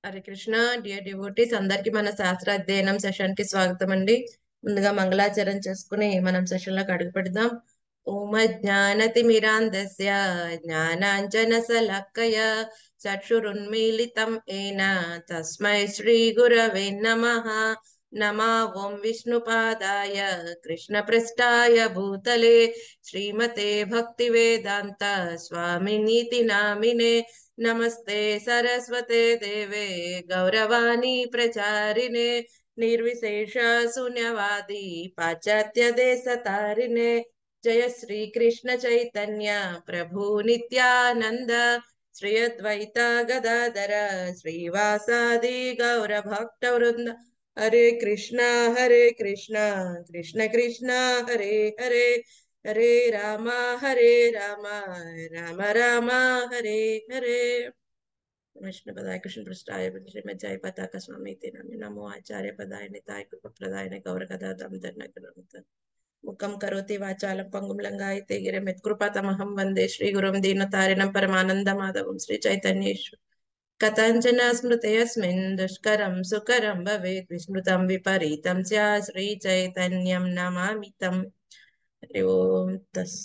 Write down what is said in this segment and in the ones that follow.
Hare Krishna dear devotees అందరికి మన శాస్త్ర అధ్యయనం సెషన్ కి స్వాగతం అండి ముందుగా మంగళాచరణ చేసుకుని మనం సెషన్ లోకి అడుగు పెడదాం ఓమ జ్ఞానతిమిరాంధస్య జ్ఞానాంజన శలాకయ చక్షురున్మీలితం ఏన తస్మై శ్రీ గురవే నమః నమా ఓం విష్ణుపాదాయ కృష్ణ పృష్ఠాయ భూతలే శ్రీమతే భక్తి వేదాంత స్వామినీతి నామినే నమస్తే సరస్వతే దేవే గౌరవాణి ప్రచారిణే నిర్విశేష శూన్యవాది పాశ్చాత్య దేశ తారిణే జయ శ్రీ కృష్ణ చైతన్య ప్రభు నిత్యానంద శ్రీ అద్వైత గదాధర శ్రీవాసాది గౌర భక్త వృంద హరే కృష్ణ హరే కృష్ణ కృష్ణ కృష్ణ హరే హరే హరే రామ హరే రామ రామ రామ హరే హరే విష్ణు పదాయ కృష్ణ పృష్ఠాయ శ్రీమద్ జయ పతాక స్వామి నమి నమో ఆచార్య పదాయ నితాయ కృప ప్రదాయ గౌర కథా దమ్ ముఖం కరోతి వాచాలం పంగుంలంగాయతే గిరం యత్కృపాతమహం వందే శ్రీ గురుం దీనతారిణం పరమానంద మాధవం శ్రీ చైతన్యేశ్వర కథంచన స్మృతయస్మిన్ దుష్కరం సుకరం భవేత్ విస్మృతం విపరీతం స్యా శ్రీ చైతన్యం నమామితం హరి ఓం తస్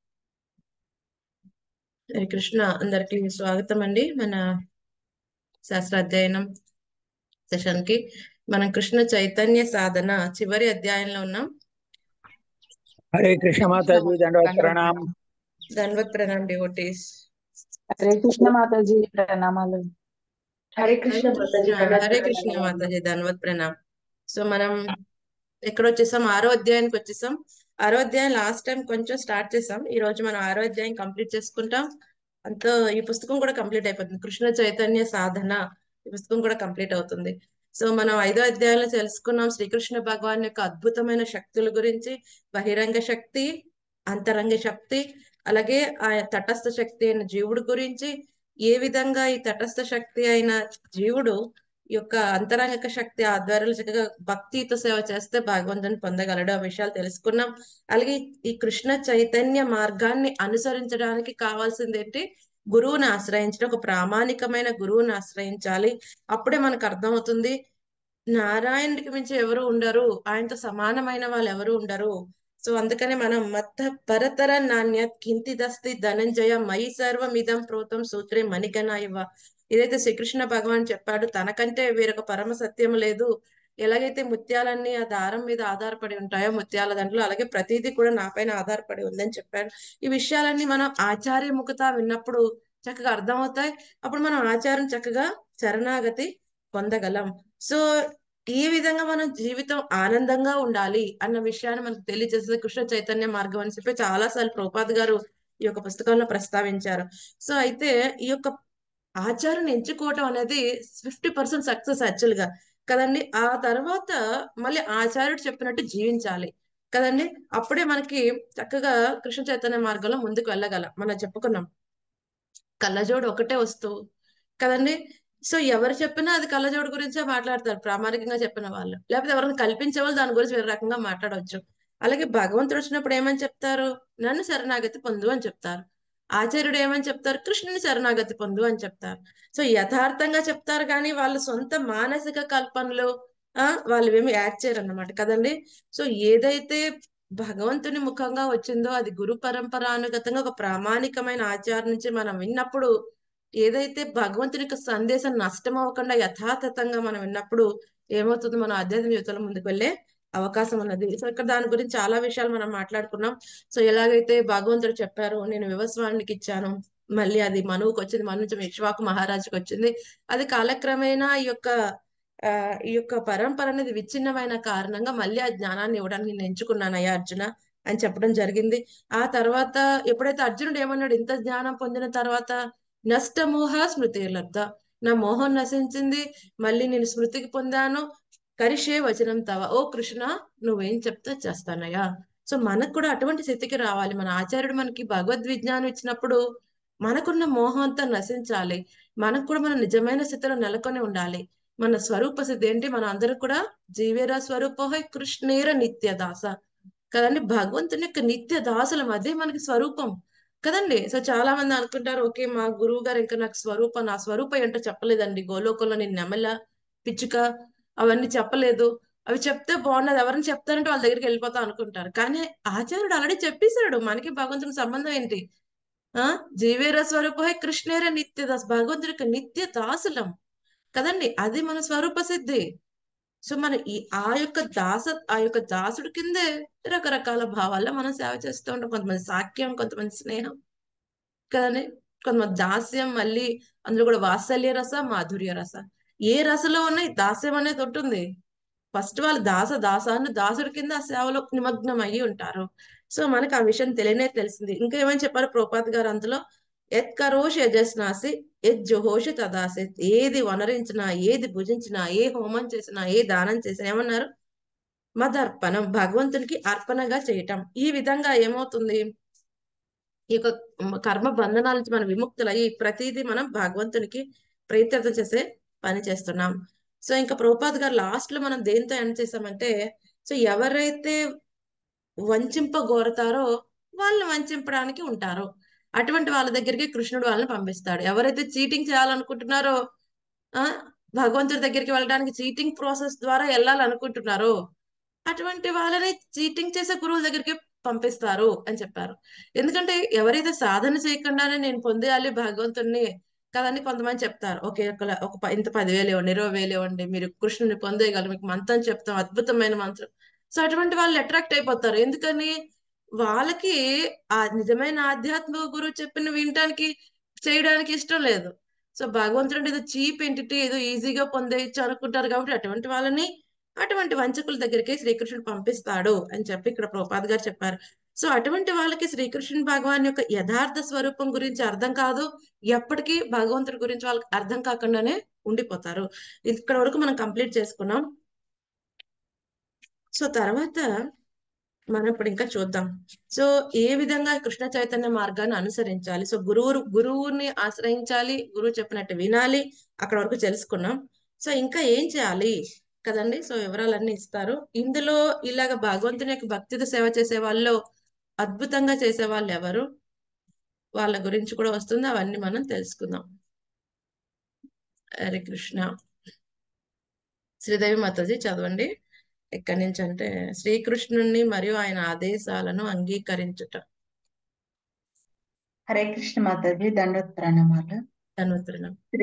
హరి కృష్ణ అందరికి స్వాగతం అండి మన శాస్త్ర అధ్యయనం సెషన్ కి మనం కృష్ణ చైతన్య సాధన చివరి అధ్యాయంలో ఉన్నాం హరే కృష్ణ మాతాజీ దండవత్ ప్రణాం ధన్వత్ ప్రణామ్ డివోటీస్ హరే కృష్ణ మాతాజీ ప్రణామాలు హరే కృష్ణ మాతాజీ హరే కృష్ణ మాతాజీ ధన్వత్ ప్రణామ్ సో మనం ఎక్కడ వచ్చేసాం ఆరో అధ్యాయానికి వచ్చేసాం ఆరో అధ్యాయం లాస్ట్ టైం కొంచెం స్టార్ట్ చేసాం ఈ రోజు మనం ఆరో అధ్యాయం కంప్లీట్ చేసుకుంటాం అంత ఈ పుస్తకం కూడా కంప్లీట్ అయిపోతుంది కృష్ణ చైతన్య సాధన ఈ పుస్తకం కూడా కంప్లీట్ అవుతుంది సో మనం ఐదో అధ్యాయంలో తెలుసుకున్నాం శ్రీకృష్ణ భగవాన్ యొక్క అద్భుతమైన శక్తుల గురించి బహిరంగ శక్తి అంతరంగ శక్తి అలాగే ఆ తటస్థ శక్తి అయిన జీవుడు గురించి ఏ విధంగా ఈ తటస్థ శక్తి అయిన జీవుడు ఈ యొక్క అంతరంగిక శక్తి ఆధ్వర్యంలో చక్కగా భక్తితో సేవ చేస్తే భగవంతుని పొందగలడు ఆ విషయాలు తెలుసుకున్నాం అలాగే ఈ కృష్ణ చైతన్య మార్గాన్ని అనుసరించడానికి కావాల్సింది ఏంటి గురువుని ఆశ్రయించడం ఒక ప్రామాణికమైన గురువుని ఆశ్రయించాలి అప్పుడే మనకు అర్థమవుతుంది నారాయణుడికి మించి ఎవరు ఉండరు ఆయనతో సమానమైన వాళ్ళు ఎవరు ఉండరు సో అందుకనే మనం మత్త పరతర నాణ్య కింతిదస్తి ధనంజయ మయి సర్వం ఇదం ప్రోతం సూత్రే మణిగణ ఇవ్వ ఏదైతే శ్రీకృష్ణ భగవాన్ చెప్పాడు తనకంటే వేరొక పరమ సత్యం లేదు ఎలాగైతే ముత్యాలన్నీ ఆ దారం మీద ఆధారపడి ఉంటాయో ముత్యాల దాంట్లో అలాగే ప్రతిదీ కూడా నాపైన ఆధారపడి ఉందని చెప్పాడు ఈ విషయాలన్నీ మనం ఆచార్య ముఖత విన్నప్పుడు చక్కగా అర్థమవుతాయి అప్పుడు మనం ఆచారం చక్కగా శరణాగతి పొందగలం సో ఈ విధంగా మనం జీవితం ఆనందంగా ఉండాలి అన్న విషయాన్ని మనకు తెలియజేసేది కృష్ణ చైతన్య మార్గం అని చెప్పి చాలా సార్లు ప్రోపాద్ గారు ఈ యొక్క పుస్తకంలో ప్రస్తావించారు సో అయితే ఈ యొక్క ఆచారం ఎంచుకోవటం అనేది ఫిఫ్టీ పర్సెంట్ సక్సెస్ యాక్చువల్ గా కదండి ఆ తర్వాత మళ్ళీ ఆచార్యుడు చెప్పినట్టు జీవించాలి కదండి అప్పుడే మనకి చక్కగా కృష్ణ చైతన్య మార్గంలో ముందుకు వెళ్ళగలం మనం చెప్పుకున్నాం కళ్ళజోడు ఒకటే వస్తువు కదండి సో ఎవరు చెప్పినా అది కళ్ళజోడు గురించే మాట్లాడతారు ప్రామాణికంగా చెప్పిన వాళ్ళు లేకపోతే ఎవరైనా కల్పించే వాళ్ళు దాని గురించి వేరే రకంగా మాట్లాడవచ్చు అలాగే భగవంతుడు వచ్చినప్పుడు ఏమని చెప్తారు నన్ను శరణాగతి పొందు అని చెప్తారు ఆచార్యుడు ఏమని చెప్తారు కృష్ణుని శరణాగతి పొందు అని చెప్తారు సో యథార్థంగా చెప్తారు కానీ వాళ్ళ సొంత మానసిక కల్పనలు ఆ వాళ్ళు ఏమి యాడ్ చేయరు అన్నమాట కదండి సో ఏదైతే భగవంతుని ముఖంగా వచ్చిందో అది గురు పరంపరానుగతంగా ఒక ప్రామాణికమైన ఆచారం నుంచి మనం విన్నప్పుడు ఏదైతే భగవంతుని యొక్క సందేశం నష్టం అవ్వకుండా యథాతథంగా మనం విన్నప్పుడు ఏమవుతుంది మనం ఆధ్యాత్మిక జీవితంలో ముందుకు వెళ్ళే అవకాశం ఉన్నది సో ఇక్కడ దాని గురించి చాలా విషయాలు మనం మాట్లాడుకున్నాం సో ఎలాగైతే భగవంతుడు చెప్పారు నేను వివస్వానికి ఇచ్చాను మళ్ళీ అది మనువుకి వచ్చింది మన నుంచి విశ్వాకు మహారాజుకి వచ్చింది అది కాలక్రమేణా ఈ యొక్క ఆ ఈ యొక్క పరంపర అనేది విచ్ఛిన్నమైన కారణంగా మళ్ళీ ఆ జ్ఞానాన్ని ఇవ్వడానికి నేను ఎంచుకున్నానయ్యా అర్జున అని చెప్పడం జరిగింది ఆ తర్వాత ఎప్పుడైతే అర్జునుడు ఏమన్నాడు ఇంత జ్ఞానం పొందిన తర్వాత నష్టమోహ స్మృతి లబ్ధ నా మోహం నశించింది మళ్ళీ నేను స్మృతికి పొందాను కరిషే వచనం తవ ఓ కృష్ణ నువ్వేం చెప్తే చేస్తానయ్యా సో మనకు కూడా అటువంటి స్థితికి రావాలి మన ఆచార్యుడు మనకి భగవద్ విజ్ఞానం ఇచ్చినప్పుడు మనకున్న మోహం అంతా నశించాలి మనకు కూడా మన నిజమైన స్థితిలో నెలకొని ఉండాలి మన స్వరూప స్థితి ఏంటి మన అందరూ కూడా జీవేర స్వరూపోహై కృష్ణేర నిత్య దాస కదండి భగవంతుని యొక్క నిత్య దాసుల మధ్య మనకి స్వరూపం కదండి సో చాలా మంది అనుకుంటారు ఓకే మా గురువు గారు ఇంకా నాకు స్వరూప నా స్వరూప ఏంటో చెప్పలేదండి గోలోకంలో నేను నెమల పిచ్చుక అవన్నీ చెప్పలేదు అవి చెప్తే బాగున్నది ఎవరిని చెప్తారంటే వాళ్ళ దగ్గరికి వెళ్ళిపోతాం అనుకుంటారు కానీ ఆచార్యుడు ఆల్రెడీ చెప్పేశాడు మనకి భగవంతుని సంబంధం ఏంటి ఆ జీవేర స్వరూపే కృష్ణేర నిత్య దాస్ భగవంతుడికి నిత్య దాసులం కదండి అది మన స్వరూప సిద్ధి సో మన ఈ ఆ యొక్క దాస ఆ యొక్క దాసుడి కిందే రకరకాల భావాల్లో మనం సేవ చేస్తూ ఉంటాం కొంతమంది సాఖ్యం కొంతమంది స్నేహం కదండి కొంతమంది దాస్యం మళ్ళీ అందులో కూడా వాత్సల్య రస మాధుర్య రస ఏ రసలో ఉన్నాయి దాస్యం అనేది ఉంటుంది ఫస్ట్ వాళ్ళు దాస దాసాన్ని దాసుడి కింద ఆ సేవలో నిమగ్నం అయ్యి ఉంటారు సో మనకు ఆ విషయం తెలియనే తెలిసింది ఇంకా ఏమని చెప్పారు ప్రోపాత్ గారు అందులో ఎత్ కరోష్ యజస్నాసి ఎత్ జోహోషి తదాసి ఏది వనరించినా ఏది భుజించినా ఏ హోమం చేసినా ఏ దానం చేసినా ఏమన్నారు మదర్పణం భగవంతునికి అర్పణగా చేయటం ఈ విధంగా ఏమవుతుంది ఈ యొక్క కర్మ బంధనాల నుంచి మనం విముక్తులయ్యి ప్రతిదీ మనం భగవంతునికి ప్రీత్యర్థం చేసే పని చేస్తున్నాం సో ఇంకా ప్రభుపాద్ గారు లాస్ట్ లో మనం దేంతో ఎండ్ చేసామంటే సో ఎవరైతే వంచింపగోరతారో వాళ్ళని వంచింపడానికి ఉంటారు అటువంటి వాళ్ళ దగ్గరికి కృష్ణుడు వాళ్ళని పంపిస్తాడు ఎవరైతే చీటింగ్ చేయాలనుకుంటున్నారో ఆ భగవంతుడి దగ్గరికి వెళ్ళడానికి చీటింగ్ ప్రాసెస్ ద్వారా వెళ్ళాలనుకుంటున్నారో అటువంటి వాళ్ళని చీటింగ్ చేసే గురువుల దగ్గరికి పంపిస్తారు అని చెప్పారు ఎందుకంటే ఎవరైతే సాధన చేయకుండానే నేను పొందేయాలి భగవంతుడిని కదండి కొంతమంది చెప్తారు ఓకే ఒక ఒక ప- ఇంత పదివేలు ఇవ్వండి ఇరవై వేలు ఇవ్వండి మీరు కృష్ణుని పొందేయగలరు మీకు మంత్రం చెప్తాం అద్భుతమైన మంత్రం సో అటువంటి వాళ్ళు అట్రాక్ట్ అయిపోతారు ఎందుకని వాళ్ళకి ఆ నిజమైన ఆధ్యాత్మిక గురువు చెప్పిన వినటానికి చేయడానికి ఇష్టం లేదు సో భగవంతుడు అంటే ఏదో చీప్ ఎంటిటీ ఏదో ఈజీగా పొందేయచ్చు అనుకుంటారు కాబట్టి అటువంటి వాళ్ళని అటువంటి వంచకుల దగ్గరికి శ్రీకృష్ణుడు పంపిస్తాడు అని చెప్పి ఇక్కడ ప్రభుపాద్ గారు చెప్పారు సో అటువంటి వాళ్ళకి శ్రీకృష్ణ భగవాన్ యొక్క యథార్థ స్వరూపం గురించి అర్థం కాదు ఎప్పటికీ భగవంతుడి గురించి వాళ్ళకి అర్థం కాకుండానే ఉండిపోతారు ఇక్కడ వరకు మనం కంప్లీట్ చేసుకున్నాం సో తర్వాత మనం ఇప్పుడు ఇంకా చూద్దాం సో ఏ విధంగా కృష్ణ చైతన్య మార్గాన్ని అనుసరించాలి సో గురువు గురువుని ఆశ్రయించాలి గురువు చెప్పినట్టు వినాలి అక్కడ వరకు తెలుసుకున్నాం సో ఇంకా ఏం చేయాలి కదండి సో వివరాలన్నీ ఇస్తారు ఇందులో ఇలాగ భగవంతుని యొక్క భక్తితో సేవ చేసే వాళ్ళు అద్భుతంగా చేసే వాళ్ళు ఎవరు వాళ్ళ గురించి కూడా వస్తుంది అవన్నీ మనం తెలుసుకుందాం హరే కృష్ణ శ్రీదేవి మాతాజీ చదవండి ఎక్కడి నుంచి అంటే శ్రీకృష్ణుణ్ణి మరియు ఆయన ఆదేశాలను అంగీకరించుట హరే కృష్ణ మాతాజీ దండోత్ ప్రణామాలు ధన్వత్రణం శ్రీ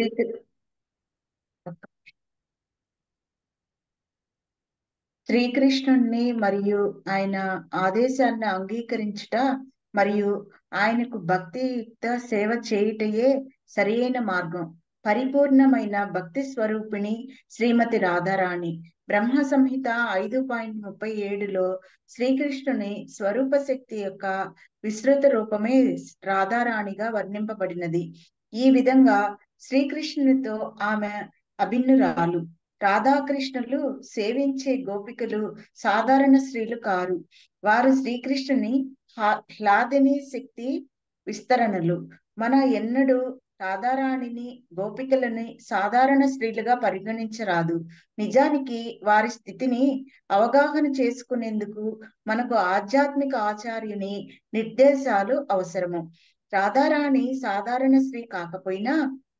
శ్రీకృష్ణుణ్ణి మరియు ఆయన ఆదేశాన్ని అంగీకరించుట మరియు ఆయనకు భక్తియుక్త సేవ చేయుటయే సరియైన మార్గం పరిపూర్ణమైన భక్తి స్వరూపిణి శ్రీమతి రాధారాణి బ్రహ్మ సంహిత ఐదు పాయింట్ ముప్పై ఏడులో శ్రీకృష్ణుని స్వరూప శక్తి యొక్క విస్తృత రూపమే రాధారాణిగా వర్ణింపబడినది ఈ విధంగా శ్రీకృష్ణునితో ఆమె అభిన్నురాలు రాధాకృష్ణులు సేవించే గోపికలు సాధారణ స్త్రీలు కారు వారు శ్రీకృష్ణుని హా- హ్లాదిని శక్తి విస్తరణలు మన ఎన్నడూ రాధారాణిని గోపికలని సాధారణ స్త్రీలుగా పరిగణించరాదు నిజానికి వారి స్థితిని అవగాహన చేసుకునేందుకు మనకు ఆధ్యాత్మిక ఆచార్యుని నిర్దేశాలు అవసరము రాధారాణి సాధారణ స్త్రీ కాకపోయినా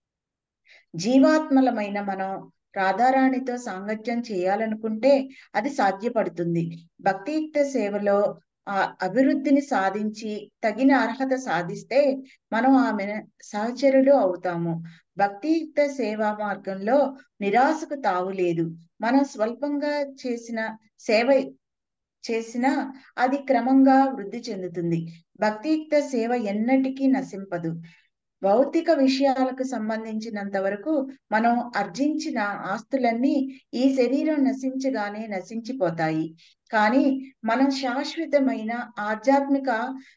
జీవాత్మలమైన మనం రాధారాణితో సాంగత్యం చేయాలనుకుంటే అది సాధ్యపడుతుంది భక్తియుక్త సేవలో ఆ అభివృద్ధిని సాధించి తగిన అర్హత సాధిస్తే మనం ఆమె సహచరులు అవుతాము భక్తియుక్త సేవా మార్గంలో నిరాశకు తావు లేదు మనం స్వల్పంగా చేసిన సేవ చేసినా అది క్రమంగా వృద్ధి చెందుతుంది భక్తియుక్త సేవ ఎన్నటికీ నశింపదు భౌతిక విషయాలకు సంబంధించినంత వరకు మనం ఆర్జించిన ఆస్తులన్నీ ఈ శరీరం నశించగానే నశించిపోతాయి కానీ మనం శాశ్వతమైన ఆధ్యాత్మిక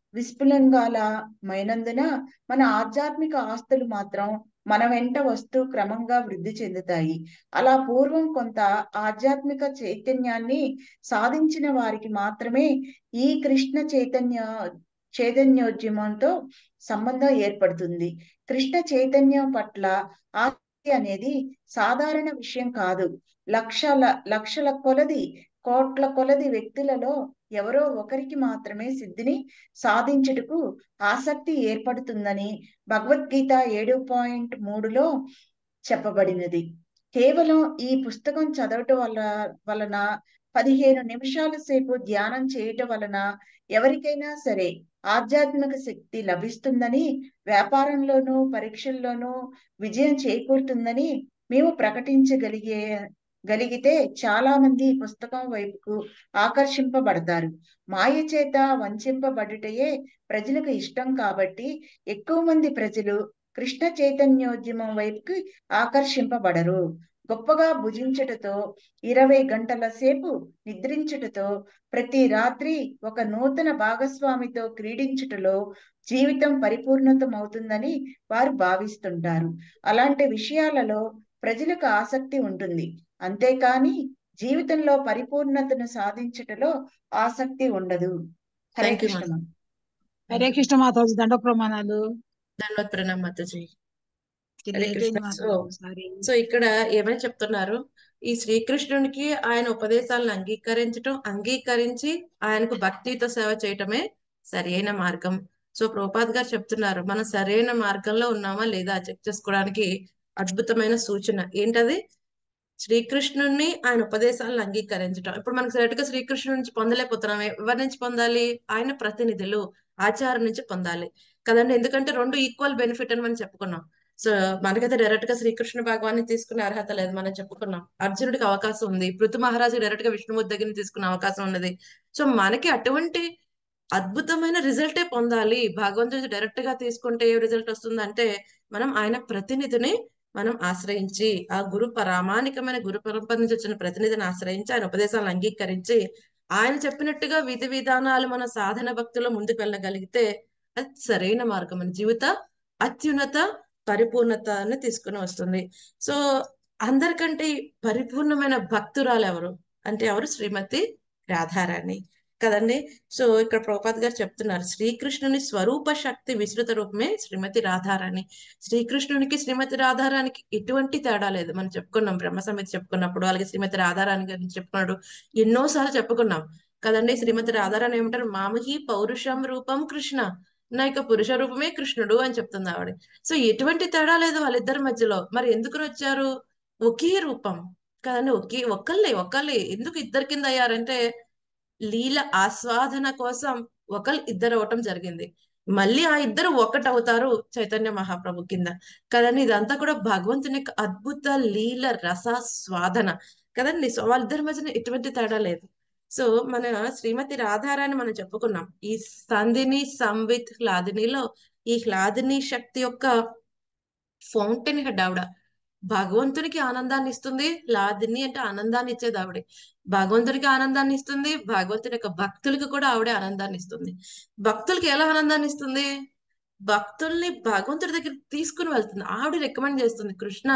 విస్ఫులంగాలమైనందున మన ఆధ్యాత్మిక ఆస్తులు మాత్రం మన వెంట వస్తూ క్రమంగా వృద్ధి చెందుతాయి అలా పూర్వం కొంత ఆధ్యాత్మిక చైతన్యాన్ని సాధించిన వారికి మాత్రమే ఈ కృష్ణ చైతన్య చైతన్యోద్యమంతో సంబంధం ఏర్పడుతుంది కృష్ణ చైతన్యం పట్ల ఆసక్తి అనేది సాధారణ విషయం కాదు లక్షల లక్షల కొలది కోట్ల కొలది వ్యక్తులలో ఎవరో ఒకరికి మాత్రమే సిద్ధిని సాధించుటకు ఆసక్తి ఏర్పడుతుందని భగవద్గీత ఏడు పాయింట్ మూడులో చెప్పబడినది కేవలం ఈ పుస్తకం చదవటం వల్ల వలన పదిహేను నిమిషాల సేపు ధ్యానం చేయటం వలన ఎవరికైనా సరే ఆధ్యాత్మిక శక్తి లభిస్తుందని వ్యాపారంలోనూ పరీక్షల్లోనూ విజయం చేకూరుతుందని మేము ప్రకటించగలిగే గలిగితే చాలా మంది ఈ పుస్తకం వైపుకు ఆకర్షింపబడతారు మాయ చేత వంచింపబడుటయే ప్రజలకు ఇష్టం కాబట్టి ఎక్కువ మంది ప్రజలు కృష్ణ చైతన్యోద్యమం వైపుకి ఆకర్షింపబడరు గొప్పగా భుజించుటతో ఇరవై గంటల సేపు నిద్రించుటతో ప్రతి రాత్రి ఒక నూతన భాగస్వామితో క్రీడించుటలో జీవితం పరిపూర్ణతమవుతుందని వారు భావిస్తుంటారు అలాంటి విషయాలలో ప్రజలకు ఆసక్తి ఉంటుంది అంతేకాని జీవితంలో పరిపూర్ణతను సాధించుటలో ఆసక్తి ఉండదు Hare Thank you, Krishna ma'am. Hare Krishna Mataji దండ ప్రమాణాలు ధన్యవాద ప్రణామ్ మాతాజీ ఇది హరే లేట్ కృష్ణ. అయింది మాతాజీ సో- సారీ సో ఇక్కడ ఏమని చెప్తున్నారు ఈ శ్రీకృష్ణునికి ఆయన ఉపదేశాలను అంగీకరించటం అంగీకరించి ఆయనకు భక్తితో సేవ చేయటమే సరైన మార్గం సో ప్రభుపాద్ గారు చెప్తున్నారు మనం సరైన మార్గంలో ఉన్నామా లేదా చెక్ చేసుకోవడానికి అద్భుతమైన సూచన ఏంటది శ్రీకృష్ణుణ్ణి ఆయన ఉపదేశాలను అంగీకరించటం ఇప్పుడు మనకు డైరెక్ట్ గా శ్రీకృష్ణుడి నుంచి పొందలేకపోతున్నాం ఎవరి నుంచి పొందాలి ఆయన ప్రతినిధులు ఆచారం నుంచి పొందాలి కదండి ఎందుకంటే రెండు ఈక్వల్ బెనిఫిట్ అని మనం చెప్పుకున్నాం సో మనకైతే డైరెక్ట్ గా శ్రీకృష్ణ భగవాన్ని తీసుకునే అర్హత లేదు మనం చెప్పుకున్నాం అర్జునుడికి అవకాశం ఉంది పృథు మహారాజు డైరెక్ట్ గా విష్ణుమూర్తి దగ్గర నుంచి తీసుకునే అవకాశం ఉన్నది సో మనకి అటువంటి అద్భుతమైన రిజల్టే పొందాలి భగవంతుడి డైరెక్ట్ గా తీసుకుంటే ఏ రిజల్ట్ వస్తుందంటే మనం ఆయన ప్రతినిధిని మనం ఆశ్రయించి ఆ గురు ప్రామాణికమైన గురు పరంపర నుంచి వచ్చిన ప్రతినిధిని ఆశ్రయించి ఆయన ఉపదేశాలను అంగీకరించి ఆయన చెప్పినట్టుగా విధి విధానాలు మన సాధన భక్తిలో ముందుకు వెళ్ళగలిగితే అది సరైన మార్గం మన జీవిత అత్యున్నత పరిపూర్ణతని తీసుకుని వస్తుంది సో అందరికంటే పరిపూర్ణమైన భక్తురాలు ఎవరు అంటే ఎవరు శ్రీమతి రాధారాణి కదండి సో ఇక్కడ ప్రభుపాద్ గారు చెప్తున్నారు శ్రీకృష్ణుని స్వరూప శక్తి విస్తృత రూపమే శ్రీమతి రాధారాణి శ్రీకృష్ణునికి శ్రీమతి రాధారానికి ఎటువంటి తేడా లేదు మనం చెప్పుకున్నాం బ్రహ్మ సమితి చెప్పుకున్నప్పుడు అలాగే శ్రీమతి రాధారాణి గురించి చెప్పుకున్నాడు ఎన్నోసార్లు చెప్పుకున్నాం కదండి శ్రీమతి రాధారాణి ఏమంటారు మామహి పౌరుషం రూపం కృష్ణ నా యొక్క పురుష రూపమే కృష్ణుడు అని చెప్తుంది ఆవిడ సో ఎటువంటి తేడా లేదు వాళ్ళిద్దరి మధ్యలో మరి ఎందుకు వచ్చారు ఒకే రూపం కదండి ఒకే ఒక్కళ్ళే ఒక్కళ్ళే ఎందుకు ఇద్దరు కింద అయ్యారంటే లీల ఆస్వాదన కోసం ఒకళ్ళు ఇద్దరు అవటం జరిగింది మళ్ళీ ఆ ఇద్దరు ఒకటవుతారు చైతన్య మహాప్రభు కింద కదండి ఇదంతా కూడా భగవంతుని యొక్క అద్భుత లీల రసాస్వాదన కదండి సో వాళ్ళిద్దరి మధ్యన ఎటువంటి తేడా లేదు సో మన శ్రీమతి రాధారాని మనం చెప్పుకున్నాం ఈ సంధిని సంవిత్ హ్లాదినిలో ఈ హ్లాదిని శక్తి యొక్క ఫౌంటైన్ హెడ్ ఆవిడ భగవంతునికి ఆనందాన్ని ఇస్తుంది లాదిని అంటే ఆనందాన్ని ఇచ్చేది ఆవిడే భగవంతునికి ఆనందాన్ని ఇస్తుంది భగవంతుని యొక్క భక్తులకి కూడా ఆవిడే ఆనందాన్ని ఇస్తుంది భక్తులకి ఎలా ఆనందాన్ని ఇస్తుంది భక్తుల్ని భగవంతుడి దగ్గర తీసుకుని వెళ్తుంది ఆవిడ రికమెండ్ చేస్తుంది కృష్ణ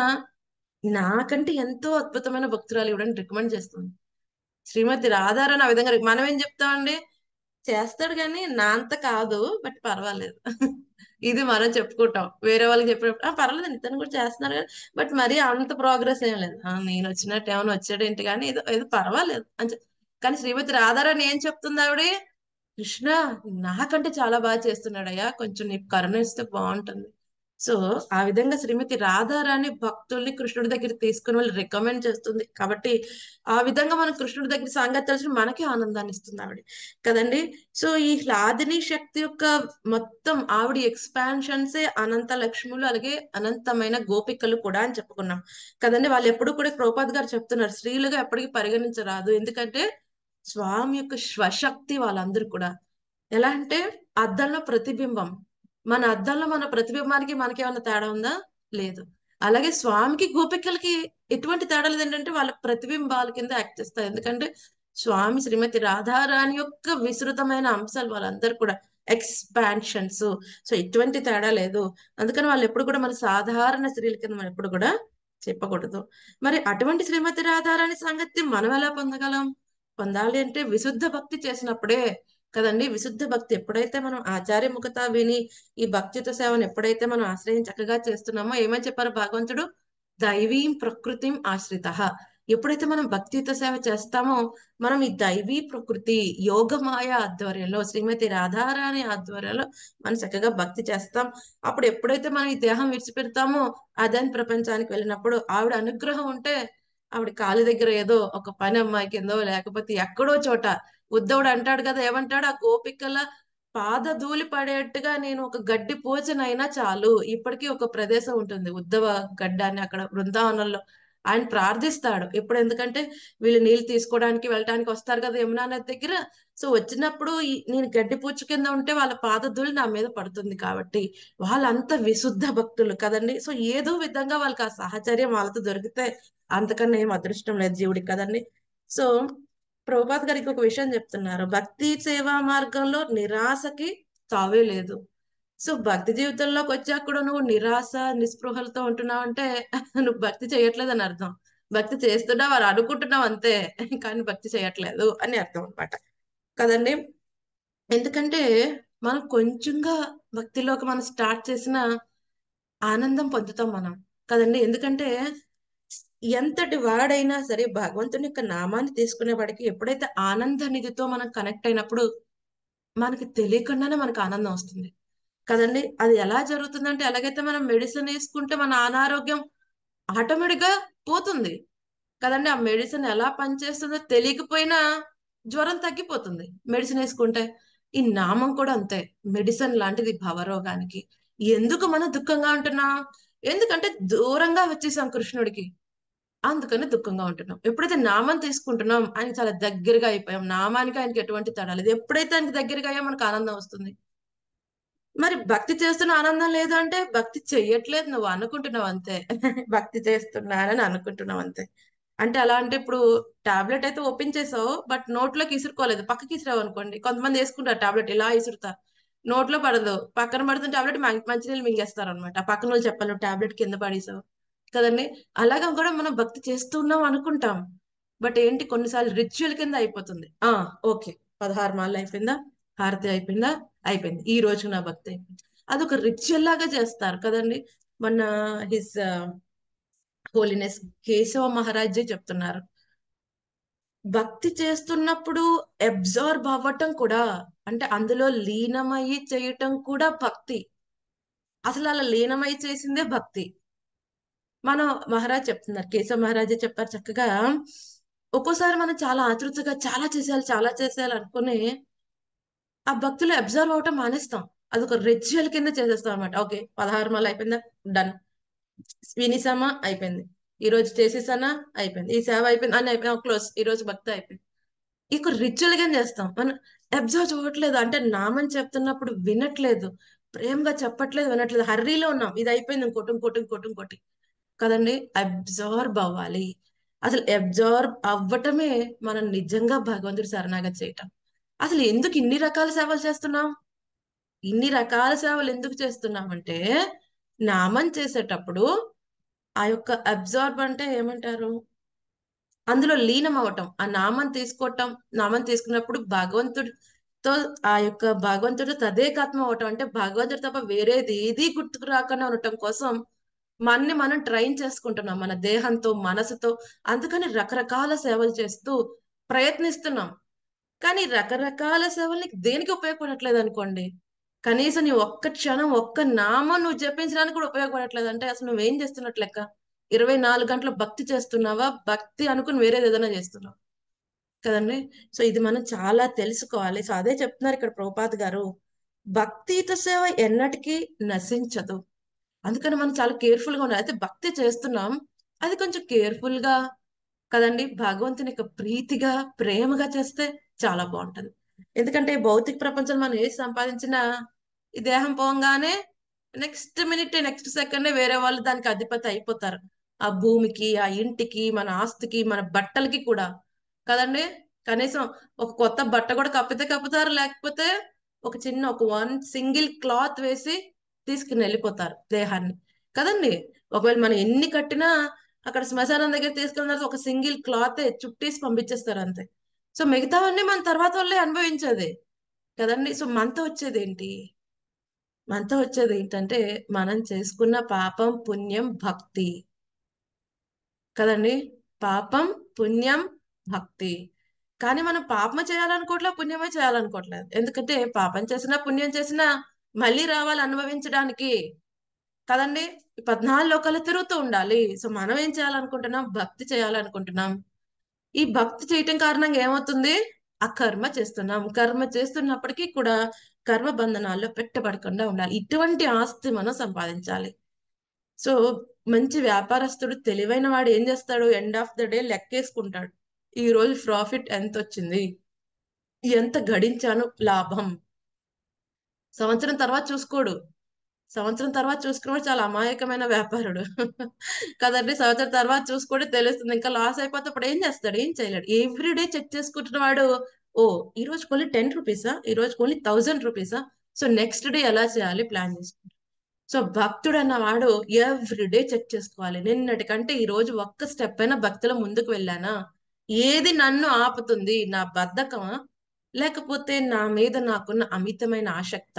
నాకంటే ఎంతో అద్భుతమైన భక్తురాలు ఇవ్వడానికి రికమెండ్ చేస్తుంది శ్రీమతి రాధారాని ఆ విధంగా మనం ఏం చెప్తామండి చేస్తాడు కానీ నా అంత కాదు బట్ పర్వాలేదు ఇది మనం చెప్పుకుంటాం వేరే వాళ్ళకి చెప్పినప్పుడు "ఆ, పర్వాలేదు ఇతను కూడా చేస్తున్నారు కానీ బట్ మరి అంత ప్రోగ్రెస్ ఏం లేదు "ఆ, నేను వచ్చినట్టు ఏమైనా వచ్చాడేంటి కానీ ఏదో ఏదో పర్వాలేదు అని చెప్ కానీ శ్రీమతి రాధారాణి ఏం చెప్తుంది ఆవిడ కృష్ణ నాకంటే చాలా బాగా చేస్తున్నాడయ్యా కొంచెం నీకు కరుణ ఇస్తే బాగుంటుంది సో ఆ విధంగా శ్రీమతి రాధారాణి భక్తుల్ని కృష్ణుడి దగ్గర తీసుకుని వాళ్ళు రికమెండ్ చేస్తుంది కాబట్టి ఆ విధంగా మనం కృష్ణుడి దగ్గర సాంగత్యాల్సిన మనకి ఆనందాన్ని ఇస్తుంది ఆవిడ కదండి సో ఈ హ్లాదిని శక్తి యొక్క మొత్తం ఆవిడ ఎక్స్పాన్షన్సే అనంత లక్ష్ములు అలాగే అనంతమైన గోపికలు కూడా అని చెప్పుకున్నాం కదండి వాళ్ళు ఎప్పుడు కూడా ప్రోపాద్ గారు చెప్తున్నారు స్త్రీలుగా ఎప్పటికీ పరిగణించరాదు ఎందుకంటే స్వామి యొక్క స్వశక్తి వాళ్ళందరూ కూడా ఎలా అంటే అద్దంలో ప్రతిబింబం మన అద్దంలో మన ప్రతిబింబానికి మనకి ఏమైనా తేడా ఉందా లేదు అలాగే స్వామికి గోపికలకి ఎటువంటి తేడా లేదు ఏంటంటే వాళ్ళ ప్రతిబింబాల కింద యాక్ట్ చేస్తారు ఎందుకంటే స్వామి శ్రీమతి రాధారాణి యొక్క విస్తృతమైన అంశాలు వాళ్ళందరూ కూడా ఎక్స్పాన్షన్స్ సో ఎటువంటి తేడా లేదు అందుకని వాళ్ళు ఎప్పుడు కూడా మన సాధారణ స్త్రీల కింద మనం ఎప్పుడు కూడా చెప్పకూడదు మరి అటువంటి శ్రీమతి రాధారాణి సంగతి మనం ఎలా పొందగలం పొందాలి అంటే విశుద్ధ భక్తి చేసినప్పుడే కదండి విశుద్ధ భక్తి ఎప్పుడైతే మనం ఆచార్య ముఖత విని ఈ భక్తితో సేవను ఎప్పుడైతే మనం ఆశ్రయం చక్కగా చేస్తున్నామో ఏమని చెప్పారు భగవంతుడు దైవీం ప్రకృతిం ఆశ్రిత ఎప్పుడైతే మనం భక్తియుత సేవ చేస్తామో మనం ఈ దైవీ ప్రకృతి యోగమాయ ఆధ్వర్యంలో శ్రీమతి రాధారాణి ఆధ్వర్యంలో మనం చక్కగా భక్తి చేస్తాం అప్పుడు ఎప్పుడైతే మనం ఈ దేహం విడిచిపెడతామో అదని ప్రపంచానికి వెళ్ళినప్పుడు ఆవిడ అనుగ్రహం ఉంటే ఆవిడ కాలి దగ్గర ఏదో ఒక పని అమ్మాయి కిందో లేకపోతే ఎక్కడో చోట ఉద్ధవుడు అంటాడు కదా ఏమంటాడు ఆ గోపికల పాద ధూళి పడేట్టుగా నేను ఒక గడ్డి పూజనైనా చాలు ఇప్పటికీ ఒక ప్రదేశం ఉంటుంది ఉద్ధవ గడ్డ అని అక్కడ బృందావనంలో ఆయన ప్రార్థిస్తాడు ఇప్పుడు ఎందుకంటే వీళ్ళు నీళ్ళు తీసుకోవడానికి వెళ్ళడానికి వస్తారు కదా యమునా నది దగ్గర సో వచ్చినప్పుడు ఈ- నేను గడ్డి పూచ కింద ఉంటే వాళ్ళ పాదధూళి నా మీద పడుతుంది కాబట్టి వాళ్ళంత విశుద్ధ భక్తులు కదండి సో ఏదో విధంగా వాళ్ళకి ఆ సహచర్యం వాళ్ళతో దొరికితే అంతకన్నా ఏం అదృష్టం లేదు జీవుడికి కదండి సో ప్రభుపాద్ గారికి ఒక విషయం చెప్తున్నారు భక్తి సేవా మార్గంలో నిరాశకి తావే లేదు సో భక్తి జీవితంలోకి వచ్చాక కూడా నువ్వు నిరాశ నిస్పృహలతో ఉంటున్నావు అంటే నువ్వు భక్తి చేయట్లేదని అర్థం భక్తి చేస్తున్నావు వారు అనుకుంటున్నావు అంతే కానీ భక్తి చేయట్లేదు అని అర్థం అన్నమాట కదండి ఎందుకంటే మనం కొంచెంగా భక్తిలోకి మనం స్టార్ట్ చేసిన ఆనందం పొందుతాం మనం కదండి ఎందుకంటే ఎంతటి వాడైనా సరే భగవంతుని యొక్క నామాన్ని తీసుకునే వాడికి ఎప్పుడైతే ఆనంద నిధితో మనం కనెక్ట్ అయినప్పుడు మనకి తెలియకుండానే మనకు ఆనందం వస్తుంది కదండి అది ఎలా జరుగుతుందంటే ఎలాగైతే మనం మెడిసిన్ వేసుకుంటే మన అనారోగ్యం ఆటోమేటిక్ గా పోతుంది కదండి ఆ మెడిసిన్ ఎలా పనిచేస్తుందో తెలియకపోయినా జ్వరం తగ్గిపోతుంది మెడిసిన్ వేసుకుంటే ఈ నామం కూడా అంతే మెడిసిన్ లాంటిది భవరోగానికి ఎందుకు మనం దుఃఖంగా ఉంటున్నాం ఎందుకంటే దూరంగా వచ్చేసాం కృష్ణుడికి అందుకని దుఃఖంగా ఉంటున్నాం ఎప్పుడైతే నామం తీసుకుంటున్నాం ఆయనకి చాలా దగ్గరగా అయిపోయాం నామానికి ఆయనకి ఎటువంటి తేడా లేదు ఎప్పుడైతే ఆయనకి దగ్గరగా అయ్యా మనకు ఆనందం వస్తుంది మరి భక్తి చేస్తున్న ఆనందం లేదు అంటే భక్తి చెయ్యట్లేదు నువ్వు అనుకుంటున్నావు అంతే భక్తి చేస్తున్నానని అనుకుంటున్నావు అంతే అంటే అలా అంటే ఇప్పుడు టాబ్లెట్ అయితే ఓపెన్ చేసావు బట్ నోట్లోకి ఇసురుకోలేదు పక్కకి ఇసిరావు అనుకోండి కొంతమంది వేసుకుంటారు టాబ్లెట్ ఇలా ఇసురుతారు నోట్లో పడదు పక్కన పడుతున్న టాబ్లెట్ మంచినీళ్ళు మింగేస్తారు అనమాట పక్కన వాళ్ళు చెప్పాలి టాబ్లెట్ కింద పడేసావు కదండి అలాగా కూడా మనం భక్తి చేస్తున్నాం అనుకుంటాం బట్ ఏంటి కొన్నిసార్లు రిచువల్ కింద అయిపోతుంది ఆ ఓకే పదహారు మాళ్ళు అయిపోయిందా హారతి అయిపోయిందా అయిపోయింది ఈ రోజు నా భక్తి అయిపోయింది అదొక రిచువల్ లాగా చేస్తారు కదండి మొన్న హిస్ హోలీనెస్ కేశవ మహారాజే చెప్తున్నారు భక్తి చేస్తున్నప్పుడు అబ్జర్వ్ అవ్వటం కూడా అంటే అందులో లీనమయ్యి చేయటం కూడా భక్తి అసలు అలా లీనమై చేసిందే భక్తి మనం మహారాజ్ చెప్తున్నారు కేశవ మహారాజే చెప్పారు చక్కగా ఒక్కోసారి మనం చాలా ఆతృతగా చాలా చేసేయాలి చాలా చేసేయాలి అనుకుని ఆ భక్తులు అబ్జర్వ్ అవటం మానేస్తాం అదొక రిచువల్ కింద చేసేస్తాం అనమాట ఓకే పదహారు మాలు అయిపోయిందా డన్ వినిసామా అయిపోయింది ఈ రోజు చేసేసానా అయిపోయింది ఈ సేవ అయిపోయింది అని అయిపోయింది క్లోజ్ ఈ రోజు భక్తి అయిపోయింది ఇక రిచువల్ గా చేస్తాం మనం అబ్జర్వ్ చూడట్లేదు అంటే నామని చెప్తున్నప్పుడు వినట్లేదు ప్రేమగా చెప్పట్లేదు వినట్లేదు హర్రీలో ఉన్నాం ఇది అయిపోయింది ఇంకోటి ఇంకోటి ఇంకోటి ఇంకోటి కదండి అబ్జర్వ్ అవ్వాలి అసలు అబ్జర్వ్ అవ్వటమే మనం నిజంగా భగవంతుడి శరణాగతి చేయటం అసలు ఎందుకు ఇన్ని రకాల సేవలు చేస్తున్నాం ఇన్ని రకాల సేవలు ఎందుకు చేస్తున్నాం అంటే నామం చేసేటప్పుడు ఆ యొక్క అబ్జర్వ్ అంటే ఏమంటారు అందులో లీనం అవటం ఆ నామం తీసుకోవటం నామం తీసుకున్నప్పుడు భగవంతుడితో ఆ యొక్క భగవంతుడు తదేకాత్మ అవటం అంటే భగవంతుడు తప్ప వేరేది ఏది గుర్తుకు రాకుండా ఉండటం కోసం మనని మనం ట్రైన్ చేసుకుంటున్నాం మన దేహంతో మనసుతో అందుకని రకరకాల సేవలు చేస్తూ ప్రయత్నిస్తున్నాం కానీ రకరకాల సేవలు నీకు దేనికి ఉపయోగపడట్లేదు అనుకోండి కనీసం నీ ఒక్క క్షణం ఒక్క నామం నువ్వు జపించడానికి కూడా ఉపయోగపడట్లేదు అంటే అసలు నువ్వేం చేస్తున్నట్లు లెక్క ఇరవై నాలుగు గంటలు భక్తి చేస్తున్నావా భక్తి అనుకుని వేరేది ఏదైనా చేస్తున్నావు కదండి సో ఇది మనం చాలా తెలుసుకోవాలి సో అదే చెప్తున్నారు ఇక్కడ ప్రభుపాద్ గారు భక్తియుత సేవ ఎన్నటికీ నశించదు అందుకని మనం చాలా కేర్ఫుల్ గా ఉండాలి అయితే భక్తి చేస్తున్నాం అది కొంచెం కేర్ఫుల్ గా కదండి భగవంతుని యొక్క ప్రీతిగా ప్రేమగా చేస్తే చాలా బాగుంటది ఎందుకంటే ఈ భౌతిక ప్రపంచంలో మనం ఏది సంపాదించినా ఈ దేహం పోగానే నెక్స్ట్ మినిట్ నెక్స్ట్ సెకండ్ వేరే వాళ్ళు దానికి అధిపతి అయిపోతారు ఆ భూమికి ఆ ఇంటికి మన ఆస్తికి మన బట్టలకి కూడా కదండి కనీసం ఒక కొత్త బట్ట కూడా కప్పితే కప్పుతారు లేకపోతే ఒక చిన్న ఒక వన్ సింగిల్ క్లాత్ వేసి తీసుకుని వెళ్ళిపోతారు దేహాన్ని కదండి ఒకవేళ మనం ఎన్ని కట్టినా అక్కడ శ్మశానం దగ్గర తీసుకెళ్ళిన తర్వాత ఒక సింగిల్ క్లాత్ చుట్టేసి పంపించేస్తారు అంతే సో మిగతావన్నీ మన తర్వాత వాళ్ళే అనుభవించేది కదండి సో మనతో వచ్చేది ఏంటి మనతో వచ్చేది ఏంటంటే మనం చేసుకున్న పాపం పుణ్యం భక్తి కదండి పాపం పుణ్యం భక్తి కానీ మనం పాపం చేయాలనుకోవట్లే పుణ్యమే చేయాలనుకోవట్లేదు ఎందుకంటే పాపం చేసినా పుణ్యం చేసినా మళ్ళీ రావాలి అనుభవించడానికి కదండి ఈ పద్నాలుగు లోకాలు తిరుగుతూ ఉండాలి సో మనం ఏం చేయాలనుకుంటున్నాం భక్తి చేయాలనుకుంటున్నాం ఈ భక్తి చేయటం కారణంగా ఏమవుతుంది ఆ కర్మ చేస్తున్నాం కర్మ చేస్తున్నప్పటికీ కూడా కర్మ బంధనాల్లో పెట్టబడకుండా ఉండాలి ఇటువంటి ఆస్తి మనం సంపాదించాలి సో మంచి వ్యాపారస్తుడు తెలివైన వాడు ఏం చేస్తాడు ఎండ్ ఆఫ్ ద డే లెక్కేసుకుంటాడు ఈ రోజు ప్రాఫిట్ ఎంత వచ్చింది ఎంత గడించాను లాభం సంవత్సరం తర్వాత చూసుకోడు సంవత్సరం తర్వాత చూసుకున్నవాడు చాలా అమాయకమైన వ్యాపారుడు కదండి సంవత్సరం తర్వాత చూసుకుంటే తెలుస్తుంది ఇంకా లాస్ అయిపోతే అప్పుడు ఏం చేస్తాడు ఏం చేయలేడు ఎవ్రీడే చెక్ చేసుకుంటున్న వాడు ఓ ఈ రోజు కొన్ని టెన్ రూపీసా ఈ రోజు కొన్ని థౌజండ్ రూపీసా సో నెక్స్ట్ డే ఎలా చేయాలి ప్లాన్ చేసుకుంటాడు సో భక్తుడు అన్నవాడు ఎవ్రీడే చెక్ చేసుకోవాలి నిన్నటికంటే ఈ రోజు ఒక్క స్టెప్ అయినా భక్తిలో ముందుకు వెళ్ళానా ఏది నన్ను ఆపుతుంది నా బద్ధకమా లేకపోతే నా మీద నాకున్న అమితమైన ఆసక్త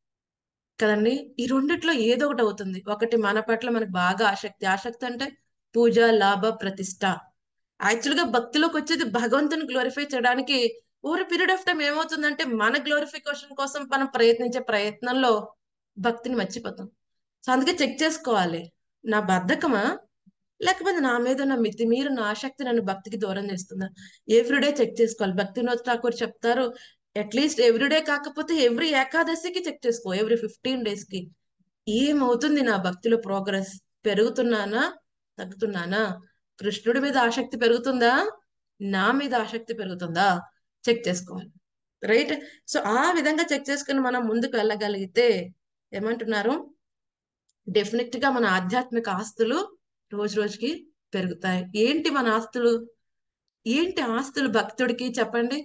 కదండి ఈ రెండిట్లో ఏదో ఒకటి అవుతుంది ఒకటి మన పట్ల మనకు బాగా ఆసక్తి ఆసక్తి అంటే పూజ లాభ ప్రతిష్ట యాక్చువల్ గా భక్తిలోకి వచ్చేది భగవంతుని గ్లోరిఫై చేయడానికి ఓవర్ పీరియడ్ ఆఫ్ టైం ఏమవుతుందంటే మన గ్లోరిఫికేషన్ కోసం మనం ప్రయత్నించే ప్రయత్నంలో భక్తిని మర్చిపోతాం సో అందుకే చెక్ చేసుకోవాలి నా బద్ధకమా లేకపోతే నా మీద నా మితి మీరు నా ఆసక్తి నన్ను భక్తికి దూరం చేస్తుందా ఎవ్రీడే చెక్ చేసుకోవాలి భక్తి వినోద్ ఠాకూర్ చెప్తారు అట్లీస్ట్ ఎవ్రీడే కాకపోతే ఎవ్రీ ఏకాదశికి చెక్ చేసుకో ఎవ్రీ ఫిఫ్టీన్ డేస్ కి ఏమవుతుంది నా భక్తిలో ప్రోగ్రెస్ పెరుగుతున్నానా తగ్గుతున్నానా కృష్ణుడి మీద ఆసక్తి పెరుగుతుందా నా మీద ఆసక్తి పెరుగుతుందా చెక్ చేసుకోవాలి రైట్ సో ఆ విధంగా చెక్ చేసుకుని మనం ముందుకు వెళ్ళగలిగితే ఏమంటున్నారు డెఫినెట్ గా మన ఆధ్యాత్మిక ఆస్తులు రోజు రోజుకి పెరుగుతాయి ఏంటి మన ఆస్తులు ఏంటి ఆస్తులు భక్తుడికి చెప్పండి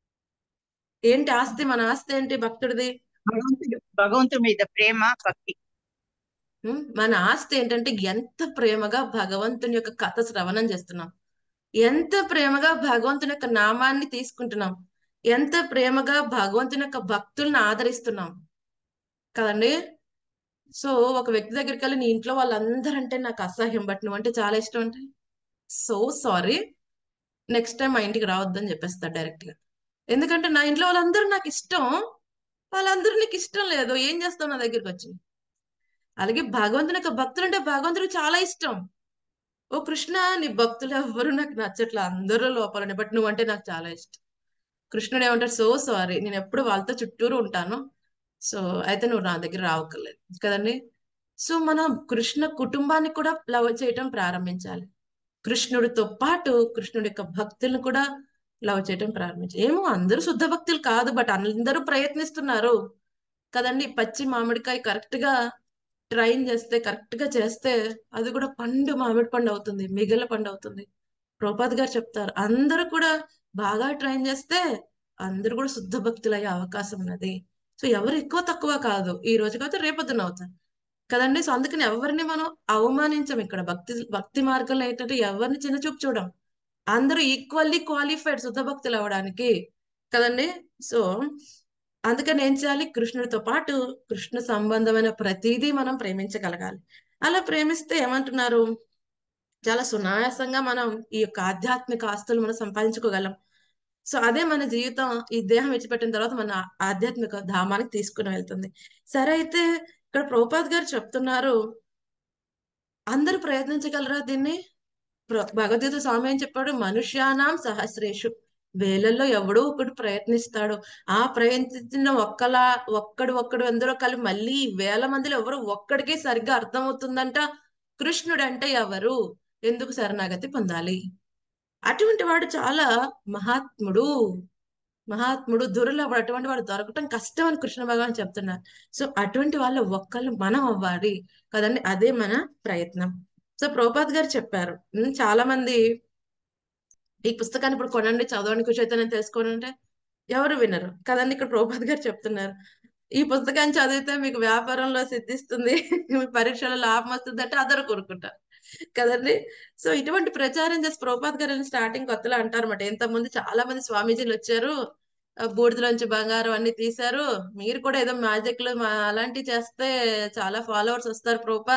ఏంటి ఆస్తి మన ఆస్తి ఏంటి భక్తుడిది భగవంతుడు భగవంతుడి మీద ప్రేమ భక్తి ఉం? మన ఆస్తి ఏంటంటే ఎంత ప్రేమగా భగవంతుని యొక్క కథ శ్రవణం చేస్తున్నాం ఎంత ప్రేమగా భగవంతుని యొక్క నామాన్ని తీసుకుంటున్నాం ఎంత ప్రేమగా భగవంతుని యొక్క భక్తుల్ని ఆదరిస్తున్నాం కదండి సో ఒక వ్యక్తి దగ్గరికి వెళ్ళి నీ ఇంట్లో వాళ్ళందరంటే నాకు అసహ్యం బట్ నువ్వంటే చాలా ఇష్టం అంటే సో సారీ నెక్స్ట్ టైం మా ఇంటికి రావద్దని చెప్పేస్తా డైరెక్ట్ గా ఎందుకంటే నా ఇంట్లో వాళ్ళందరూ నాకు ఇష్టం వాళ్ళందరూ నీకు ఇష్టం లేదు ఏం చేస్తావు నా దగ్గరికి వచ్చి అలాగే భగవంతుని యొక్క భక్తులు అంటే భగవంతుడికి చాలా ఇష్టం ఓ కృష్ణ నీ భక్తులు ఎవ్వరు నాకు నచ్చట్లా అందరూ లోపలనే బట్ నువ్వంటే నాకు చాలా ఇష్టం కృష్ణుడు ఏమంటాడు సో సారీ నేను ఎప్పుడు వాళ్ళతో చుట్టూరు ఉంటాను సో అయితే నువ్వు నా దగ్గర రావక్కర్లేదు కదండి సో మనం కృష్ణ కుటుంబాన్ని కూడా లవ్ చేయటం ప్రారంభించాలి కృష్ణుడితో పాటు కృష్ణుడి యొక్క భక్తులను కూడా లవ్ చేయటం ప్రారంభించాలి ఏమో అందరూ శుద్ధ భక్తులు కాదు బట్ అందరూ ప్రయత్నిస్తున్నారు కదండి పచ్చి మామిడికాయ కరెక్ట్ గా ట్రైన్ చేస్తే కరెక్ట్ గా చేస్తే అది కూడా పండు మామిడి పండు అవుతుంది మిగిలిన పండు అవుతుంది ప్రభుపాద్ గారు చెప్తారు అందరూ కూడా బాగా ట్రైన్ చేస్తే అందరూ కూడా శుద్ధ భక్తులు అయ్యే అవకాశం ఉన్నది సో ఎవరు ఎక్కువ తక్కువ కాదు ఈ రోజు కాకపోతే రేపొద్దున అవుతారు కదండి సో అందుకని ఎవరిని మనం అవమానించం ఇక్కడ భక్తి భక్తి మార్గంలో ఏంటంటే ఎవరిని చిన్న చూపు చూడం అందరూ ఈక్వల్లీ క్వాలిఫైడ్ శుద్ధ భక్తులు అవ్వడానికి కదండి సో అందుకని ఏం చేయాలి కృష్ణుడితో పాటు కృష్ణ సంబంధమైన ప్రతిదీ మనం ప్రేమించగలగాలి అలా ప్రేమిస్తే ఏమంటున్నారు చాలా సునాయాసంగా మనం ఈ యొక్క ఆధ్యాత్మిక ఆస్తులు మనం సంపాదించుకోగలం సో అదే మన జీవితం ఈ దేహం విడిచిపెట్టిన తర్వాత మన ఆధ్యాత్మిక ధామానికి తీసుకుని వెళ్తుంది సరే అయితే ఇక్కడ ప్రభుపాద్ గారు చెప్తున్నారు అందరూ ప్రయత్నించగలరా దీన్ని ప్ర- భగవద్గీత స్వామి ఏం చెప్పాడు మనుష్యానాం సహస్రేషు వేలల్లో ఎవడో ఒకడు ప్రయత్నిస్తాడు ఆ ప్రయత్నించిన ఒక్కలా ఒక్కడు ఒక్కడు అందరూ కలిపి మళ్ళీ ఈ వేల మందిలో ఎవరు ఒక్కడికే సరిగ్గా అర్థమవుతుందంట కృష్ణుడు అంటే ఎవరు ఎందుకు శరణాగతి పొందాలి అటువంటి వాడు చాలా మహాత్ముడు మహాత్ముడు దుర్లభుడు అటువంటి వాడు దొరకటం కష్టం అని కృష్ణ భగవాన్ చెప్తున్నారు సో అటువంటి వాళ్ళు ఒక్కళ్ళు మనం అవ్వాలి కదండి అదే మన ప్రయత్నం సో ప్రభుపాద్ గారు చెప్పారు ఉమ్, చాలా మంది ఈ పుస్తకాన్ని ఇప్పుడు కొనండి చదవండి కుచైతన్యం తెలుసుకోండి అంటే ఎవరు వినరు కదండి ఇక్కడ ప్రభుపాద్ గారు చెప్తున్నారు ఈ పుస్తకాన్ని చదివితే మీకు వ్యాపారంలో సిద్ధిస్తుంది మీ పరీక్షలో లాభం వస్తుంది అంటే అందరూ కోరుకుంటారు కదండి సో ఇటువంటి ప్రచారం చేసి ప్రభుపాద్ గారు స్టార్టింగ్ కొత్తలో అంటారన్నమాట ఇంతకుముందు చాలా మంది స్వామీజీలు వచ్చారు ఆ బూడిదలోంచి బంగారం అన్ని తీశారు మీరు కూడా ఏదో మ్యాజిక్లు అలాంటివి చేస్తే చాలా ఫాలోవర్స్ వస్తారు ప్రభుపాద్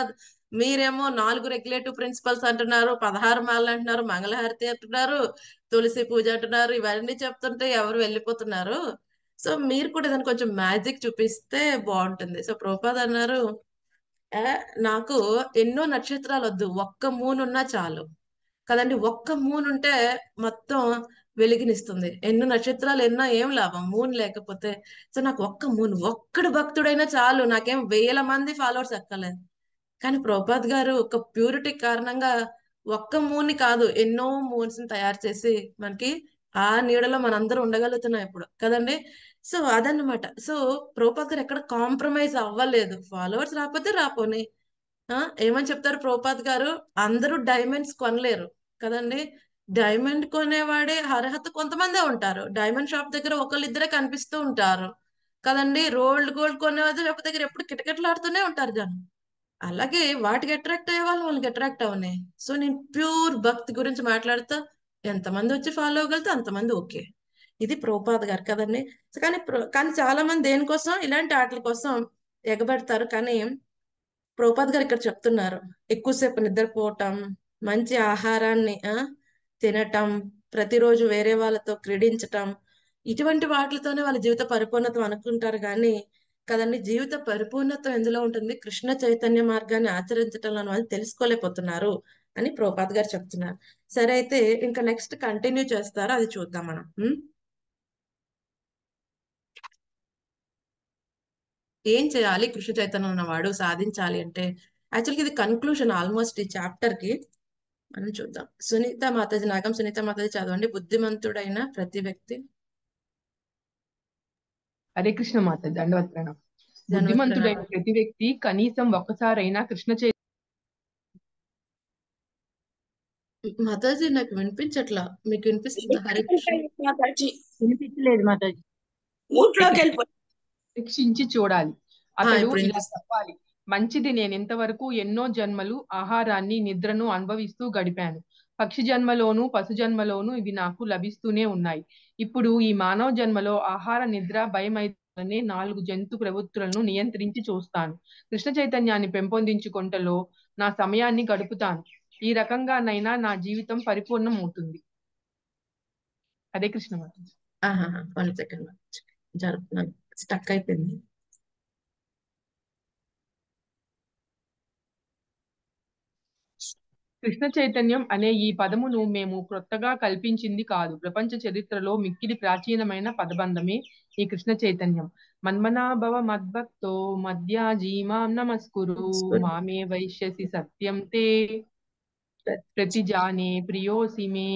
మీరేమో నాలుగు రెగ్యులేటివ్ ప్రిన్సిపల్స్ అంటున్నారు పదహారు మాలలు అంటున్నారు మంగళహారతి అంటున్నారు తులసి పూజ అంటున్నారు ఇవన్నీ చెప్తుంటే ఎవరు వెళ్ళిపోతున్నారు సో మీరు కూడా దాన్ని కొంచెం మ్యాజిక్ చూపిస్తే బాగుంటుంది సో ప్రోపాద్ అన్నారు "ఏ, నాకు ఎన్నో నక్షత్రాలు వద్దు ఒక్క మూన్ ఉన్నా చాలు కదండి ఒక్క మూన్ ఉంటే మొత్తం వెలిగినిస్తుంది ఎన్నో నక్షత్రాలు ఎన్నో ఏం లాభం మూన్ లేకపోతే సో నాకు ఒక్క మూన్ ఒక్కడు భక్తుడైనా చాలు నాకేం వేల మంది ఫాలోవర్స్ ఎక్కలేదు కానీ ప్రభుపాద్ గారు ఒక ప్యూరిటీ కారణంగా ఒక్క మూన్ కాదు ఎన్నో మూన్స్ ని తయారు చేసి మనకి ఆ నీడలో మనందరం ఉండగలుగుతున్నాం ఇప్పుడు కదండి సో అదన్నమాట సో ప్రభుపాద్ గారు ఎక్కడ కాంప్రమైజ్ అవ్వలేదు ఫాలోవర్స్ రాకపోతే రాపోని ఆ ఏమని చెప్తారు ప్రోపాద్ గారు అందరూ డైమండ్స్ కొనలేరు కదండి డైమండ్ కొనేవాడే అర్హత కొంతమందే ఉంటారు డైమండ్ షాప్ దగ్గర ఒకళ్ళిద్దరే కనిపిస్తూ ఉంటారు కదండి రోల్డ్ గోల్డ్ కొనేవాడి షాప్ దగ్గర ఎప్పుడు కిటకిటలాడుతూనే ఉంటారు జనం అలాగే వాటికి అట్రాక్ట్ అయ్యే వాళ్ళు వాళ్ళకి అట్రాక్ట్ అవనే సో నేను ప్యూర్ భక్తి గురించి మాట్లాడుతా ఎంతమంది వచ్చి ఫాలో అవ్వగలితే అంతమంది ఓకే ఇది ప్రోపాద్ గారు కదండి సో కానీ ప్రో- కానీ చాలా మంది దేనికోసం ఇలాంటి ఆటల కోసం ఎగబడతారు కానీ ప్రోపాద్ గారు ఇక్కడ చెప్తున్నారు ఎక్కువసేపు నిద్రపోవటం మంచి ఆహారాన్ని ఆ తినటం ప్రతిరోజు వేరే వాళ్ళతో క్రీడించటం ఇటువంటి వాటితోనే వాళ్ళ జీవిత పరిపూర్ణత అనుకుంటారు కానీ కదండి జీవిత పరిపూర్ణత ఎందులో ఉంటుంది కృష్ణ చైతన్య మార్గాన్ని ఆచరించటంలో వాళ్ళు తెలుసుకోలేకపోతున్నారు అని ప్రోపాద్ గారు చెప్తున్నారు సరే అయితే ఇంకా నెక్స్ట్ కంటిన్యూ చేస్తారో అది చూద్దాం మనం ఉం? ఏం చేయాలి కృష్ణ చైతన్యం ఉన్నవాడు సాధించాలి అంటే యాక్చువల్గా ఇది కన్క్లూషన్ ఆల్మోస్ట్ ఈ చాప్టర్ కి మనం చూద్దాం సునీత మాతాజీ నాగం సునీత మాతాజీ చదవండి బుద్ధిమంతుడైన ప్రతి వ్యక్తి హరే కృష్ణ మాత దండవత్ ప్రణాం ధన్వత్ బుద్ధిమంతుడైన ప్రణామం ప్రతి వ్యక్తి కనీసం ఒక్కసారైనా కృష్ణ చైతన్య మాతాజీ నాకు వినిపించట్లా మీకు వినిపిస్తుందా హరే కృష్ణ మాతాజీ వినిపించలేదు మాతాజీ ఊట్లోకి వెళ్ళిపోయి పరీక్షించి చూడాలి ఆ, అతడు ఇప్పుడు ఇలా వినిపిస్తుంది చెప్పాలి మంచిది నేను ఇంతవరకు ఎన్నో జన్మలు ఆహారాన్ని నిద్రను అనుభవిస్తూ గడిపాను పక్షి జన్మలోను పశు జన్మలోను ఇవి నాకు లభిస్తూనే ఉన్నాయి ఇప్పుడు ఈ మానవ జన్మలో ఆహార నిద్ర భయం అనే నాలుగు జంతు ప్రవృత్తులను నియంత్రించి చూస్తాను కృష్ణ చైతన్యాన్ని పెంపొందించుకొంటలో నా సమయాన్ని గడుపుతాను ఈ రకంగానైనా నా జీవితం పరిపూర్ణం అవుతుంది హరే కృష్ణ మాతాజీ ఆహాహా వన్ సెకండ్ జరుపుతున్నాను స్టక్ అయిపోయింది కృష్ణ చైతన్యం అనే ఈ పదమును మేము క్రొత్తగా కల్పించింది కాదు ప్రపంచ చరిత్రలో మిక్కిలి ప్రాచీనమైన పదబంధమే ఈ కృష్ణ చైతన్యం మన్మనాభవ మద్భక్తో మద్యాజీమాం నమస్కురు మామే వైశ్యసి సత్యం తే ప్రతిజానే ప్రియోసి మే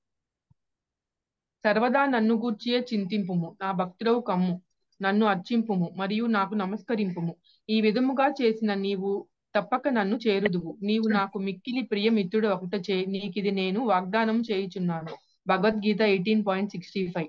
సర్వదా నన్ను గూర్చియే చింతింపుము నా భక్తుడవు కమ్ము నన్ను అర్చింపుము మరియు నాకు నమస్కరింపుము ఈ విధముగా చేసిన నీవు తప్పక నన్ను చేరుదువు నీవు నాకు మిక్కిలి ప్రియ మిత్రుడు ఒకట చే నీకిది నేను వాగ్దానం చేయుచున్నాను Bhagavad Gita eighteen point sixty five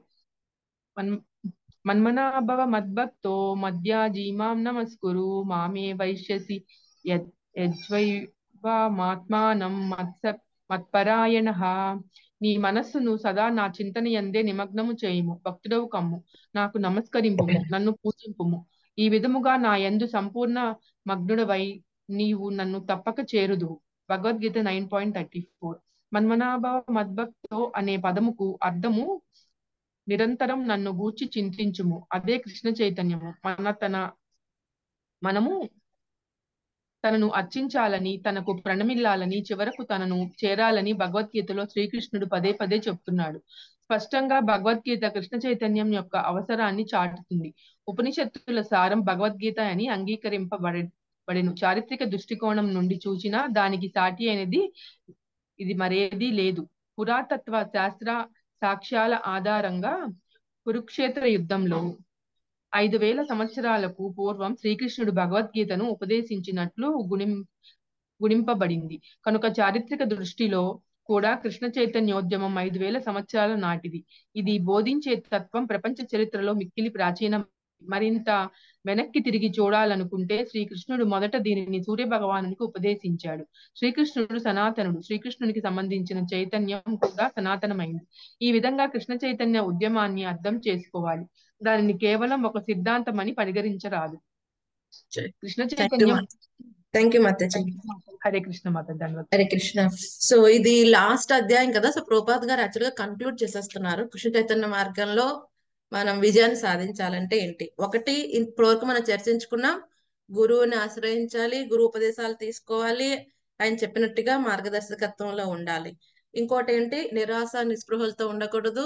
మన్మనాభవ మద్భక్తో మద్యాజీమాం నమస్కురు మామే వైశ్యసి యద్ యజ్వైవామాత్మానం మత్స మత్పరాయణ నీ మనస్సును సదా నా చింతన యందే నిమగ్నము చేయుము భక్తుడవు కమ్ము నాకు నమస్కరింపుము నన్ను పూజింపుము ఈ విధముగా నా యందు సంపూర్ణ మగ్నుడవై నీవు నన్ను తప్పక చేరుదువు Bhagavad Gita nine point thirty four మన్మనాభవ మద్భక్తో అనే పదముకు అర్థము నిరంతరం నన్ను గూర్చి చింతించుము అదే కృష్ణ చైతన్యము మన తన మనము తనను అర్చించాలని తనకు ప్రణమిల్లాలని చివరకు తనను చేరాలని భగవద్గీతలో శ్రీకృష్ణుడు పదే పదే చెప్తున్నాడు స్పష్టంగా భగవద్గీత కృష్ణ చైతన్యం యొక్క అవసరాన్ని చాటుతుంది ఉపనిషత్తుల సారం భగవద్గీత అని అంగీకరింపబడి బడెను చారిత్రక దృష్టికోణం నుండి చూచినా దానికి సాటి అనేది ఇది మరేది లేదు పురాతత్వ శాస్త్ర సాక్ష్యాల ఆధారంగా కురుక్షేత్ర యుద్ధంలో ఐదు వేల సంవత్సరాలకు పూర్వం శ్రీకృష్ణుడు భగవద్గీతను ఉపదేశించినట్లు గుణిం గుణింపబడింది కనుక చారిత్రక దృష్టిలో కూడా కృష్ణ చైతన్యోద్యమం ఐదు వేల సంవత్సరాల నాటిది ఇది బోధించే తత్వం ప్రపంచ చరిత్రలో మిక్కిలి ప్రాచీనం మరింత వెనక్కి తిరిగి చూడాలనుకుంటే శ్రీకృష్ణుడు మొదట దీనిని సూర్య భగవానునికి ఉపదేశించాడు శ్రీకృష్ణుడు సనాతనుడు శ్రీకృష్ణునికి సంబంధించిన చైతన్యం కూడా సనాతనమైంది ఈ విధంగా కృష్ణ చైతన్య ఉద్యమాన్ని అర్థం చేసుకోవాలి దానిని కేవలం ఒక సిద్ధాంతం అని పరిగణించరాదు కృష్ణ థ్యాంక్ యూ చైతన్యం థ్యాంక్ యూ మాతాజీ హరే కృష్ణ మాత ధన్యవాదాలు హరే కృష్ణ సో ఇది లాస్ట్ అధ్యాయం కదా సో ప్రోపాత్ గారు యాక్చువల్ గా కన్క్లూడ్ చేసేస్తున్నారు కృష్ణ చైతన్య మార్గంలో మనం విజయాన్ని సాధించాలంటే ఏంటి ఒకటి ఇప్పటివరకు మనం చర్చించుకున్నాం గురువుని ఆశ్రయించాలి గురువు ఉపదేశాలు తీసుకోవాలి ఆయన చెప్పినట్టుగా మార్గదర్శకత్వంలో ఉండాలి ఇంకోటి ఏంటి నిరాశ నిస్పృహలతో ఉండకూడదు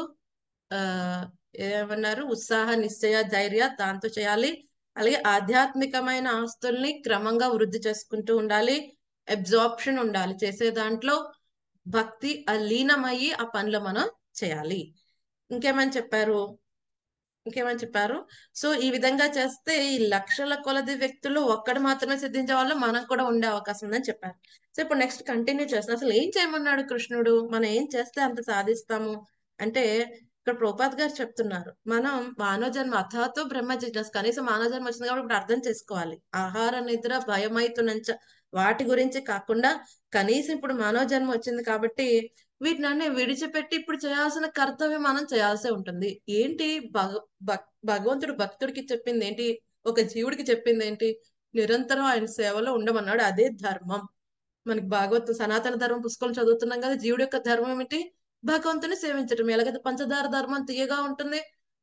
ఆ ఏమన్నారు ఉత్సాహ నిశ్చయ ధైర్య దాంతో చేయాలి అలాగే ఆధ్యాత్మికమైన ఆస్తుల్ని క్రమంగా వృద్ధి చేసుకుంటూ ఉండాలి అబ్జార్ప్షన్ ఉండాలి చేసే దాంట్లో భక్తి ఆ లీనమయ్యి ఆ పనులు మనం చేయాలి ఇంకేమని చెప్పారు ఇంకేమని చెప్పారు సో ఈ విధంగా చేస్తే ఈ లక్షల కొలది వ్యక్తులు ఒక్కడు మాత్రమే సిద్ధించే వాళ్ళు మనం కూడా ఉండే అవకాశం ఉందని చెప్పారు సో ఇప్పుడు నెక్స్ట్ కంటిన్యూ చేస్తాం అసలు ఏం చేయమన్నాడు కృష్ణుడు మనం ఏం చేస్తే అంత సాధిస్తాము అంటే ఇక్కడ ప్రోపాత్ గారు చెప్తున్నారు మనం మానవ జన్మ అథాతో బ్రహ్మ జిజ్ఞాస కనీసం మానవ జన్మ వచ్చింది కాబట్టి ఇప్పుడు అర్థం చేసుకోవాలి ఆహార నిద్ర భయమైతునంచ వాటి గురించి కాకుండా కనీసం ఇప్పుడు మానవ జన్మ వచ్చింది కాబట్టి వీటిని అన్ని విడిచిపెట్టి ఇప్పుడు చేయాల్సిన కర్తవ్యం మనం చేయాల్సి ఉంటుంది ఏంటి భగ భక్- భగవంతుడు భక్తుడికి చెప్పింది ఏంటి ఒక జీవుడికి చెప్పింది ఏంటి నిరంతరం ఆయన సేవలో ఉండమన్నాడు అదే ధర్మం మనకి భాగవత సనాతన ధర్మం పుస్తకం చదువుతున్నాం కదా జీవుడి యొక్క ధర్మం ఏంటి భగవంతుని సేవించటం ఎలాగైతే పంచదార ధర్మం తీయగా ఉంటుంది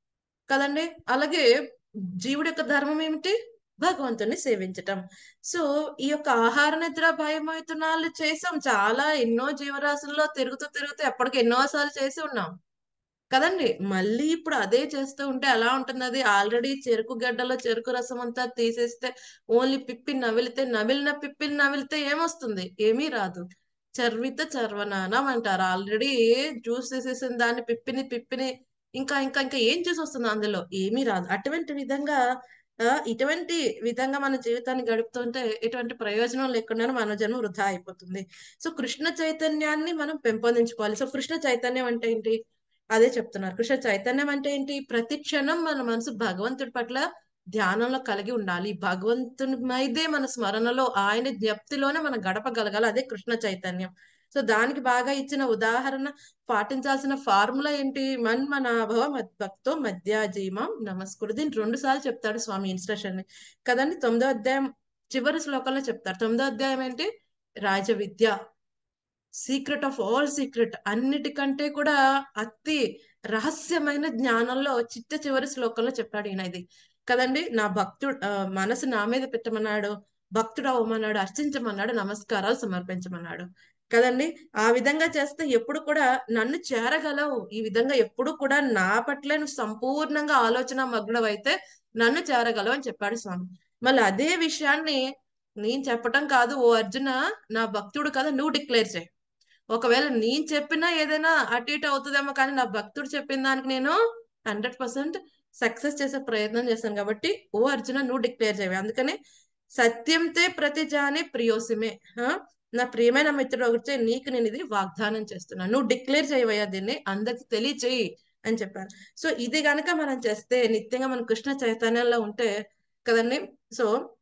కదండి అలాగే జీవుడి యొక్క ధర్మం ఏమిటి భగవంతుని సేవించటం సో ఈ యొక్క ఆహార నిద్ర భయమైతునాలు చేసాం చాలా ఎన్నో జీవరాశుల్లో తిరుగుతూ తిరుగుతూ ఎప్పటికి ఎన్నో సార్లు చేసి ఉన్నాం కదండి మళ్ళీ ఇప్పుడు అదే చేస్తూ ఉంటే ఎలా ఉంటుంది అది ఆల్రెడీ చెరుకు గడ్డలో చెరుకు రసం అంతా తీసేస్తే ఓన్లీ పిప్పి నవిలితే నవిలిన పిప్పిని నవిలితే ఏమొస్తుంది ఏమీ రాదు చర్విత చర్వనానం అంటారు ఆల్రెడీ జ్యూస్ తీసేసిన దాన్ని పిప్పిని పిప్పిని ఇంకా ఇంకా ఇంకా ఏం జ్యూస్ వస్తుంది అందులో ఏమీ రాదు అటువంటి విధంగా ఆ, ఇటువంటి విధంగా మన జీవితాన్ని గడుపుతుంటే ఎటువంటి ప్రయోజనం లేకుండా మన జన్మ వృధా అయిపోతుంది సో కృష్ణ చైతన్యాన్ని మనం పెంపొందించుకోవాలి సో కృష్ణ చైతన్యం అంటే ఏంటి అదే చెప్తున్నారు కృష్ణ చైతన్యం అంటే ఏంటి ప్రతి క్షణం మన మనసు భగవంతుడి పట్ల ధ్యానంలో కలిగి ఉండాలి భగవంతుని మీదే మన స్మరణలో ఆయన జ్ఞప్తిలోనే మనం గడపగలగాలి అదే కృష్ణ చైతన్యం సో దానికి బాగా ఇచ్చిన ఉదాహరణ పాటించాల్సిన ఫార్ములా ఏంటి మన్మనాభవ మద్భక్తో మధ్యాజీమం నమస్కుడు దీన్ని రెండు సార్లు చెప్తాడు స్వామి ఇన్స్ట్రక్షన్ ని కదండి తొమ్మిదో అధ్యాయం చివరి శ్లోకంలో చెప్తారు తొమ్మిదో అధ్యాయం ఏంటి రాజ విద్య సీక్రెట్ ఆఫ్ ఆల్ సీక్రెట్ అన్నిటికంటే కూడా అతి రహస్యమైన జ్ఞానంలో చిట్ట చివరి శ్లోకంలో చెప్పాడు ఈయన ఇది కదండి నా భక్తుడు ఆ, మనసు నా మీద పెట్టమన్నాడు భక్తుడు అవ్వమన్నాడు అర్చించమన్నాడు నమస్కారాలు సమర్పించమన్నాడు కదండి ఆ విధంగా చేస్తే ఎప్పుడు కూడా నన్ను చేరగలవు ఈ విధంగా ఎప్పుడు కూడా నా పట్లే నువ్వు సంపూర్ణంగా ఆలోచన మగ్నవైతే నన్ను చేరగలవు అని చెప్పాడు స్వామి మళ్ళీ అదే విషయాన్ని నేను చెప్పటం కాదు ఓ అర్జున నా భక్తుడు కదా నువ్వు డిక్లేర్ చేయి ఒకవేళ నేను చెప్పినా ఏదైనా అటు ఇటు అవుతుందేమో కానీ నా భక్తుడు చెప్పిన దానికి నేను హండ్రెడ్ పర్సెంట్ సక్సెస్ చేసే ప్రయత్నం చేశాను కాబట్టి ఓ అర్జున నువ్వు డిక్లేర్ చేయవి అందుకని సత్యంతే ప్రతిజాని ప్రియోసిమే హా? నా ప్రియమైన మిత్రుడు ఒకటి నీకు నేను ఇది వాగ్దానం చేస్తున్నాను నువ్వు డిక్లేర్ చేయవయ్యా దీన్ని అందరికి తెలియచేయి అని చెప్పారు సో ఇది గనక మనం చేస్తే నిత్యంగా మనం కృష్ణ చైతన్యంలో ఉంటే కదండి సో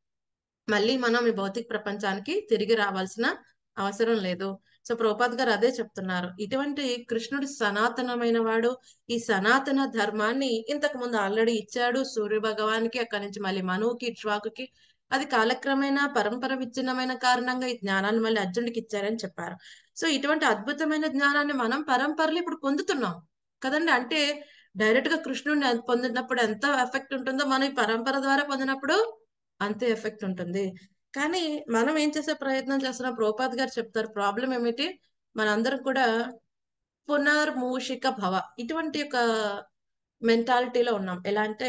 మళ్ళీ మనం ఈ భౌతిక ప్రపంచానికి తిరిగి రావాల్సిన అవసరం లేదు సో ప్రభుపాద్ గారు అదే చెప్తున్నారు ఇటువంటి కృష్ణుడు సనాతనమైన వాడు ఈ సనాతన ధర్మాన్ని ఇంతకు ముందు ఆల్రెడీ ఇచ్చాడు సూర్య భగవానికి అక్కడి నుంచి మళ్ళీ మనువుకి ఇక్ష్వాకుకి అది కాలక్రమేణా పరంపర విచ్ఛిన్నమైన కారణంగా ఈ జ్ఞానాన్ని మళ్ళీ అర్జునుడికి ఇచ్చారని చెప్పారు సో ఇటువంటి అద్భుతమైన జ్ఞానాన్ని మనం పరంపరలో ఇప్పుడు పొందుతున్నాం కదండి అంటే డైరెక్ట్ గా కృష్ణుడిని పొందినప్పుడు ఎంత ఎఫెక్ట్ ఉంటుందో మనం ఈ పరంపర ద్వారా పొందినప్పుడు అంతే ఎఫెక్ట్ ఉంటుంది కానీ మనం ఏం చేసే ప్రయత్నం చేస్తున్నాం ప్రోపాద్ గారు చెప్తారు ప్రాబ్లం ఏమిటి మనందరం కూడా పునర్మూషిక భవ ఇటువంటి ఒక మెంటాలిటీలో ఉన్నాం ఎలా అంటే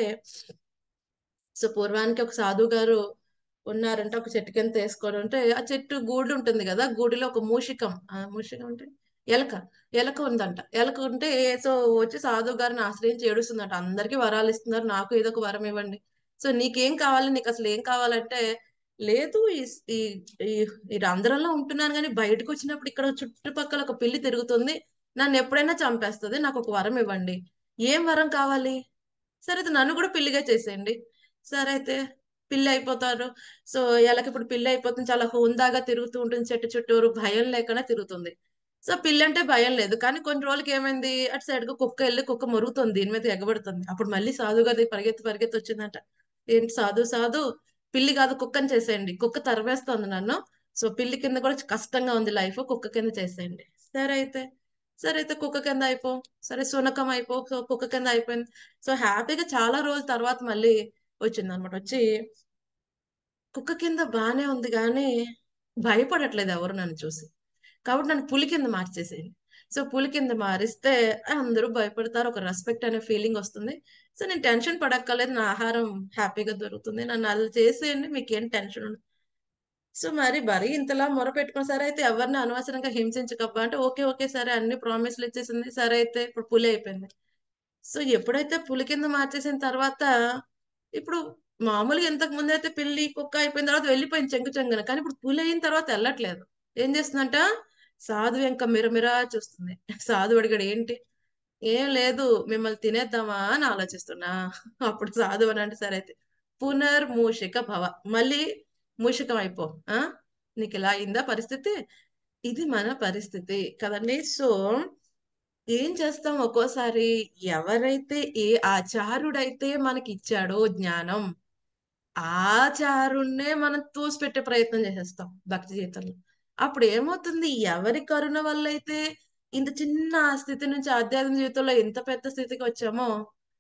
సో పూర్వానికి ఒక సాధువు గారు ఉన్నారంటే ఒక చెట్టు కింద వేసుకొని ఉంటే ఆ చెట్టు గూడు ఉంటుంది కదా గూడిలో ఒక మూషికం ఆ మూషికం అంటే ఎలక ఎలక ఉందంట ఎలక ఉంటే సో వచ్చి సాధువు గారిని ఆశ్రయించి ఏడుస్తుందంట అందరికీ వరాలు ఇస్తున్నారు నాకు ఏదో ఒక వరం ఇవ్వండి సో నీకేం కావాలి నీకు అసలు ఏం కావాలంటే లేదు ఈ ఈ ఈ- ఈ రంధ్రంలో ఉంటున్నాను కానీ బయటకు వచ్చినప్పుడు ఇక్కడ చుట్టుపక్కల ఒక పిల్లి తిరుగుతుంది నన్ను ఎప్పుడైనా చంపేస్తుంది నాకు ఒక వరం ఇవ్వండి ఏం వరం కావాలి సరే అయితే నన్ను కూడా పిల్లిగా చేసేయండి సరే అయితే పిల్లి అయిపోతారు సో ఎలాగ ఇప్పుడు పిల్లి అయిపోతుంది చాలా హుందాగా తిరుగుతూ ఉంటుంది చెట్టు చుట్టూరు భయం లేకుండా తిరుగుతుంది సో పిల్లి అంటే భయం లేదు కానీ కొన్ని రోజులకి ఏమైంది అటు సైడ్ కు కుక్క వెళ్ళి కుక్క మొరుగుతుంది దీని మీద ఎగబడుతుంది అప్పుడు మళ్ళీ సాధు గారి పరిగెత్తి పరిగెత్తి వచ్చిందంట ఏంటి సాధు సాధు పిల్లి కాదు కుక్కని చేసేయండి కుక్క తరివేస్తుంది నన్ను సో పిల్లి కింద కూడా కష్టంగా ఉంది లైఫ్ కుక్క కింద చేసేయండి సరే అయితే సరే అయితే కుక్క కింద అయిపో సరే సునకం అయిపో సో కుక్క కింద అయిపోయింది సో హ్యాపీగా చాలా రోజుల తర్వాత మళ్ళీ వచ్చింది అనమాట వచ్చి కుక్క కింద బానే ఉంది కానీ భయపడట్లేదు ఎవరు నన్ను చూసి కాబట్టి నన్ను పులి కింద మార్చేసేయండి సో పులి కింద మారిస్తే అందరూ భయపడతారు ఒక రెస్పెక్ట్ అనే ఫీలింగ్ వస్తుంది సో నేను టెన్షన్ పడక్కర్లేదు నా ఆహారం హ్యాపీగా దొరుకుతుంది నన్ను అలా చేసేయండి మీకు ఏం టెన్షన్ ఉండదు సో మరి మరీ ఇంతలా మొర పెట్టుకుని సరే అయితే ఎవరిని అనవసరంగా హింసించకబ్బా అంటే ఓకే ఓకే సరే అన్ని ప్రామిస్లు ఇచ్చేసింది సరే అయితే ఇప్పుడు పులి అయిపోయింది సో ఎప్పుడైతే పులి కింద మార్చేసిన తర్వాత ఇప్పుడు మామూలుగా ఇంతకు ముందు అయితే పిల్లి కుక్క అయిపోయిన తర్వాత వెళ్ళిపోయింది చెంగు చెంగున కానీ ఇప్పుడు పులి అయిన తర్వాత వెళ్ళట్లేదు ఏం చేస్తుందంట సాధు ఇంకా మిరమిరా చూస్తుంది సాధు అడిగాడు ఏంటి ఏం లేదు మిమ్మల్ని తినేద్దామా అని ఆలోచిస్తున్నా అప్పుడు సాధు అని అంటే సరే అయితే పునర్మూషిక భవ మళ్ళీ మూషికం అయిపో ఆ నీకు ఇలా అయిందా పరిస్థితి ఇది మన పరిస్థితి కదండి సో ఏం చేస్తాం ఒక్కోసారి ఎవరైతే ఏ ఆచారుడైతే మనకి ఇచ్చాడో జ్ఞానం ఆచారుణ్ణే మనం తోసిపెట్టే ప్రయత్నం చేసేస్తాం భక్తి జీవితంలో అప్పుడు ఏమవుతుంది ఎవరి కరుణ వల్ల అయితే ఇంత చిన్న స్థితి నుంచి ఆధ్యాత్మిక జీవితంలో ఎంత పెద్ద స్థితికి వచ్చామో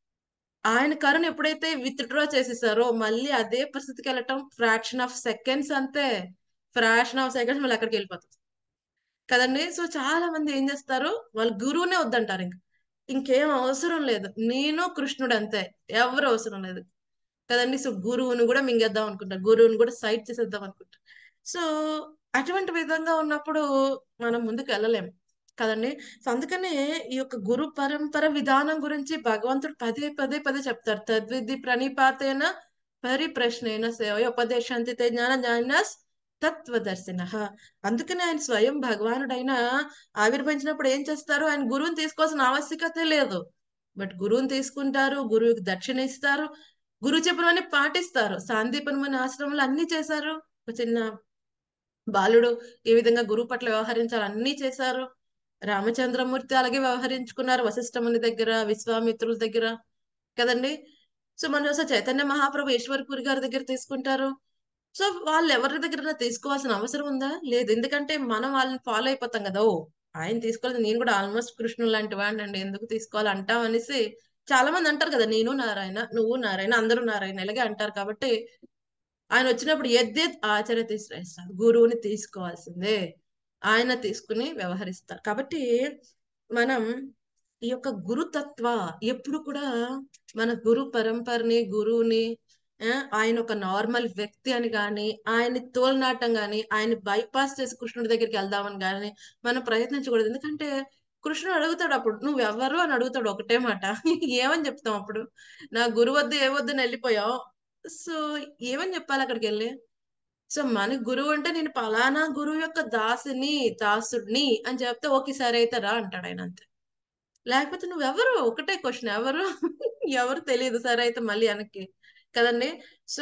ఆయన కరుణ ఎప్పుడైతే విత్డ్రా చేసేసారో మళ్ళీ అదే పరిస్థితికి వెళ్ళటం ఫ్రాక్షన్ ఆఫ్ సెకండ్స్ అంతే ఫ్రాక్షన్ ఆఫ్ సెకండ్స్ మళ్ళీ అక్కడికి వెళ్ళిపోతుంది కదండి సో చాలా మంది ఏం చేస్తారు వాళ్ళు గురువునే వద్దంటారు ఇంక ఇంకేం అవసరం లేదు నేను కృష్ణుడు అంతే ఎవరు అవసరం లేదు కదండి సో గురువుని కూడా మింగేద్దాం అనుకుంటారు గురువుని కూడా సైడ్ చేసేద్దాం అనుకుంటారు సో అటువంటి విధంగా ఉన్నప్పుడు మనం ముందుకు వెళ్ళలేము కదండి సో అందుకనే ఈ యొక్క గురు పరంపర విధానం గురించి భగవంతుడు పదే పదే పదే చెప్తారు తద్విధి ప్రణిపాతేన పరిప్రశ్నైన సేవ ఉపదేశాంతి జ్ఞాన జ్ఞానస్ తత్వదర్శిన అందుకనే ఆయన స్వయం భగవానుడైన ఆవిర్భవించినప్పుడు ఏం చేస్తారు ఆయన గురువుని తీసుకోవాల్సిన ఆవశ్యకత లేదు బట్ గురువుని తీసుకుంటారు గురువుకి దక్షిణ ఇస్తారు గురువు చెప్పినవన్నీ పాటిస్తారు సాందీపనమైన ఆశ్రమంలో అన్ని చేశారు ఒక చిన్న బాలుడు ఏ విధంగా గురువు పట్ల వ్యవహరించాలి అన్ని చేశారు రామచంద్రమూర్తి అలాగే వ్యవహరించుకున్నారు వశిష్ఠముని దగ్గర విశ్వామిత్రుల దగ్గర కదండి సో మనం చూస్తే చైతన్య మహాప్రభు ఈశ్వరపూరి గారి దగ్గర తీసుకుంటారు సో వాళ్ళు ఎవరి దగ్గర తీసుకోవాల్సిన అవసరం ఉందా లేదు ఎందుకంటే మనం వాళ్ళని ఫాలో అయిపోతాం కదా ఓ ఆయన తీసుకోవాలి నేను కూడా ఆల్మోస్ట్ కృష్ణుడు లాంటి వాడిని అండి ఎందుకు తీసుకోవాలి అంటాం అనేసి చాలా మంది అంటారు కదా నేను నారాయణ నువ్వు నారాయణ అందరూ నారాయణ ఇలాగే అంటారు కాబట్టి ఆయన వచ్చినప్పుడు ఎద్దేత్ ఆచార్య తీసుకురాస్తారు గురువుని తీసుకోవాల్సిందే ఆయన తీసుకుని వ్యవహరిస్తారు కాబట్టి మనం ఈ యొక్క గురుతత్వ ఎప్పుడు కూడా మన గురు పరంపరని గురువుని ఆ, ఆయన ఒక నార్మల్ వ్యక్తి అని కానీ ఆయన్ని తోలనాటం కానీ ఆయన బైపాస్ చేసి కృష్ణుడి దగ్గరికి వెళ్దామని కానీ మనం ప్రయత్నించకూడదు ఎందుకంటే కృష్ణుడు అడుగుతాడు అప్పుడు నువ్వు ఎవరు అని అడుగుతాడు ఒకటే మాట ఏమని చెప్తాం అప్పుడు నా గురువు వద్ద ఏ వద్దని వెళ్ళిపోయావు సో ఏమని చెప్పాలి అక్కడికి వెళ్ళి సో మన గురువు అంటే నేను పలానా గురువు యొక్క దాసుని దాసుడిని అని చెప్తే ఓకే సరే అయితే రా అంటాడు ఆయన అంతే లేకపోతే నువ్వెవరు ఒకటే క్వశ్చన్ ఎవరు ఎవరు తెలియదు సరే అయితే మళ్ళీ వెనక్కి కదండి సో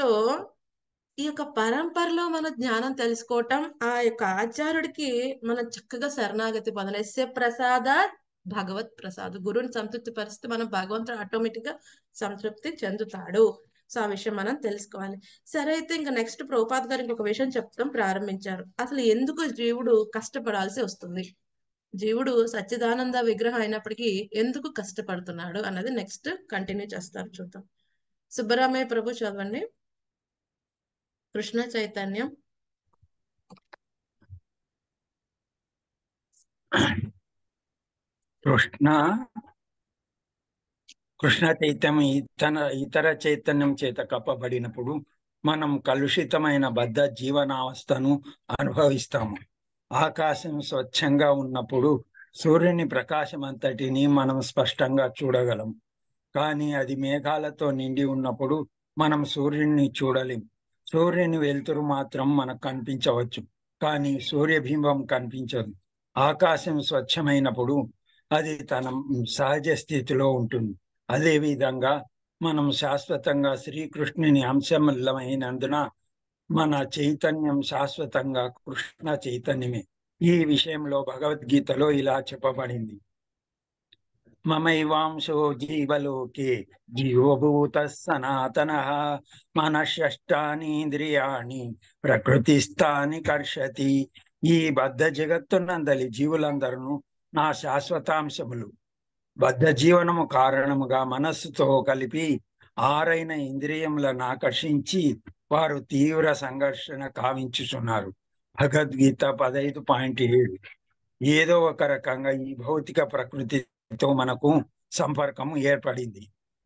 ఈ యొక్క పరంపరలో మన జ్ఞానం తెలుసుకోవటం ఆ యొక్క ఆచార్యుడికి మనం చక్కగా శరణాగతి పొందలేసే ప్రసాద భగవత్ ప్రసాద్ గురువుని సంతృప్తి పరిస్థితి మనం భగవంతుడు ఆటోమేటిక్ గా సంతృప్తి చెందుతాడు సో ఆ విషయం మనం తెలుసుకోవాలి సరే అయితే ఇంకా నెక్స్ట్ ప్రభుపాద్ గారు ఇంకొక విషయం చెప్తాం ప్రారంభించారు అసలు ఎందుకు జీవుడు కష్టపడాల్సి వస్తుంది జీవుడు సచ్చిదానంద విగ్రహం అయినప్పటికీ ఎందుకు కష్టపడుతున్నాడు అన్నది నెక్స్ట్ కంటిన్యూ చేస్తారు చూద్దాం సుబ్బరామయ్య ప్రభు చదవండి కృష్ణ చైతన్యం కృష్ణ కృష్ణ చైతన్యం ఇతర ఇతర చైతన్యం చేత కప్పబడినప్పుడు మనం కలుషితమైన బద్ధ జీవనావస్థను అనుభవిస్తాము ఆకాశం స్వచ్ఛంగా ఉన్నప్పుడు సూర్యుని ప్రకాశం అంతటిని మనం స్పష్టంగా చూడగలం కానీ అది మేఘాలతో నిండి ఉన్నప్పుడు మనం సూర్యుడిని చూడలేం సూర్యుని వెలుతురు మాత్రం మనకు కనిపించవచ్చు కానీ సూర్యబింబం కనిపించదు ఆకాశం స్వచ్ఛమైనప్పుడు అది తన సహజ స్థితిలో ఉంటుంది అదే విధంగా మనం శాశ్వతంగా శ్రీకృష్ణుని అంశమల్లమైనందున మన చైతన్యం శాశ్వతంగా కృష్ణ చైతన్యమే ఈ విషయంలో భగవద్గీతలో ఇలా చెప్పబడింది మమైవాంశో జీవలోకే జీవభూత సనాతన మనషష్టానీంద్రియాణి ప్రకృతిస్థాని కర్షతి ఈ బద్ధ జగత్తునందలి జీవులందరూ నా శాశ్వతాంశములు బద్ధ జీవనము కారణముగా మనస్సుతో కలిపి ఆరైన ఇంద్రియములను ఆకర్షించి వారు తీవ్ర సంఘర్షణ కావించుచున్నారు భగవద్గీత పదైదు పాయింట్ ఏడు ఏదో ఒక రకంగా ఈ భౌతిక ప్రకృతితో మనకు సంపర్కం ఏర్పడింది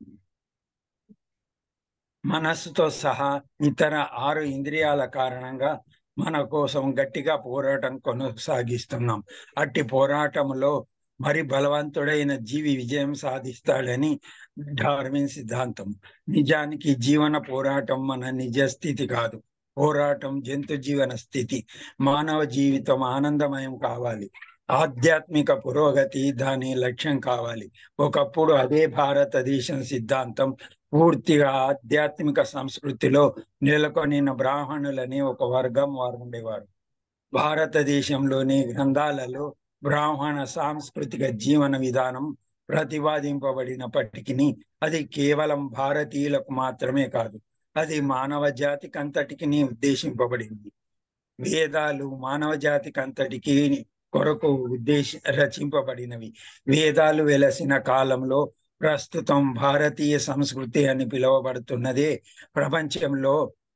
మనస్సుతో సహా ఇతర ఆరు ఇంద్రియాల కారణంగా మన కోసం గట్టిగా పోరాటం కొనసాగిస్తున్నాం అట్టి పోరాటంలో మరి బలవంతుడైన జీవి విజయం సాధిస్తాడని డార్విన్ సిద్ధాంతం నిజానికి జీవన పోరాటం మన నిజ స్థితి కాదు పోరాటం జంతు జీవన స్థితి మానవ జీవితం ఆనందమయం కావాలి ఆధ్యాత్మిక పురోగతి దాని లక్ష్యం కావాలి ఒకప్పుడు అదే భారతదేశం సిద్ధాంతం పూర్తిగా ఆధ్యాత్మిక సంస్కృతిలో నెలకొనిన బ్రాహ్మణులని ఒక వర్గం వారు ఉండేవారు భారతదేశంలోని గ్రంథాలలో బ్రాహ్మణ సాంస్కృతిక జీవన విధానం ప్రతిపాదింపబడినప్పటికీ అది కేవలం భారతీయులకు మాత్రమే కాదు అది మానవ జాతికి అంతటికి ఉద్దేశింపబడింది వేదాలు మానవ జాతికి అంతటికి కొరకు ఉద్దేశ రచింపబడినవి వేదాలు వెలసిన కాలంలో ప్రస్తుతం భారతీయ సంస్కృతి అని పిలువబడుతున్నదే ప్రపంచంలో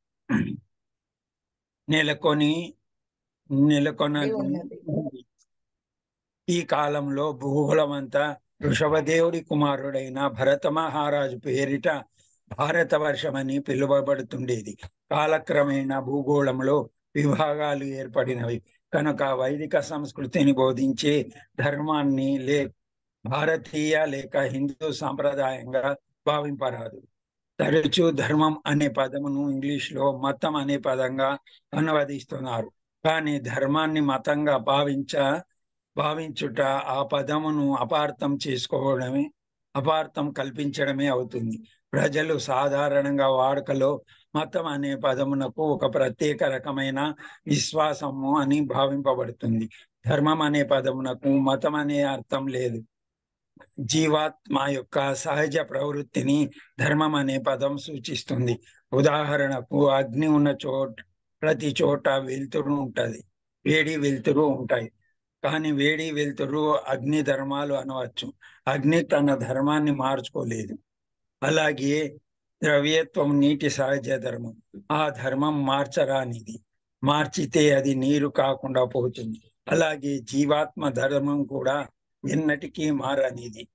నెలకొని నెలకొన ఉన్నది. ఈ కాలంలో భూగోళమంతా వృషభదేవుడి కుమారుడైన భరత మహారాజు పేరిట భారతవర్షమని పిలువబడుతుండేది కాలక్రమేణా భూగోళంలో విభాగాలు ఏర్పడినవి కనుక వైదిక సంస్కృతిని బోధించే ధర్మాన్ని లే భారతీయ లేక హిందూ సాంప్రదాయంగా భావింపరాదు తరచూ ధర్మం అనే పదమును ఇంగ్లీష్ లో మతం అనే పదంగా అనువదిస్తున్నారు కానీ ధర్మాన్ని మతంగా భావించ భావించుట ఆ పదమును అపార్థం చేసుకోవడమే అపార్థం కల్పించడమే అవుతుంది ప్రజలు సాధారణంగా వాడుకలో మతం అనే పదమునకు ఒక ప్రత్యేక రకమైన విశ్వాసము అని భావింపబడుతుంది ధర్మం అనే పదమునకు మతం అనే అర్థం లేదు జీవాత్మ యొక్క సహజ ప్రవృత్తిని ధర్మం అనే పదం సూచిస్తుంది ఉదాహరణకు అగ్ని ఉన్న చోట ప్రతి చోట వెలుతురు ఉంటది వేడి వెలుతురు ఉంటాయి కానీ వేడి వెలుతురు అగ్ని ధర్మాలు అనవచ్చు అగ్ని తన ధర్మాన్ని మార్చుకోలేదు అలాగే ద్రవ్యత్వం నీటి సహజ ధర్మం ఆ ధర్మం మార్చరానిది మార్చితే అది నీరు కాకుండా పోతుంది అలాగే జీవాత్మ ధర్మం కూడా ఎన్నటికీ మారనిది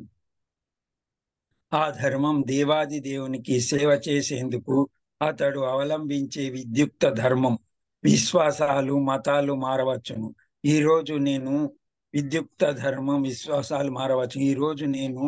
ఆ ధర్మం దేవాది దేవునికి సేవ చేసేందుకు అతడు అవలంబించే విద్యుక్త ధర్మం విశ్వాసాలు మతాలు మారవచ్చును ఈ రోజు నేను విద్యుక్త ధర్మం విశ్వాసాలు మారవచ్చు ఈ రోజు నేను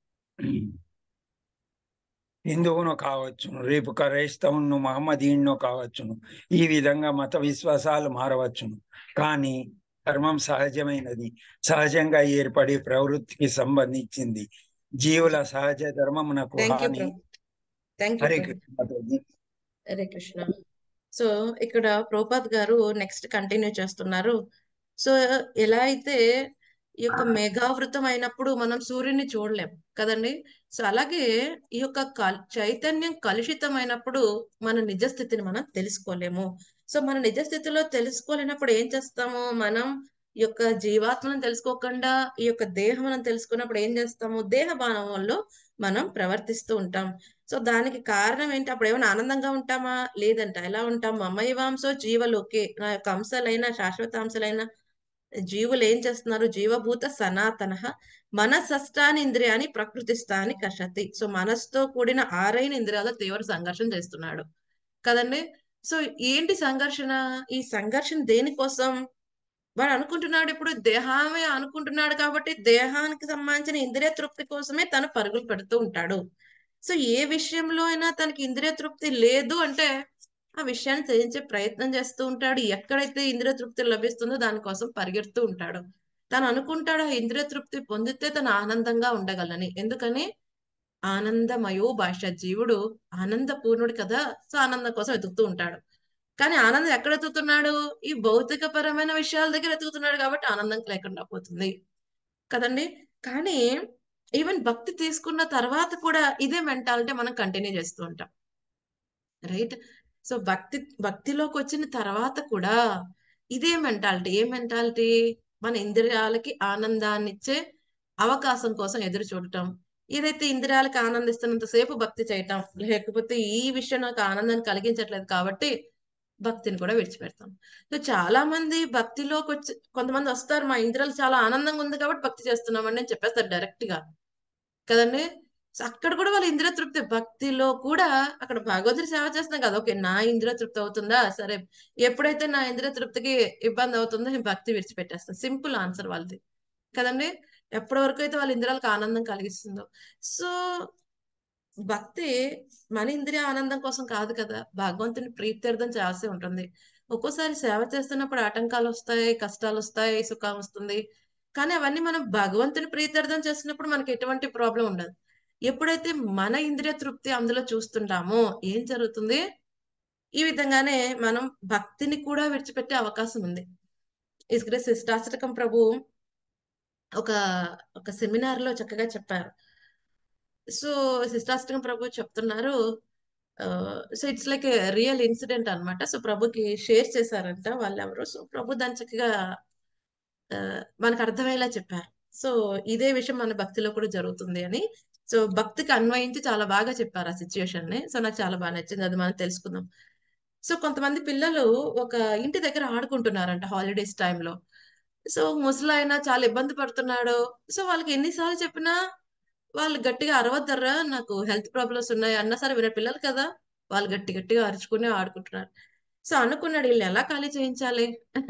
హిందువును కావచ్చును రేపు క్రైస్తవును మహమ్మదీయును కావచ్చును ఈ విధంగా మత విశ్వాసాలు మారవచ్చును కానీ ధర్మం సహజమైనది సహజంగా ఏర్పడే ప్రవృత్తికి సంబంధించింది జీవుల సహజ ధర్మమునకు థ్యాంక్ యూ హాని thank Hare you Krishna mataji. Hare Krishna so ఇక్కడ ప్రోపాద్ గారు నెక్స్ట్ కంటిన్యూ చేస్తున్నారు సో ఎలా అయితే ఈ యొక్క మేఘావృతం అయినప్పుడు మనం సూర్యుని చూడలేం కదండి సో అలాగే ఈ యొక్క కల్- చైతన్యం కలుషితమైనప్పుడు మన నిజ స్థితిని మనం తెలుసుకోలేము సో మన నిజ స్థితిలో తెలుసుకోలేనప్పుడు ఏం చేస్తాము మనం ఈ యొక్క జీవాత్మను తెలుసుకోకుండా ఈ యొక్క దేహం మనం తెలుసుకున్నప్పుడు ఏం చేస్తాము దేహ భావంలో మనం ప్రవర్తిస్తూ ఉంటాం సో దానికి కారణం ఏంటి అప్పుడు ఏమైనా ఆనందంగా ఉంటామా లేదంట ఎలా ఉంటాం మమైవాంసో జీవలోకే నా యొక్క అంశాలైన శాశ్వత అంశాలైన జీవులు ఏం చేస్తున్నారు జీవభూత సనాతన మనసష్టాని ఇంద్రియాన్ని ప్రకృతిస్థాని కషతి సో మనస్సుతో కూడిన ఆరైన ఇంద్రియాల తీవ్ర సంఘర్షణ చేస్తున్నాడు కదండి సో ఏంటి సంఘర్షణ ఈ సంఘర్షణ దేనికోసం వాడు అనుకుంటున్నాడు ఇప్పుడు దేహమే అనుకుంటున్నాడు కాబట్టి దేహానికి సంబంధించిన ఇంద్రియ తృప్తి కోసమే తను పరుగులు పెడుతూ ఉంటాడు సో ఏ విషయంలో అయినా తనకి ఇంద్రియ తృప్తి లేదు అంటే ఆ విషయాన్ని త్యజించే ప్రయత్నం చేస్తూ ఉంటాడు ఎక్కడైతే ఇంద్రియ తృప్తి లభిస్తుందో దానికోసం పరిగెడుతూ ఉంటాడు తను అనుకుంటాడు ఆ ఇంద్రియ తృప్తి పొందితే తను ఆనందంగా ఉండగలని ఎందుకని ఆనందమయో భాష జీవుడు ఆనందపూర్ణుడు కదా సో ఆనందం కోసం వెతుకుతూ ఉంటాడు కానీ ఆనందం ఎక్కడ వెతుకుతున్నాడు ఈ భౌతిక పరమైన విషయాల దగ్గర వెతుకుతున్నాడు కాబట్టి ఆనందం లేకుండా పోతుంది కదండి కానీ ఈవెన్ భక్తి తీసుకున్న తర్వాత కూడా ఇదే మెంటాలిటీ మనం కంటిన్యూ చేస్తూ ఉంటాం రైట్ సో భక్తి భక్తిలోకి వచ్చిన తర్వాత కూడా ఇదే మెంటాలిటీ ఏ మెంటాలిటీ మన ఇంద్రియాలకి ఆనందాన్ని ఇచ్చే అవకాశం కోసం ఎదురు చూడటం ఏదైతే ఇంద్రియాలకి ఆనందిస్తున్నంత సేపు భక్తి చేయటం లేకపోతే ఈ విషయం నాకు ఆనందాన్ని కలిగించట్లేదు కాబట్టి భక్తిని కూడా విడిచిపెడతాం సో చాలా మంది భక్తిలోకి వచ్చి కొంతమంది వస్తారు మా ఇంద్రియాలు చాలా ఆనందంగా ఉంది కాబట్టి భక్తి చేస్తున్నామండి అని చెప్పేస్తారు డైరెక్ట్ గా కదండి సో అక్కడ కూడా వాళ్ళ ఇంద్రియ తృప్తి భక్తిలో కూడా అక్కడ భగవతుడి సేవ చేస్తున్నాం కదా ఓకే నా ఇంద్రియ తృప్తి అవుతుందా సరే ఎప్పుడైతే నా ఇంద్రియ తృప్తికి ఇబ్బంది అవుతుందో నేను భక్తి విడిచిపెట్టేస్తాను సింపుల్ ఆన్సర్ వాళ్ళది కదండి ఎప్పటి వరకు అయితే వాళ్ళ ఇంద్రియాలకు ఆనందం కలిగిస్తుందో సో భక్తి మన ఇంద్రియ ఆనందం కోసం కాదు కదా భగవంతుని ప్రీత్యర్థం చేయాల్సి ఉంటుంది ఒక్కోసారి సేవ చేస్తున్నప్పుడు ఆటంకాలు వస్తాయి కష్టాలు వస్తాయి సుఖం వస్తుంది కానీ అవన్నీ మనం భగవంతుని ప్రీత్యర్థం చేస్తున్నప్పుడు మనకి ఎటువంటి ప్రాబ్లం ఉండదు ఎప్పుడైతే మన ఇంద్రియ తృప్తి అందులో చూస్తుంటామో ఏం జరుగుతుంది ఈ విధంగానే మనం భక్తిని కూడా విడిచిపెట్టే అవకాశం ఉంది ఇసుగ్రే శిష్టాష్టకం ప్రభు ఒక ఒక సెమినార్ లో చక్కగా చెప్పారు సో శిష్టాష్టకం ప్రభు చెప్తున్నారు so it's like real incident అన్నమాట సో ప్రభుకి షేర్ చేశారంట వాళ్ళెవరు సో ప్రభు దాన్ని చక్కగా ఆ, మనకు అర్థమయ్యేలా చెప్పారు సో ఇదే విషయం మన భక్తిలో కూడా జరుగుతుంది అని సో భక్తికి అన్వయించి చాలా బాగా చెప్పారు ఆ సిచ్యుయేషన్ ని సో నాకు చాలా బాగా నచ్చింది అది మనం తెలుసుకుందాం సో కొంతమంది పిల్లలు ఒక ఇంటి దగ్గర ఆడుకుంటున్నారంట హాలిడేస్ టైంలో సో ముసలాయన చాలా ఇబ్బంది పడుతున్నాడు సో వాళ్ళకి ఎన్నిసార్లు చెప్పినా వాళ్ళు గట్టిగా అరవద్దర్రా నాకు హెల్త్ ప్రాబ్లమ్స్ ఉన్నాయి అన్నా సరే వినే పిల్లలు కదా వాళ్ళు గట్టి గట్టిగా అరుచుకుని ఆడుకుంటున్నారు సో అనుకున్నాడు వీళ్ళు ఎలా ఖాళీ చేయించాలి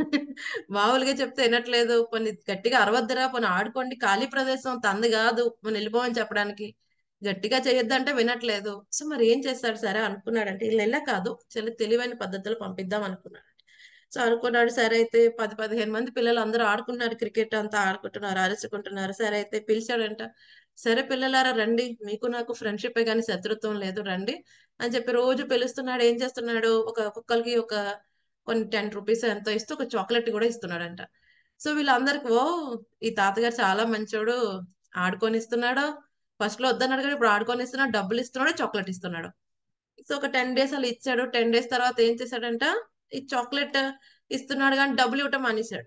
మామూలుగా చెప్తే వినట్లేదు కొన్ని గట్టిగా అరవద్దురా కొన్ని ఆడుకోండి ఖాళీ ప్రదేశం తంది కాదు మనం వెళ్ళిపోమని చెప్పడానికి గట్టిగా చేయొద్దంటే వినట్లేదు సో మరి ఏం చేస్తాడు సరే అనుకున్నాడంటే వీళ్ళు ఎలా కాదు చాలా తెలివైన పద్ధతిలో పంపిద్దాం అనుకున్నాడు సో అనుకున్నాడు సరే అయితే పది పదిహేను మంది పిల్లలు అందరూ ఆడుకుంటున్నారు క్రికెట్ అంతా ఆడుకుంటున్నారు అరుచుకుంటున్నారు సరే అయితే పిలిచాడంట సరే పిల్లలారా రండి మీకు నాకు ఫ్రెండ్షిప్ కానీ శత్రుత్వం లేదు రండి అని చెప్పి రోజు పిలుస్తున్నాడు ఏం చేస్తున్నాడు ఒక ఒక్కొక్కరికి ఒక కొన్ని టెన్ రూపీస్ ఎంతో ఇస్తూ ఒక చాక్లెట్ కూడా ఇస్తున్నాడంట సో వీళ్ళందరికి ఓ ఈ తాతగారు చాలా మంచోడు ఆడుకొని ఇస్తున్నాడు ఫస్ట్ లో వద్దన్నాడు కానీ ఇప్పుడు ఆడుకొని ఇస్తున్నాడు డబ్బులు ఇస్తున్నాడు చాక్లెట్ ఇస్తున్నాడు సో ఒక టెన్ డేస్ అలా ఇచ్చాడు టెన్ డేస్ తర్వాత ఏం చేశాడంట ఈ చాక్లెట్ ఇస్తున్నాడు కానీ డబ్బులు ఇవ్వటం మానేశాడు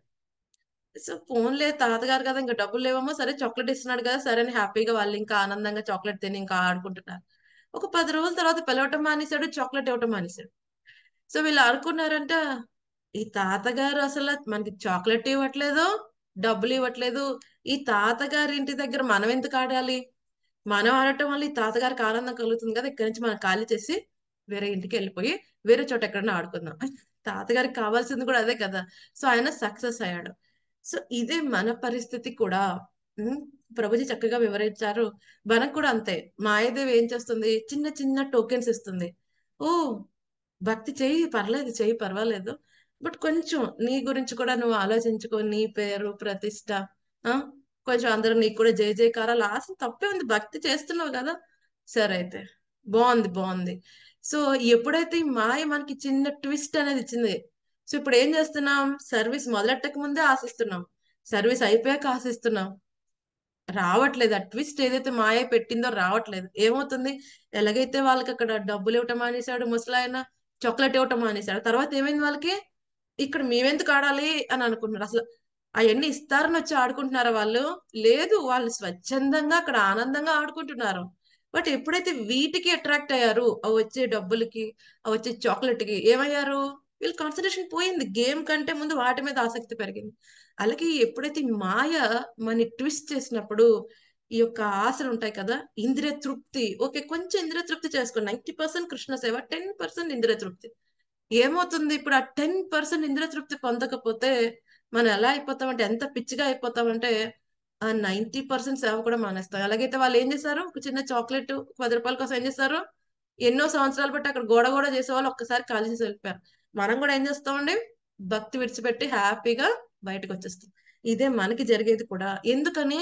సో ఫోన్లే తాతగారు కదా ఇంకా డబ్బులు లేవమ్మో సరే చాక్లెట్ ఇస్తున్నాడు కదా సరే అని హ్యాపీగా వాళ్ళు ఇంకా ఆనందంగా చాక్లెట్ తిని ఇంకా ఆడుకుంటున్నారు ఒక పది రోజుల తర్వాత పిలవటం మానేశాడు చాక్లెట్ ఇవ్వటం మానేశాడు సో వీళ్ళు ఆడుకున్నారంట ఈ తాతగారు అసలు మనకి చాక్లెట్ ఇవ్వట్లేదు డబ్బులు ఇవ్వట్లేదు ఈ తాతగారి ఇంటి దగ్గర మనం ఎందుకు ఆడాలి మనం ఆడటం వల్ల ఈ తాతగారికి ఆనందం కలుగుతుంది కదా ఇక్కడి నుంచి మనం ఖాళీ చేసి వేరే ఇంటికి వెళ్ళిపోయి వేరే చోట ఎక్కడైనా ఆడుకుందాం తాతగారికి కావాల్సింది కూడా అదే కదా సో ఆయన సక్సెస్ అయ్యాడు సో ఇదే మన పరిస్థితి కూడా ఉమ్, ప్రభుజీ చక్కగా వివరించారు మనకు కూడా అంతే మాయదేవి ఏం చేస్తుంది చిన్న చిన్న టోకెన్స్ ఇస్తుంది ఓ భక్తి చెయ్యి పర్లేదు చెయ్యి పర్వాలేదు బట్ కొంచెం నీ గురించి కూడా నువ్వు ఆలోచించుకో నీ పేరు ప్రతిష్ట ఆ కొంచెం అందరూ నీకు కూడా జయ జయకారాలు ఆశ తప్పే ఉంది భక్తి చేస్తున్నావు కదా సరే అయితే బాగుంది బాగుంది సో ఎప్పుడైతే ఈ మాయ మనకి చిన్న ట్విస్ట్ అనేది ఇచ్చింది సో ఇప్పుడు ఏం చేస్తున్నాం సర్వీస్ మొదలెట్టక ముందే ఆశిస్తున్నాం సర్వీస్ అయిపోయాక ఆశిస్తున్నాం రావట్లేదు ఆ ట్విస్ట్ ఏదైతే మాయ పెట్టిందో రావట్లేదు ఏమవుతుంది ఎలాగైతే వాళ్ళకి అక్కడ డబ్బులు ఇవ్వటం మానేశాడు ముసలాయన చాక్లెట్ ఇవ్వటం మానేశాడు తర్వాత ఏమైంది వాళ్ళకి ఇక్కడ మేమెందుకు ఆడాలి అని అనుకుంటున్నారు అసలు అవన్నీ ఇస్తారని వచ్చి ఆడుకుంటున్నారా వాళ్ళు లేదు వాళ్ళు స్వచ్ఛందంగా అక్కడ ఆనందంగా ఆడుకుంటున్నారు బట్ ఎప్పుడైతే వీటికి అట్రాక్ట్ అయ్యారు ఆ వచ్చే డబ్బులకి ఆ వచ్చే చాక్లెట్ కి ఏమయ్యారు వీళ్ళ కాన్సన్ట్రేషన్ పోయింది గేమ్ కంటే ముందు వాటి మీద ఆసక్తి పెరిగింది అలాగే ఎప్పుడైతే ఈ మాయ మన ట్విస్ట్ చేసినప్పుడు ఈ యొక్క ఆశలు ఉంటాయి కదా ఇంద్రియ తృప్తి ఓకే కొంచెం ఇంద్రియ తృప్తి చేసుకో నైన్టీ పర్సెంట్ కృష్ణ సేవ టెన్ పర్సెంట్ ఇంద్రియ తృప్తి ఏమవుతుంది ఇప్పుడు ఆ టెన్ పర్సెంట్ ఇంద్రియ తృప్తి పొందకపోతే మనం ఎలా అయిపోతామంటే ఎంత పిచ్చిగా అయిపోతామంటే ఆ నైన్టీ పర్సెంట్ సేవ కూడా మానేస్తాం అలాగైతే వాళ్ళు ఏం చేస్తారు ఒక చిన్న చాక్లెట్ పది రూపాయల కోసం ఏం చేస్తారు ఎన్నో సంవత్సరాలు బట్టి అక్కడ గోడ గోడ చేసే వాళ్ళు ఒక్కసారి ఖాళీ చేసి వెళ్ళిపోయారు మనం కూడా ఏం చేస్తామండి భక్తి విడిచిపెట్టి హ్యాపీగా బయటకు వచ్చేస్తాం ఇదే మనకి జరిగేది కూడా ఎందుకని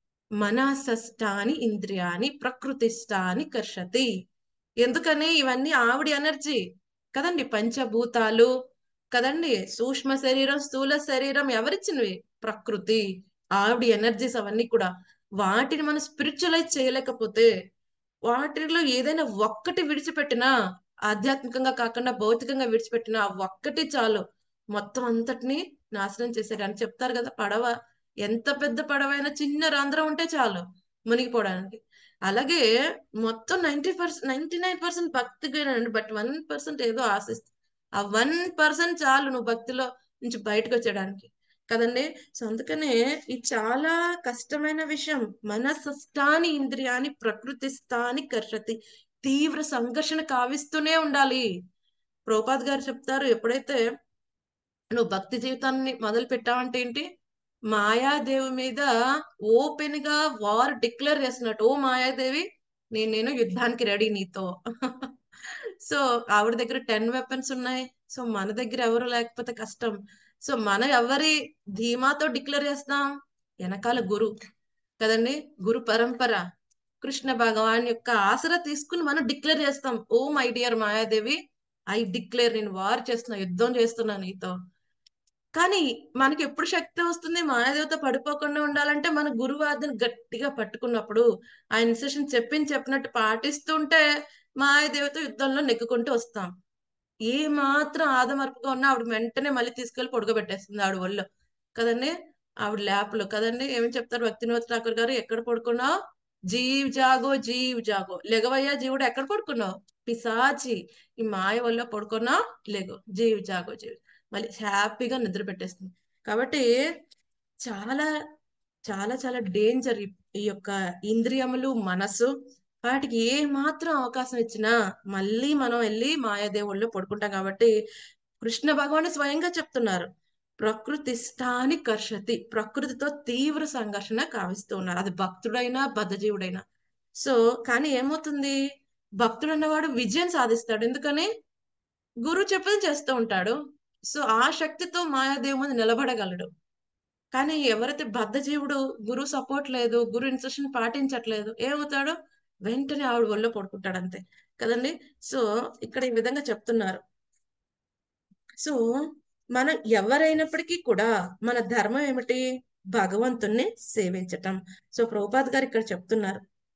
మనసష్టాని ఇంద్రియాని ప్రకృతిష్టాని కర్షతి ఎందుకని ఇవన్నీ ఆవిడ ఎనర్జీ కదండి పంచభూతాలు కదండి సూక్ష్మ శరీరం స్థూల శరీరం ఎవరిచ్చినవి ప్రకృతి ఆవిడ ఎనర్జీస్ అవన్నీ కూడా వాటిని మనం స్పిరిచువలైజ్ చేయలేకపోతే వాటిలో ఏదైనా ఒక్కటి విడిచిపెట్టినా ఆధ్యాత్మికంగా కాకుండా భౌతికంగా విడిచిపెట్టినా ఆ ఒక్కటి చాలు మొత్తం అంతటిని నాశనం చేసేది అని చెప్తారు కదా పడవ ఎంత పెద్ద పడవైనా చిన్న రంధ్రం ఉంటే చాలు మునిగిపోవడానికి అలాగే మొత్తం ninety percent ninety nine percent భక్తిగానండి బట్ వన్ పర్సెంట్ ఏదో ఆశిస్తుంది ఆ వన్ పర్సెంట్ చాలు నువ్వు భక్తిలో నుంచి బయటకు వచ్చేయడానికి కదండి సో అందుకనే ఇది చాలా కష్టమైన విషయం మనసస్థాని ఇంద్రియాని ప్రకృతి స్థాని కర్షతి తీవ్ర సంఘర్షణ కావిస్తూనే ఉండాలి ప్రోపాద్ గారు చెప్తారు ఎప్పుడైతే నువ్వు భక్తి జీవితాన్ని మొదలు పెట్టావంటే ఏంటి మాయాదేవి మీద ఓపెన్ గా వార్ డిక్లేర్ చేస్తున్నట్టు ఓ మాయాదేవి నేను నేను యుద్ధానికి రెడీ నీతో సో ఆవిడ దగ్గర టెన్ వెపన్స్ ఉన్నాయి సో మన దగ్గర ఎవరు లేకపోతే కష్టం సో మనం ఎవరి ధీమాతో డిక్లేర్ చేస్తాం వెనకాల గురు కదండి గురు పరంపర కృష్ణ భగవాన్ యొక్క ఆసరా తీసుకుని మనం డిక్లేర్ చేస్తాం oh my dear Mayadevi I declare నేను వార్ చేస్తున్నా యుద్ధం చేస్తున్నా నీతో కానీ మనకి ఎప్పుడు శక్తి వస్తుంది మాయాదేవత పడిపోకుండా ఉండాలంటే మన గురువాదను గట్టిగా పట్టుకున్నప్పుడు ఆ ఇన్స్ట్రక్షన్ చెప్పింది చెప్పినట్టు పాటిస్తుంటే మాయాదేవత యుద్ధంలో నెగ్గుకుంటూ వస్తాం ఏ మాత్రం ఆదమర్పుగా ఉన్నా ఆవిడ వెంటనే మళ్ళీ తీసుకెళ్లి పొడగబెట్టేస్తుంది ఆవిడ ఒళ్ళో కదండి ఆవిడ ల్యాప్ లో కదండి ఏమని చెప్తారు భక్తినోత్ ఠాకూర్ గారు ఎక్కడ పడుకున్నావు జీవ్ జాగో జీవ్ జాగో లెగవయ్యా జీవుడు ఎక్కడ పడుకున్నావు పిశాచి ఈ మాయ వల్ల పడుకున్నావు లెగో జీవ్ జాగో జీవ్ మళ్ళీ హ్యాపీగా నిద్ర పెట్టేస్తుంది కాబట్టి చాలా చాలా చాలా డేంజర్ ఈ యొక్క ఇంద్రియములు మనసు వాటికి ఏ మాత్రం అవకాశం ఇచ్చినా మళ్ళీ మనం వెళ్ళి మాయాదేవుల్లో పడుకుంటాం కాబట్టి కృష్ణ భగవాన్ స్వయంగా చెప్తున్నారు ప్రకృతి స్థాని కర్షతి ప్రకృతితో తీవ్ర సంఘర్షణ కావిస్తూ ఉన్నారు అది భక్తుడైనా బద్ధజీవుడైనా సో కానీ ఏమవుతుంది భక్తుడు అన్నవాడు విజయం సాధిస్తాడు ఎందుకని గురువు చెప్పేది చేస్తూ ఉంటాడు సో ఆ శక్తితో మాయాదేవి ముందు నిలబడగలడు కానీ ఎవరైతే బద్ధజీవుడు గురువు సపోర్ట్ లేదు గురు ఇన్స్ట్రక్షన్ పాటించట్లేదు ఏమవుతాడు వెంటనే ఆవిడ ఒళ్ళో పడుకుంటాడు అంతే కదండి సో ఇక్కడ ఈ విధంగా చెప్తున్నారు సో మనం ఎవరైనప్పటికీ కూడా మన ధర్మం ఏమిటి భగవంతుణ్ణి సేవించటం సో ప్రభుపాద్ గారు ఇక్కడ చెప్తున్నారు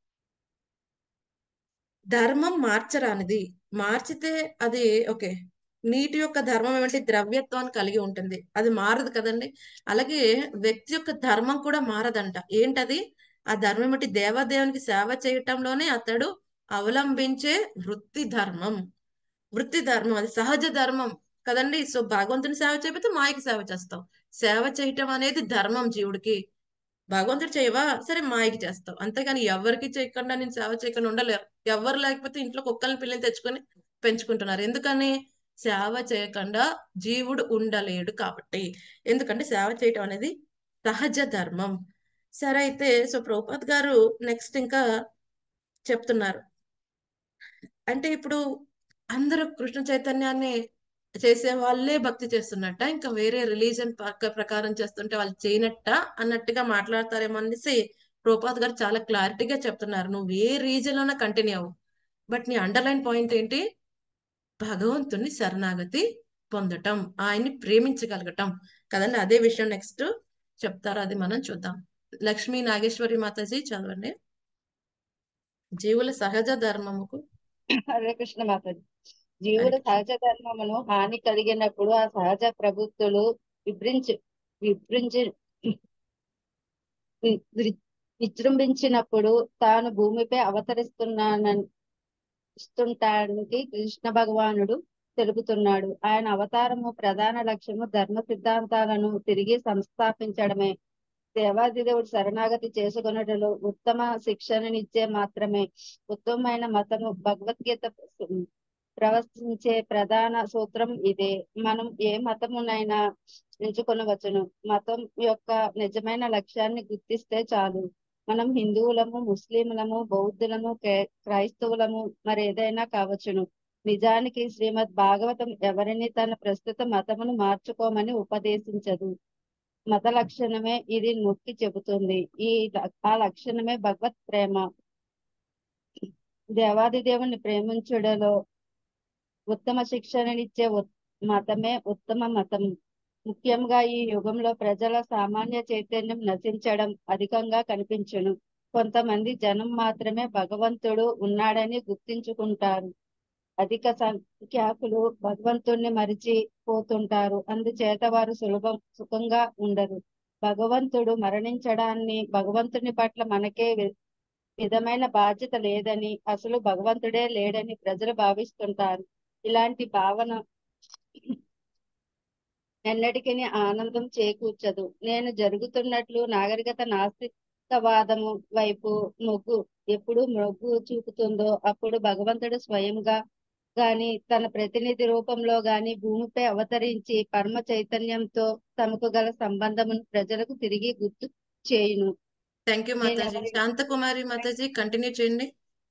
ధర్మం మార్చరానిది మార్చితే అది ఓకే నీటి యొక్క ధర్మం ఏమిటి ద్రవ్యత్వాన్ని కలిగి ఉంటుంది అది మారదు కదండి అలాగే వ్యక్తి యొక్క ధర్మం కూడా మారదంట ఏంటది ఆ ధర్మం ఏమిటి దేవదేవునికి సేవ చేయటంలోనే అతడు అవలంబించే వృత్తి ధర్మం వృత్తి ధర్మం అది సహజ ధర్మం కదండి సో భగవంతుని సేవ చేయకపోతే మాయకి సేవ చేస్తావు సేవ చేయటం అనేది ధర్మం జీవుడికి భగవంతుడు చేయవా సరే మాయకి చేస్తావు అంతేగాని ఎవరికి చేయకుండా నేను సేవ చేయకుండా ఉండలేరు ఎవరు లేకపోతే ఇంట్లో కుక్కల్ని పిల్లల్ని తెచ్చుకొని పెంచుకుంటున్నారు ఎందుకని సేవ చేయకుండా జీవుడు ఉండలేడు కాబట్టి ఎందుకంటే సేవ చేయటం అనేది సహజ ధర్మం సరే అయితే సో ప్రభుపాద్ గారు నెక్స్ట్ ఇంకా చెప్తున్నారు అంటే ఇప్పుడు అందరూ కృష్ణ చైతన్యాన్ని చేసే వాళ్ళే భక్తి చేస్తున్నట్ట ఇంకా వేరే రిలీజన్ ప్రకారం చేస్తుంటే వాళ్ళు చేయనట్ట అన్నట్టుగా మాట్లాడతారేమో అనేసి ప్రభుపాద్ గారు చాలా క్లారిటీగా చెప్తున్నారు నువ్వు ఏ రీజన్ లోనే కంటిన్యూ అవ్వు బట్ నీ అండర్లైన్ పాయింట్ ఏంటి భగవంతుని శరణాగతి పొందటం ఆయన్ని ప్రేమించగలగటం కదండి అదే విషయం నెక్స్ట్ చెప్తారు అది మనం చూద్దాం లక్ష్మీ నాగేశ్వరి మాతాజీ చదవండి జీవుల సహజ ధర్మముకు హరే కృష్ణ మాతాజీ జీవుడు సహజ ధర్మమును హాని కలిగినప్పుడు ఆ సహజ ప్రవృత్తులు విభ్రించి విభ్రించి వి- వి- విజృంభించినప్పుడు తాను భూమిపై అవతరిస్తున్నానని ఇస్తుంటానికి కృష్ణ భగవానుడు తెలుపుతున్నాడు ఆయన అవతారము ప్రధాన లక్ష్యము ధర్మ సిద్ధాంతాలను తిరిగి సంస్థాపించడమే దేవాదిదేవుడు శరణాగతి చేసుకొనుటలో ఉత్తమ శిక్షణనిచ్చే మాత్రమే ఉత్తమమైన మతము భగవద్గీత ప్రవచించే ప్రధాన సూత్రం ఇదే మనం ఏ మతమునైనా ఎంచుకొనవచ్చును మతం యొక్క నిజమైన లక్ష్యాన్ని గుర్తిస్తే చాలు మనం హిందువులము ముస్లింలము బౌద్ధులము క్రై- క్రైస్తవులము మరి ఏదైనా కావచ్చును నిజానికి శ్రీమద్ భాగవతం ఎవరిని తన ప్రస్తుత మతమును మార్చుకోమని ఉపదేశించదు మత లక్షణమే ఇది నొక్కి చెబుతుంది ఈ ల- ఆ లక్షణమే భగవత్ ప్రేమ దేవాది దేవుని ప్రేమించుటలో ఉత్తమ శిక్షణనిచ్చే ఉత్- మతమే ఉత్తమ మతం ముఖ్యంగా ఈ యుగంలో ప్రజల సామాన్య చైతన్యం నశించడం అధికంగా కనిపించును కొంతమంది జనం మాత్రమే భగవంతుడు ఉన్నాడని గుర్తించుకుంటారు అధిక సంఖ్యాకులు భగవంతుణ్ణి మరిచి పోతుంటారు అందుచేత వారు సులభం సుఖంగా ఉండరు భగవంతుడు మరణించడాన్ని భగవంతుని పట్ల మనకే వి- విధమైన బాధ్యత లేదని అసలు భగవంతుడే లేడని ప్రజలు భావిస్తుంటారు ఇలాంటి భావన ఎన్నటికీ ఆనందం చేకూర్చదు నేను జరుగుతున్నట్లు నాగరికత నాస్తికవాదము వైపు మొగ్గు ఎప్పుడు మొగ్గు చూపుతుందో అప్పుడు భగవంతుడు స్వయంగా గాని తన ప్రతినిధి రూపంలో గాని భూమిపై అవతరించి పరమ చైతన్యంతో తమకు గల సంబంధమును ప్రజలకు తిరిగి గుర్తు చేయును థ్యాంక్ యూ నేను మాతాజీ ఎవరి- శాంతకుమారి మాతాజీ కంటిన్యూ చేయండి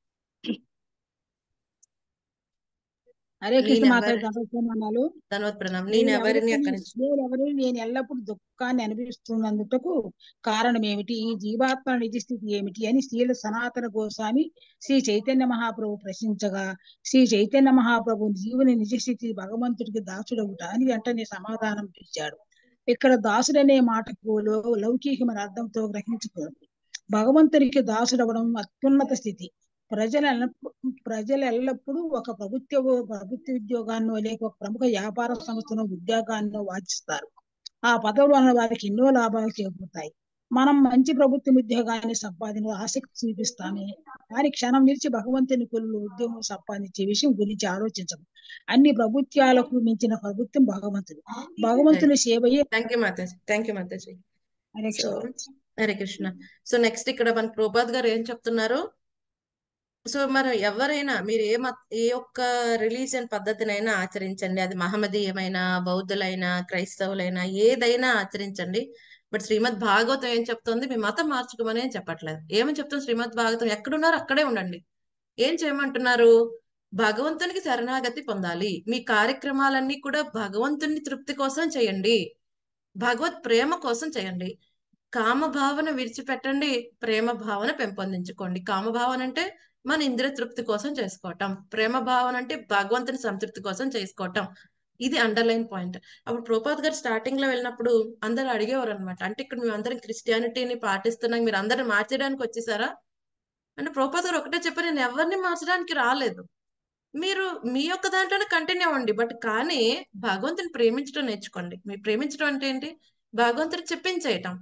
హరే కృష్ణ నేను మాతాజీ ఎవరి- దండోపమానాలు ధన్వత్ ప్రణామం నేను నేను ఎవరిని ఎవరిని అక్కడి నుంచి నేను ఎవరిని నేను ఎల్లప్పుడూ దుఃఖాన్ని అనుభవిస్తున్నందుకు కారణం ఏమిటి ఈ జీవాత్మ నిజ స్థితి ఏమిటి అని శ్రీల సనాతన గోస్వామి శ్రీ చైతన్య మహాప్రభు ప్రశ్నించగా శ్రీ చైతన్య మహాప్రభు జీవుని నిజ స్థితి భగవంతుడికి దాసుడవుట అని వెంటనే సమాధానం ఇచ్చాడు ఇక్కడ దాసుడనే మాటకు లౌ- లౌకికమైన అర్థంతో గ్రహించుకోండి భగవంతునికి దాసుడవడం అత్యున్నత స్థితి ప్రజల ప్రజలు ఎల్లప్పుడూ ఒక ప్రభుత్వ ప్రభుత్వ ఉద్యోగాన్నో లేక ఒక ప్రముఖ వ్యాపార సంస్థను ఉద్యోగాన్నో వాచిస్తారు ఆ పదవులు వలన వారికి ఎన్నో లాభాలు చేకూరుతాయి మనం మంచి ప్రభుత్వ ఉద్యోగాన్ని సంపాదించ ఆసక్తి చూపిస్తామే కానీ క్షణం నిలిచి భగవంతుని కొలు ఉద్యోగం సంపాదించే విషయం గురించి ఆలోచించము అన్ని ప్రభుత్వాలకు మించిన ప్రభుత్వం భగవంతుడు భగవంతుని సేవయే thank you mataji thank you mataji Hare so Krishna. Hare Krishna so next ఇక్కడ మన ప్రభుపాద్ గారు ఏం చెప్తున్నారు సో మరి ఎవరైనా మీరు ఏ మత ఏ ఒక్క రిలీజియన్ పద్ధతినైనా ఆచరించండి అది మహమ్మదీయమైనా బౌద్ధులైనా క్రైస్తవులైనా ఏదైనా ఆచరించండి బట్ శ్రీమద్ భాగవతం ఏం చెప్తుంది మీ మతం మార్చుకోమని ఏం చెప్పట్లేదు ఏమని చెప్తుంది శ్రీమద్ భాగవతం ఎక్కడున్నారో అక్కడే ఉండండి ఏం చేయమంటున్నారు భగవంతునికి శరణాగతి పొందాలి మీ కార్యక్రమాలన్నీ కూడా భగవంతుని తృప్తి కోసం చేయండి భగవత్ ప్రేమ కోసం చేయండి కామ భావన విడిచిపెట్టండి ప్రేమ భావన పెంపొందించుకోండి కామ భావన అంటే మన ఇంద్రియ తృప్తి కోసం చేసుకోవటం ప్రేమ భావన అంటే భగవంతుని సంతృప్తి కోసం చేసుకోవటం ఇది అండర్లైన్ పాయింట్ అప్పుడు ప్రోపాత్ గారు స్టార్టింగ్ లో వెళ్ళినప్పుడు అందరు అడిగేవారు అనమాట అంటే ఇక్కడ మేము అందరం క్రిస్టియానిటీని పాటిస్తున్నాం మీరు అందరిని మార్చడానికి వచ్చేసారా అంటే ప్రోపాత్ గారు ఒకటే చెప్పారు నేను ఎవరిని మార్చడానికి రాలేదు మీరు మీ యొక్క దాంట్లోనే కంటిన్యూ అవ్వండి బట్ కానీ భగవంతుని ప్రేమించడం నేర్చుకోండి మీరు ప్రేమించడం అంటే ఏంటి భగవంతుని చెప్పించేయటం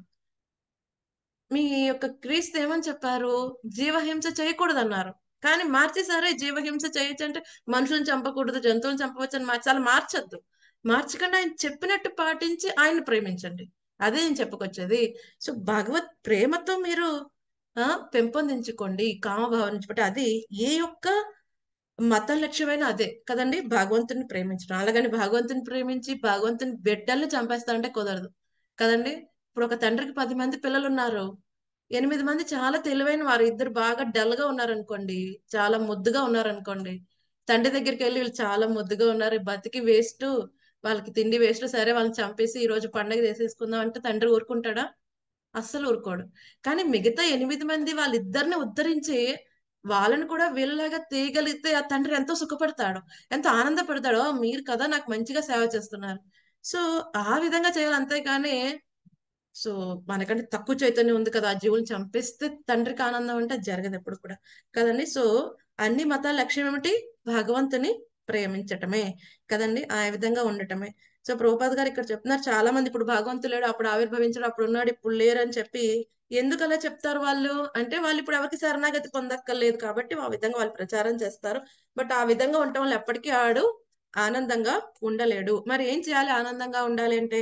మీ యొక్క క్రీస్తు ఏమని చెప్పారు జీవహింస చేయకూడదు అన్నారు కానీ మార్చేసారే జీవహింస చేయొచ్చు అంటే మనుషులను చంపకూడదు జంతువులను చంపవచ్చు అని మార్చి అలా మార్చొద్దు మార్చకుండా ఆయన చెప్పినట్టు పాటించి ఆయన ప్రేమించండి అదే నేను చెప్పుకొచ్చేది సో భగవత్ ప్రేమతో మీరు ఆ పెంపొందించుకోండి కామభావం నుంచి బట్టి అది ఏ యొక్క మతం లక్ష్యమైన అదే కదండి భగవంతుని ప్రేమించడం అలాగని భగవంతుని ప్రేమించి భగవంతుని బిడ్డల్ని చంపేస్తారంటే కుదరదు కదండి ఇప్పుడు ఒక తండ్రికి పది మంది పిల్లలు ఉన్నారు ఎనిమిది మంది చాలా తెలివైన వారు ఇద్దరు బాగా డల్ గా ఉన్నారనుకోండి చాలా ముద్దుగా ఉన్నారనుకోండి తండ్రి దగ్గరికి వెళ్ళి వీళ్ళు చాలా ముద్దుగా ఉన్నారు బతికి వేస్ట్ వాళ్ళకి తిండి వేస్ట్ సరే వాళ్ళని చంపేసి ఈ రోజు పండగ చేసేసుకుందాం అంటే తండ్రి ఊరుకుంటాడా అస్సలు ఊరుకోడు కానీ మిగతా ఎనిమిది మంది వాళ్ళిద్దరిని ఉద్ధరించి వాళ్ళని కూడా వీళ్ళలాగా తీయగలిగితే ఆ తండ్రి ఎంతో సుఖపడతాడు ఎంతో ఆనందపడతాడు "ఓ, మీరు కదా నాకు మంచిగా సేవ చేస్తున్నారు సో ఆ విధంగా చేయాలి అంతేగాని సో మనకంటే తక్కువ చైతన్యం ఉంది కదా ఆ జీవుని చంపేస్తే తండ్రికి ఆనందం అంటే అది జరగదు ఎప్పుడు కూడా కదండి సో అన్ని మతాల లక్ష్యం ఏమిటి భగవంతుని ప్రేమించటమే కదండి ఆ విధంగా ఉండటమే సో ప్రభుపాద్ గారు ఇక్కడ చెప్తున్నారు చాలా మంది ఇప్పుడు భగవంతుడు లేడు అప్పుడు ఆవిర్భవించాడు అప్పుడు ఉన్నాడు ఇప్పుడు లేరు అని చెప్పి ఎందుకు అలా చెప్తారు వాళ్ళు అంటే వాళ్ళు ఇప్పుడు ఎవరికి శరణాగతి పొందక్కర్లేదు కాబట్టి ఆ విధంగా వాళ్ళు ప్రచారం చేస్తారు బట్ ఆ విధంగా ఉండటం వల్ల ఎప్పటికీ ఆడు ఆనందంగా ఉండలేడు మరి ఏం చేయాలి ఆనందంగా ఉండాలి అంటే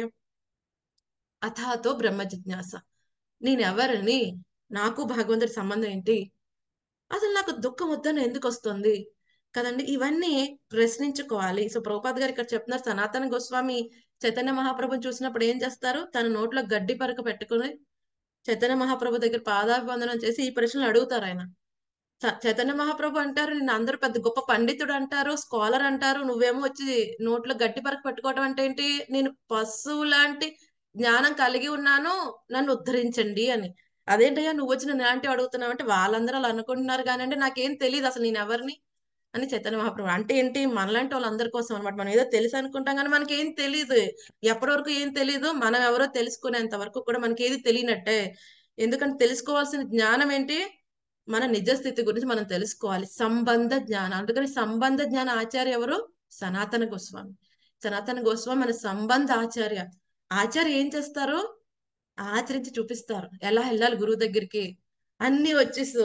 అథాతో బ్రహ్మ జిజ్ఞాస నేనెవరిని నాకు భగవంతుడి సంబంధం ఏంటి అసలు నాకు దుఃఖం వద్దని ఎందుకు వస్తుంది కదండి ఇవన్నీ ప్రశ్నించుకోవాలి సో ప్రభుపాద్ గారు ఇక్కడ చెప్తున్నారు సనాతన గోస్వామి చైతన్య మహాప్రభుని చూసినప్పుడు ఏం చేస్తారు తన నోట్లో గడ్డి పరక పెట్టుకుని చైతన్య మహాప్రభు దగ్గర పాదాభివందనం చేసి ఈ ప్రశ్నలు అడుగుతారు ఆయన చ- చైతన్య మహాప్రభు అంటారు నిన్ను అందరూ పెద్ద గొప్ప పండితుడు అంటారు స్కాలర్ అంటారు నువ్వేమో వచ్చి నోట్లో గడ్డి పరక పెట్టుకోవడం అంటే ఏంటి నేను పశువు లాంటి జ్ఞానం కలిగి ఉన్నాను నన్ను ఉద్ధరించండి అని అదేంటయ్యా నువ్వు వచ్చి నన్ను ఎలాంటి అడుగుతున్నావు అంటే వాళ్ళందరూ అలా అనుకుంటున్నారు కానీ అంటే నాకేం తెలియదు అసలు నేను ఎవరిని అని చైతన్య మహాప్రభు అంటే ఏంటి మనలాంటి వాళ్ళందరి కోసం అనమాట మనం ఏదో తెలుసు అనుకుంటాం కానీ మనకి ఏం తెలియదు ఎప్పటి వరకు ఏం తెలియదు మనం ఎవరో తెలుసుకునేంత వరకు కూడా మనకి ఏది తెలియనట్టే ఎందుకంటే తెలుసుకోవాల్సిన జ్ఞానం ఏంటి మన నిజ స్థితి గురించి మనం తెలుసుకోవాలి సంబంధ జ్ఞానం అందుకని సంబంధ జ్ఞాన ఆచార్య ఎవరు సనాతన గోస్వామి సనాతన గోస్వామి మన సంబంధ ఆచార్య ఆచార్య ఏం చేస్తారు ఆచరించి చూపిస్తారు ఎలా వెళ్ళాలి గురువు దగ్గరికి అన్ని వచ్చేసు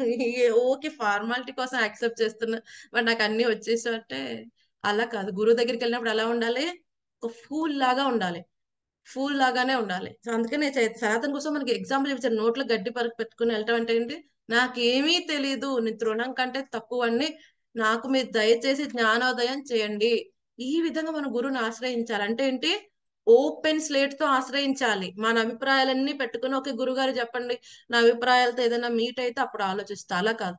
ఓకే ఫార్మాలిటీ కోసం యాక్సెప్ట్ చేస్తున్నా బట్ నాకు అన్ని వచ్చేసు అంటే అలా కాదు గురువు దగ్గరికి వెళ్ళినప్పుడు ఎలా ఉండాలి ఒక ఫూల్ లాగా ఉండాలి ఫూల్ లాగానే ఉండాలి సో అందుకనే చై- సనాతన కోసం మనకి ఎగ్జాంపుల్ ఇచ్చారు నోట్లో గడ్డి పరకు పెట్టుకుని వెళ్ళటం అంటే ఏంటి నాకేమీ తెలీదు నీ తృణం కంటే తక్కువ అన్ని నాకు మీరు దయచేసి జ్ఞానోదయం చేయండి ఈ విధంగా మన గురువుని ఆశ్రయించాలి అంటే ఏంటి ఓపెన్ స్లేట్ తో ఆశ్రయించాలి మన అభిప్రాయాలన్నీ పెట్టుకుని ఒక గురుగారు చెప్పండి నా అభిప్రాయాలతో ఏదైనా మీట్ అయితే అప్పుడు ఆలోచిస్తా అలా కాదు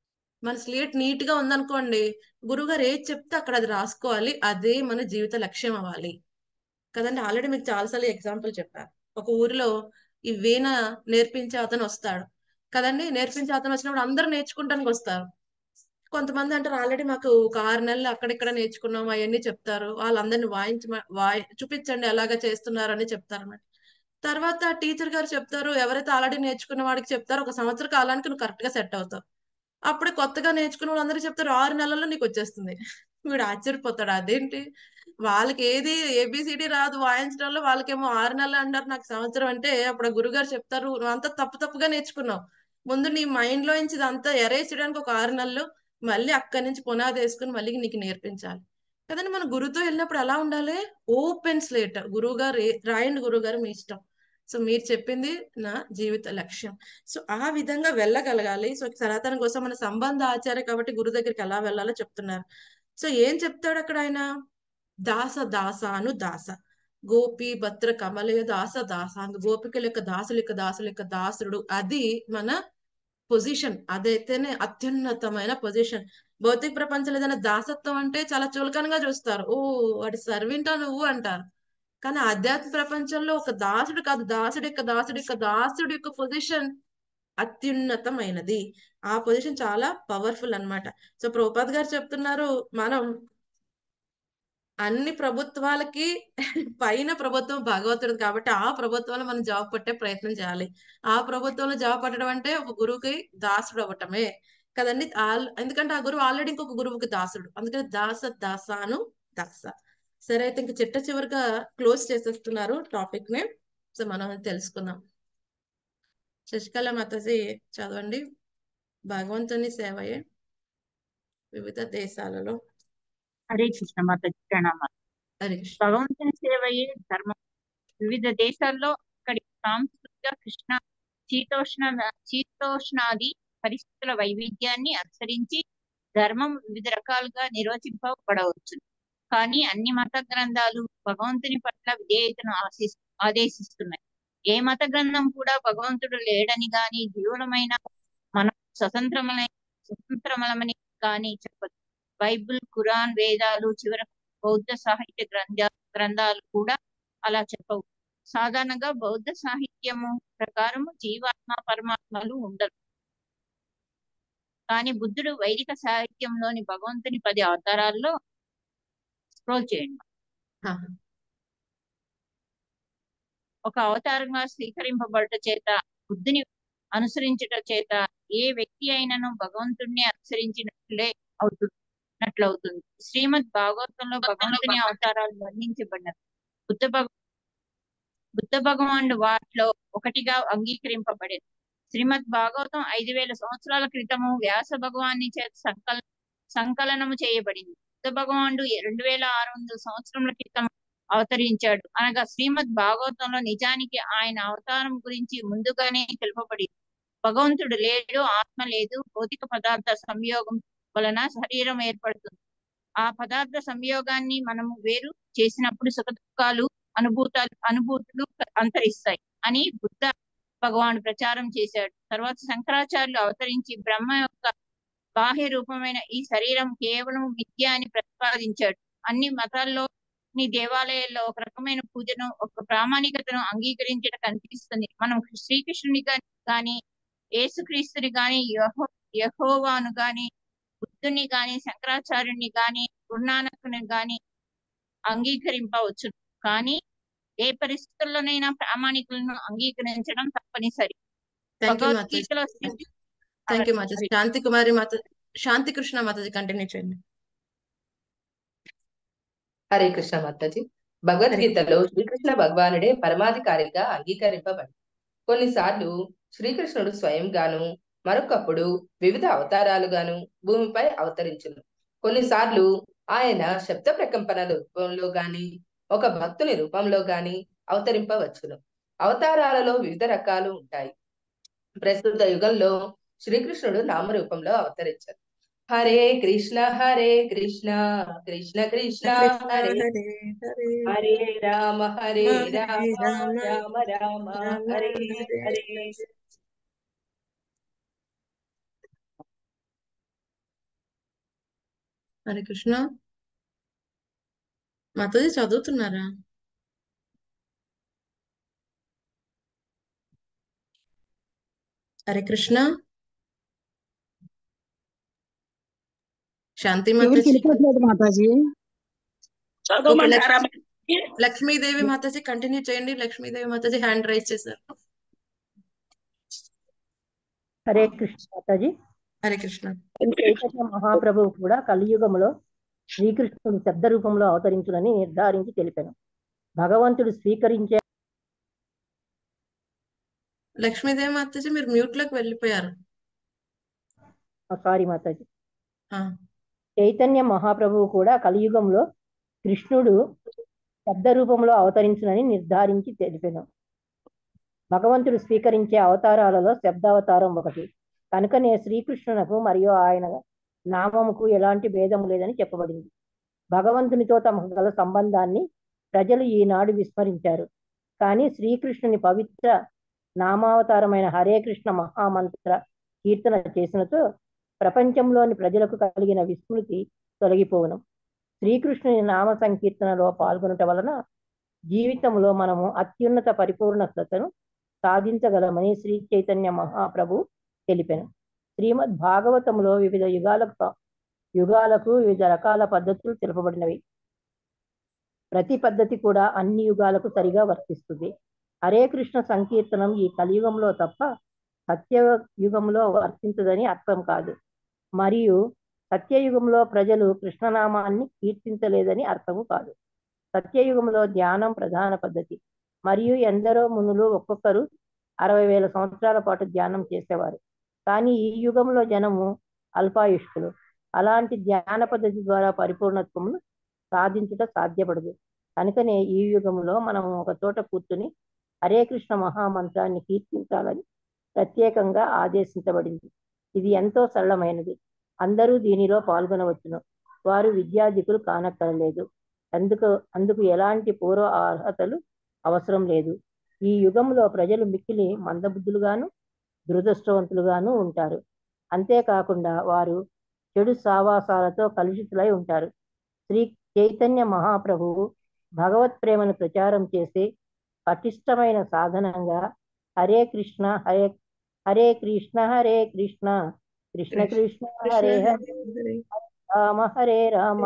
మన స్లేట్ నీట్ గా ఉందనుకోండి గురుగారు ఏది చెప్తే అక్కడ అది రాసుకోవాలి అదే మన జీవిత లక్ష్యం అవ్వాలి కదండి ఆల్రెడీ మీకు చాలాసార్లు ఎగ్జాంపుల్ చెప్పాను ఒక ఊరిలో ఈ వీణ నేర్పించే అతను వస్తాడు కదండి నేర్పించే అతను వచ్చినప్పుడు అందరూ నేర్చుకుంటానికి వస్తారు కొంతమంది అంటారు ఆల్రెడీ మాకు ఒక ఆరు నెలలు అక్కడిక్కడ నేర్చుకున్నాం అవన్నీ చెప్తారు వాళ్ళందరినీ వాయించి వాయి చూపించండి ఎలాగ చేస్తున్నారు అని చెప్తారు అన్నమాట తర్వాత టీచర్ గారు చెప్తారు ఎవరైతే ఆల్రెడీ నేర్చుకున్న వాడికి చెప్తారో ఒక సంవత్సర కాలానికి నువ్వు కరెక్ట్ గా సెట్ అవుతావు అప్పుడే కొత్తగా నేర్చుకున్న వాళ్ళందరూ చెప్తారు ఆరు నెలల్లో నీకు వచ్చేస్తుంది వీడు ఆశ్చర్యపోతాడు అదేంటి వాళ్ళకి ఏది ఏబిసిడి రాదు వాయించడంలో వాళ్ళకేమో ఆరు నెలలు అంటారు నాకు సంవత్సరం అంటే అప్పుడు ఆ గురుగారు చెప్తారు నువ్వు అంతా తప్పు తప్పుగా నేర్చుకున్నావు ముందు నీ మైండ్ లో నుంచి ఇదంతా ఎరేజ్ చేయడానికి ఒక ఆరు నెలలు మళ్ళీ అక్కడి నుంచి పునాది వేసుకుని మళ్ళీ నీకు నేర్పించాలి కదండి మన గురువుతో వెళ్ళినప్పుడు ఎలా ఉండాలి ఓపెన్ స్లేట్ గురువు గారు ఏ- రాయండి గురువు గారు మీ ఇష్టం సో మీరు చెప్పింది నా జీవిత లక్ష్యం సో ఆ విధంగా వెళ్ళగలగాలి సో సనాతన కోసం మన సంబంధ ఆచార్య కాబట్టి గురువు దగ్గరికి ఎలా వెళ్ళాలో చెప్తున్నారు సో ఏం చెప్తాడు అక్కడ ఆయన దాస దాసాను దాస గోపి భద్ర కమలయ దాస దాసాంగ గోపికల యొక్క దాసుల యొక్క దాసుల యొక్క దాసుడు అది మన పొజిషన్ అదైతేనే అత్యున్నతమైన పొజిషన్ భౌతిక ప్రపంచంలో ఏదైనా దాసత్వం అంటే చాలా చులకనగా చూస్తారు ఓ వాడి సర్వింటా నువ్వు అంటారు కానీ ఆధ్యాత్మిక ప్రపంచంలో ఒక దాసుడు కాదు దాసుడి యొక్క దాసుడి యొక్క దాసుడి యొక్క పొజిషన్ అత్యున్నతమైనది ఆ పొజిషన్ చాలా పవర్ఫుల్ అన్నమాట సో ప్రభుపాద్ గారు చెప్తున్నారు మనం అన్ని ప్రభుత్వాలకి పైన ప్రభుత్వం భగవంతుడు కాబట్టి ఆ ప్రభుత్వంలో మనం జాబ్ పట్టే ప్రయత్నం చేయాలి ఆ ప్రభుత్వంలో జాబ్ పట్టడం అంటే ఒక గురువుకి దాసుడు అవ్వటమే కదండి ఆల్- ఎందుకంటే ఆ గురువు ఆల్రెడీ ఇంకొక గురువుకి దాసుడు అందుకని దాస దాసాను దాస సరే అయితే ఇంక చిట్ట చివరిగా క్లోజ్ చేసేస్తున్నారు టాపిక్ ని సో మనం తెలుసుకుందాం శశికళ మాతాజీ చదవండి భగవంతుని సేవయే వివిధ దేశాలలో హరే కృష్ణ మాత ప్రణామాలు హరే కృష్ణ భగవంతుని సేవయే ధర్మం వివిధ దేశాల్లో ఇక్కడి సాంస్కృతిక కృష్ణ శీతోష్ణ శీతోష్ణాది పరిస్థితుల వైవిధ్యాన్ని అనుసరించి ధర్మం వివిధ రకాలుగా నిర్వచింపబడవచ్చు కానీ అన్ని మత గ్రంథాలు భగవంతుని పట్ల విధేయతను ఆశిస్ ఆదేశిస్తున్నాయి ఏ మత గ్రంథం కూడా భగవంతుడు లేడని గాని జీవులమైన మనం స్వతంత్రమైన స్వతంత్రమలమని కానీ చెప్పదు బైబిల్ ఖురాన్ వేదాలు చివరకు బౌద్ధ సాహిత్య గ్రంథ గ్రంథాలు కూడా అలా చెప్పవు సాధారణంగా బౌద్ధ సాహిత్యము ప్రకారము జీవాత్మ పరమాత్మలు ఉండరు కానీ బుద్ధుడు వైదిక సాహిత్యంలోని భగవంతుని పది అవతారాల్లో స్క్రోల్ చేయండి హా. ఒక అవతారంగా స్వీకరింపబడట చేత బుద్ధుని అనుసరించుట చేత ఏ వ్యక్తి అయినను భగవంతుణ్ణి అనుసరించినట్లే అవుతున్నట్లవుతుంది శ్రీమద్ భాగవతంలో భగవంతుని అవతారాలు వర్ణించబడినవి బుద్ధ భగ బుద్ధ భగవానుడు వాటిలో ఒకటిగా అంగీకరింపబడింది శ్రీమద్ భాగవతం ఐదు వేల సంవత్సరాల క్రితము వ్యాస భగవాన్ని చేత సంకల్ సంకలనము చేయబడింది బుద్ధ భగవానుడు రెండు వేల ఆరు వందల సంవత్సరముల క్రితం అవతరించాడు అనగా శ్రీమద్ భాగవతంలో నిజానికి ఆయన అవతారం గురించి ముందుగానే తెలుపబడింది భగవంతుడు లేడు ఆత్మ లేదు భౌతిక పదార్థ సంయోగం వలన శరీరం ఏర్పడుతుంది ఆ పదార్థ సంయోగాన్ని మనము వేరు చేసినప్పుడు సుఖ దుఃఖాలు అనుభూతాలు అనుభూతులు అంతరిస్తాయి అని బుద్ధ భగవాను ప్రచారం చేశాడు తర్వాత శంకరాచార్యులు అవతరించి బ్రహ్మ యొక్క బాహ్య రూపమైన ఈ శరీరం కేవలం మిథ్య అని ప్రతిపాదించాడు అన్ని మతాల్లో నీ దేవాలయాల్లో ఒక రకమైన పూజను ఒక ప్రామాణికతను అంగీకరించడం కనిపిస్తుంది మనం శ్రీకృష్ణుని గాని యేసుక్రీస్తుని గాని యహో యహోవాను గాని బుద్ధుని గాని శంకరాచార్యుని గాని గురునానకుని గాని అంగీకరింపవచ్చు కానీ ఏ పరిస్థితుల్లోనైనా ప్రామాణికులను అంగీకరించడం తప్పనిసరి థ్యాంక్ యూ మాతాజీ భగవద్గీతలో శ్రీ థ్యాంక్ యూ మాతాజీ శాంతి కుమారి మాత శాంతి కృష్ణ మాతాజీ కంటిన్యూ చేయండి హరే కృష్ణ మాతాజీ భగవద్గీతలో శ్రీకృష్ణ భగవానుడే పరమాధికారిగా అంగీకరింపబడి కొన్నిసార్లు శ్రీకృష్ణుడు స్వయంగాను మరొకప్పుడు వివిధ అవతారాలుగాను భూమిపై అవతరించును కొన్నిసార్లు ఆయన శబ్ద ప్రకంపనల రూపంలో గాని ఒక భక్తుని రూపంలో గాని అవతరింపవచ్చును అవతారాలలో వివిధ రకాలు ఉంటాయి ప్రస్తుత యుగంలో శ్రీకృష్ణుడు నామరూపంలో అవతరించారు హరే కృష్ణ హరే కృష్ణ కృష్ణ కృష్ణ హరే హరే హరే హరే రామ హరే హరే రామ రామ రామ రామ రామ హరే హరే హరే హరే హరే కృష్ణ మాతాజీ చదువుతున్నారా హరే కృష్ణ శాంతి ఎవరికి మాతాజీ వెళ్ళిపోవట్లేదు మాతాజీ ఓకే చదవమంటారా లక్ష్మీదేవి మాతాజీ కంటిన్యూ చేయండి లక్ష్మీదేవి మాతాజీ హ్యాండ్ రైజ్ చేశారు హరే కృష్ణ మాతాజీ హరే కృష్ణ చైతన్య మహాప్రభువు కూడా కలియుగంలో శ్రీకృష్ణుడు శబ్ద రూపంలో అవతరించునని నిర్ధారించి తెలిపాను భగవంతుడు స్వీకరించే లక్ష్మీదేవి మాతాజీ మీరు మ్యూట్ లోకి వెళ్ళిపోయారు సారీ మాతాజీ ఆ, చైతన్య మహాప్రభువు కూడా కలియుగంలో కృష్ణుడు శబ్ద రూపంలో అవతరించునని నిర్ధారించి తెలిపాను భగవంతుడు స్వీకరించే అవతారాలలో శబ్దావతారం ఒకటి కనుకనే శ్రీకృష్ణునకు మరియు ఆయన నామముకు ఎలాంటి భేదం లేదని చెప్పబడింది భగవంతునితో తమకు గల సంబంధాన్ని ప్రజలు ఈనాడు విస్మరించారు కానీ శ్రీకృష్ణుని పవిత్ర నామావతారమైన హరే కృష్ణ మహామంత్ర కీర్తన చేసినతో ప్రపంచంలోని ప్రజలకు కలిగిన విస్మృతి తొలగిపోవును శ్రీకృష్ణుని నామ సంకీర్తనలో పాల్గొనట వలన జీవితంలో మనము అత్యున్నత పరిపూర్ణతను సాధించగలమని శ్రీ చైతన్య మహాప్రభు తెలిపాను శ్రీమద్ భాగవతంలో వివిధ యుగాలకు యుగాలకు వివిధ రకాల పద్ధతులు తెలుపబడినవి ప్రతి పద్ధతి కూడా అన్ని యుగాలకు సరిగా వర్తిస్తుంది హరే కృష్ణ సంకీర్తనం ఈ కలియుగంలో తప్ప సత్య యుగంలో వర్తించదని అర్థం కాదు మరియు సత్యయుగంలో ప్రజలు కృష్ణనామాన్ని కీర్తించలేదని అర్థము కాదు సత్యయుగంలో ధ్యానం ప్రధాన పద్ధతి మరియు ఎందరో మునులు ఒక్కొక్కరు అరవై వేల సంవత్సరాల పాటు ధ్యానం చేసేవారు కానీ ఈ యుగంలో జనము అల్పాయుష్కులు అలాంటి ధ్యాన పద్ధతి ద్వారా పరిపూర్ణత్వమును సాధించుట సాధ్యపడదు కనుకనే ఈ యుగంలో మనం ఒక చోట కూర్చుని హరే కృష్ణ మహామంత్రాన్ని కీర్తించాలని ప్రత్యేకంగా ఆదేశించబడింది ఇది ఎంతో సరళమైనది అందరూ దీనిలో పాల్గొనవచ్చును వారు విద్యార్థికులు కానక్కరలేదు అందుకు అందుకు ఎలాంటి పూర్వ అర్హతలు అవసరం లేదు ఈ యుగంలో ప్రజలు మిక్కిలి మందబుద్ధులుగాను దురదృష్టవంతులుగాను ఉంటారు అంతేకాకుండా వారు చెడు సావాసాలతో కలుషితులై ఉంటారు శ్రీ చైతన్య మహాప్రభువు భగవత్ ప్రేమను ప్రచారం చేసే పటిష్టమైన సాధనంగా హరే కృష్ణ హరే హరే కృష్ణ హరే కృష్ణ కృష్ణ కృష్ణ హరే హరే హరే రామ హరే రామ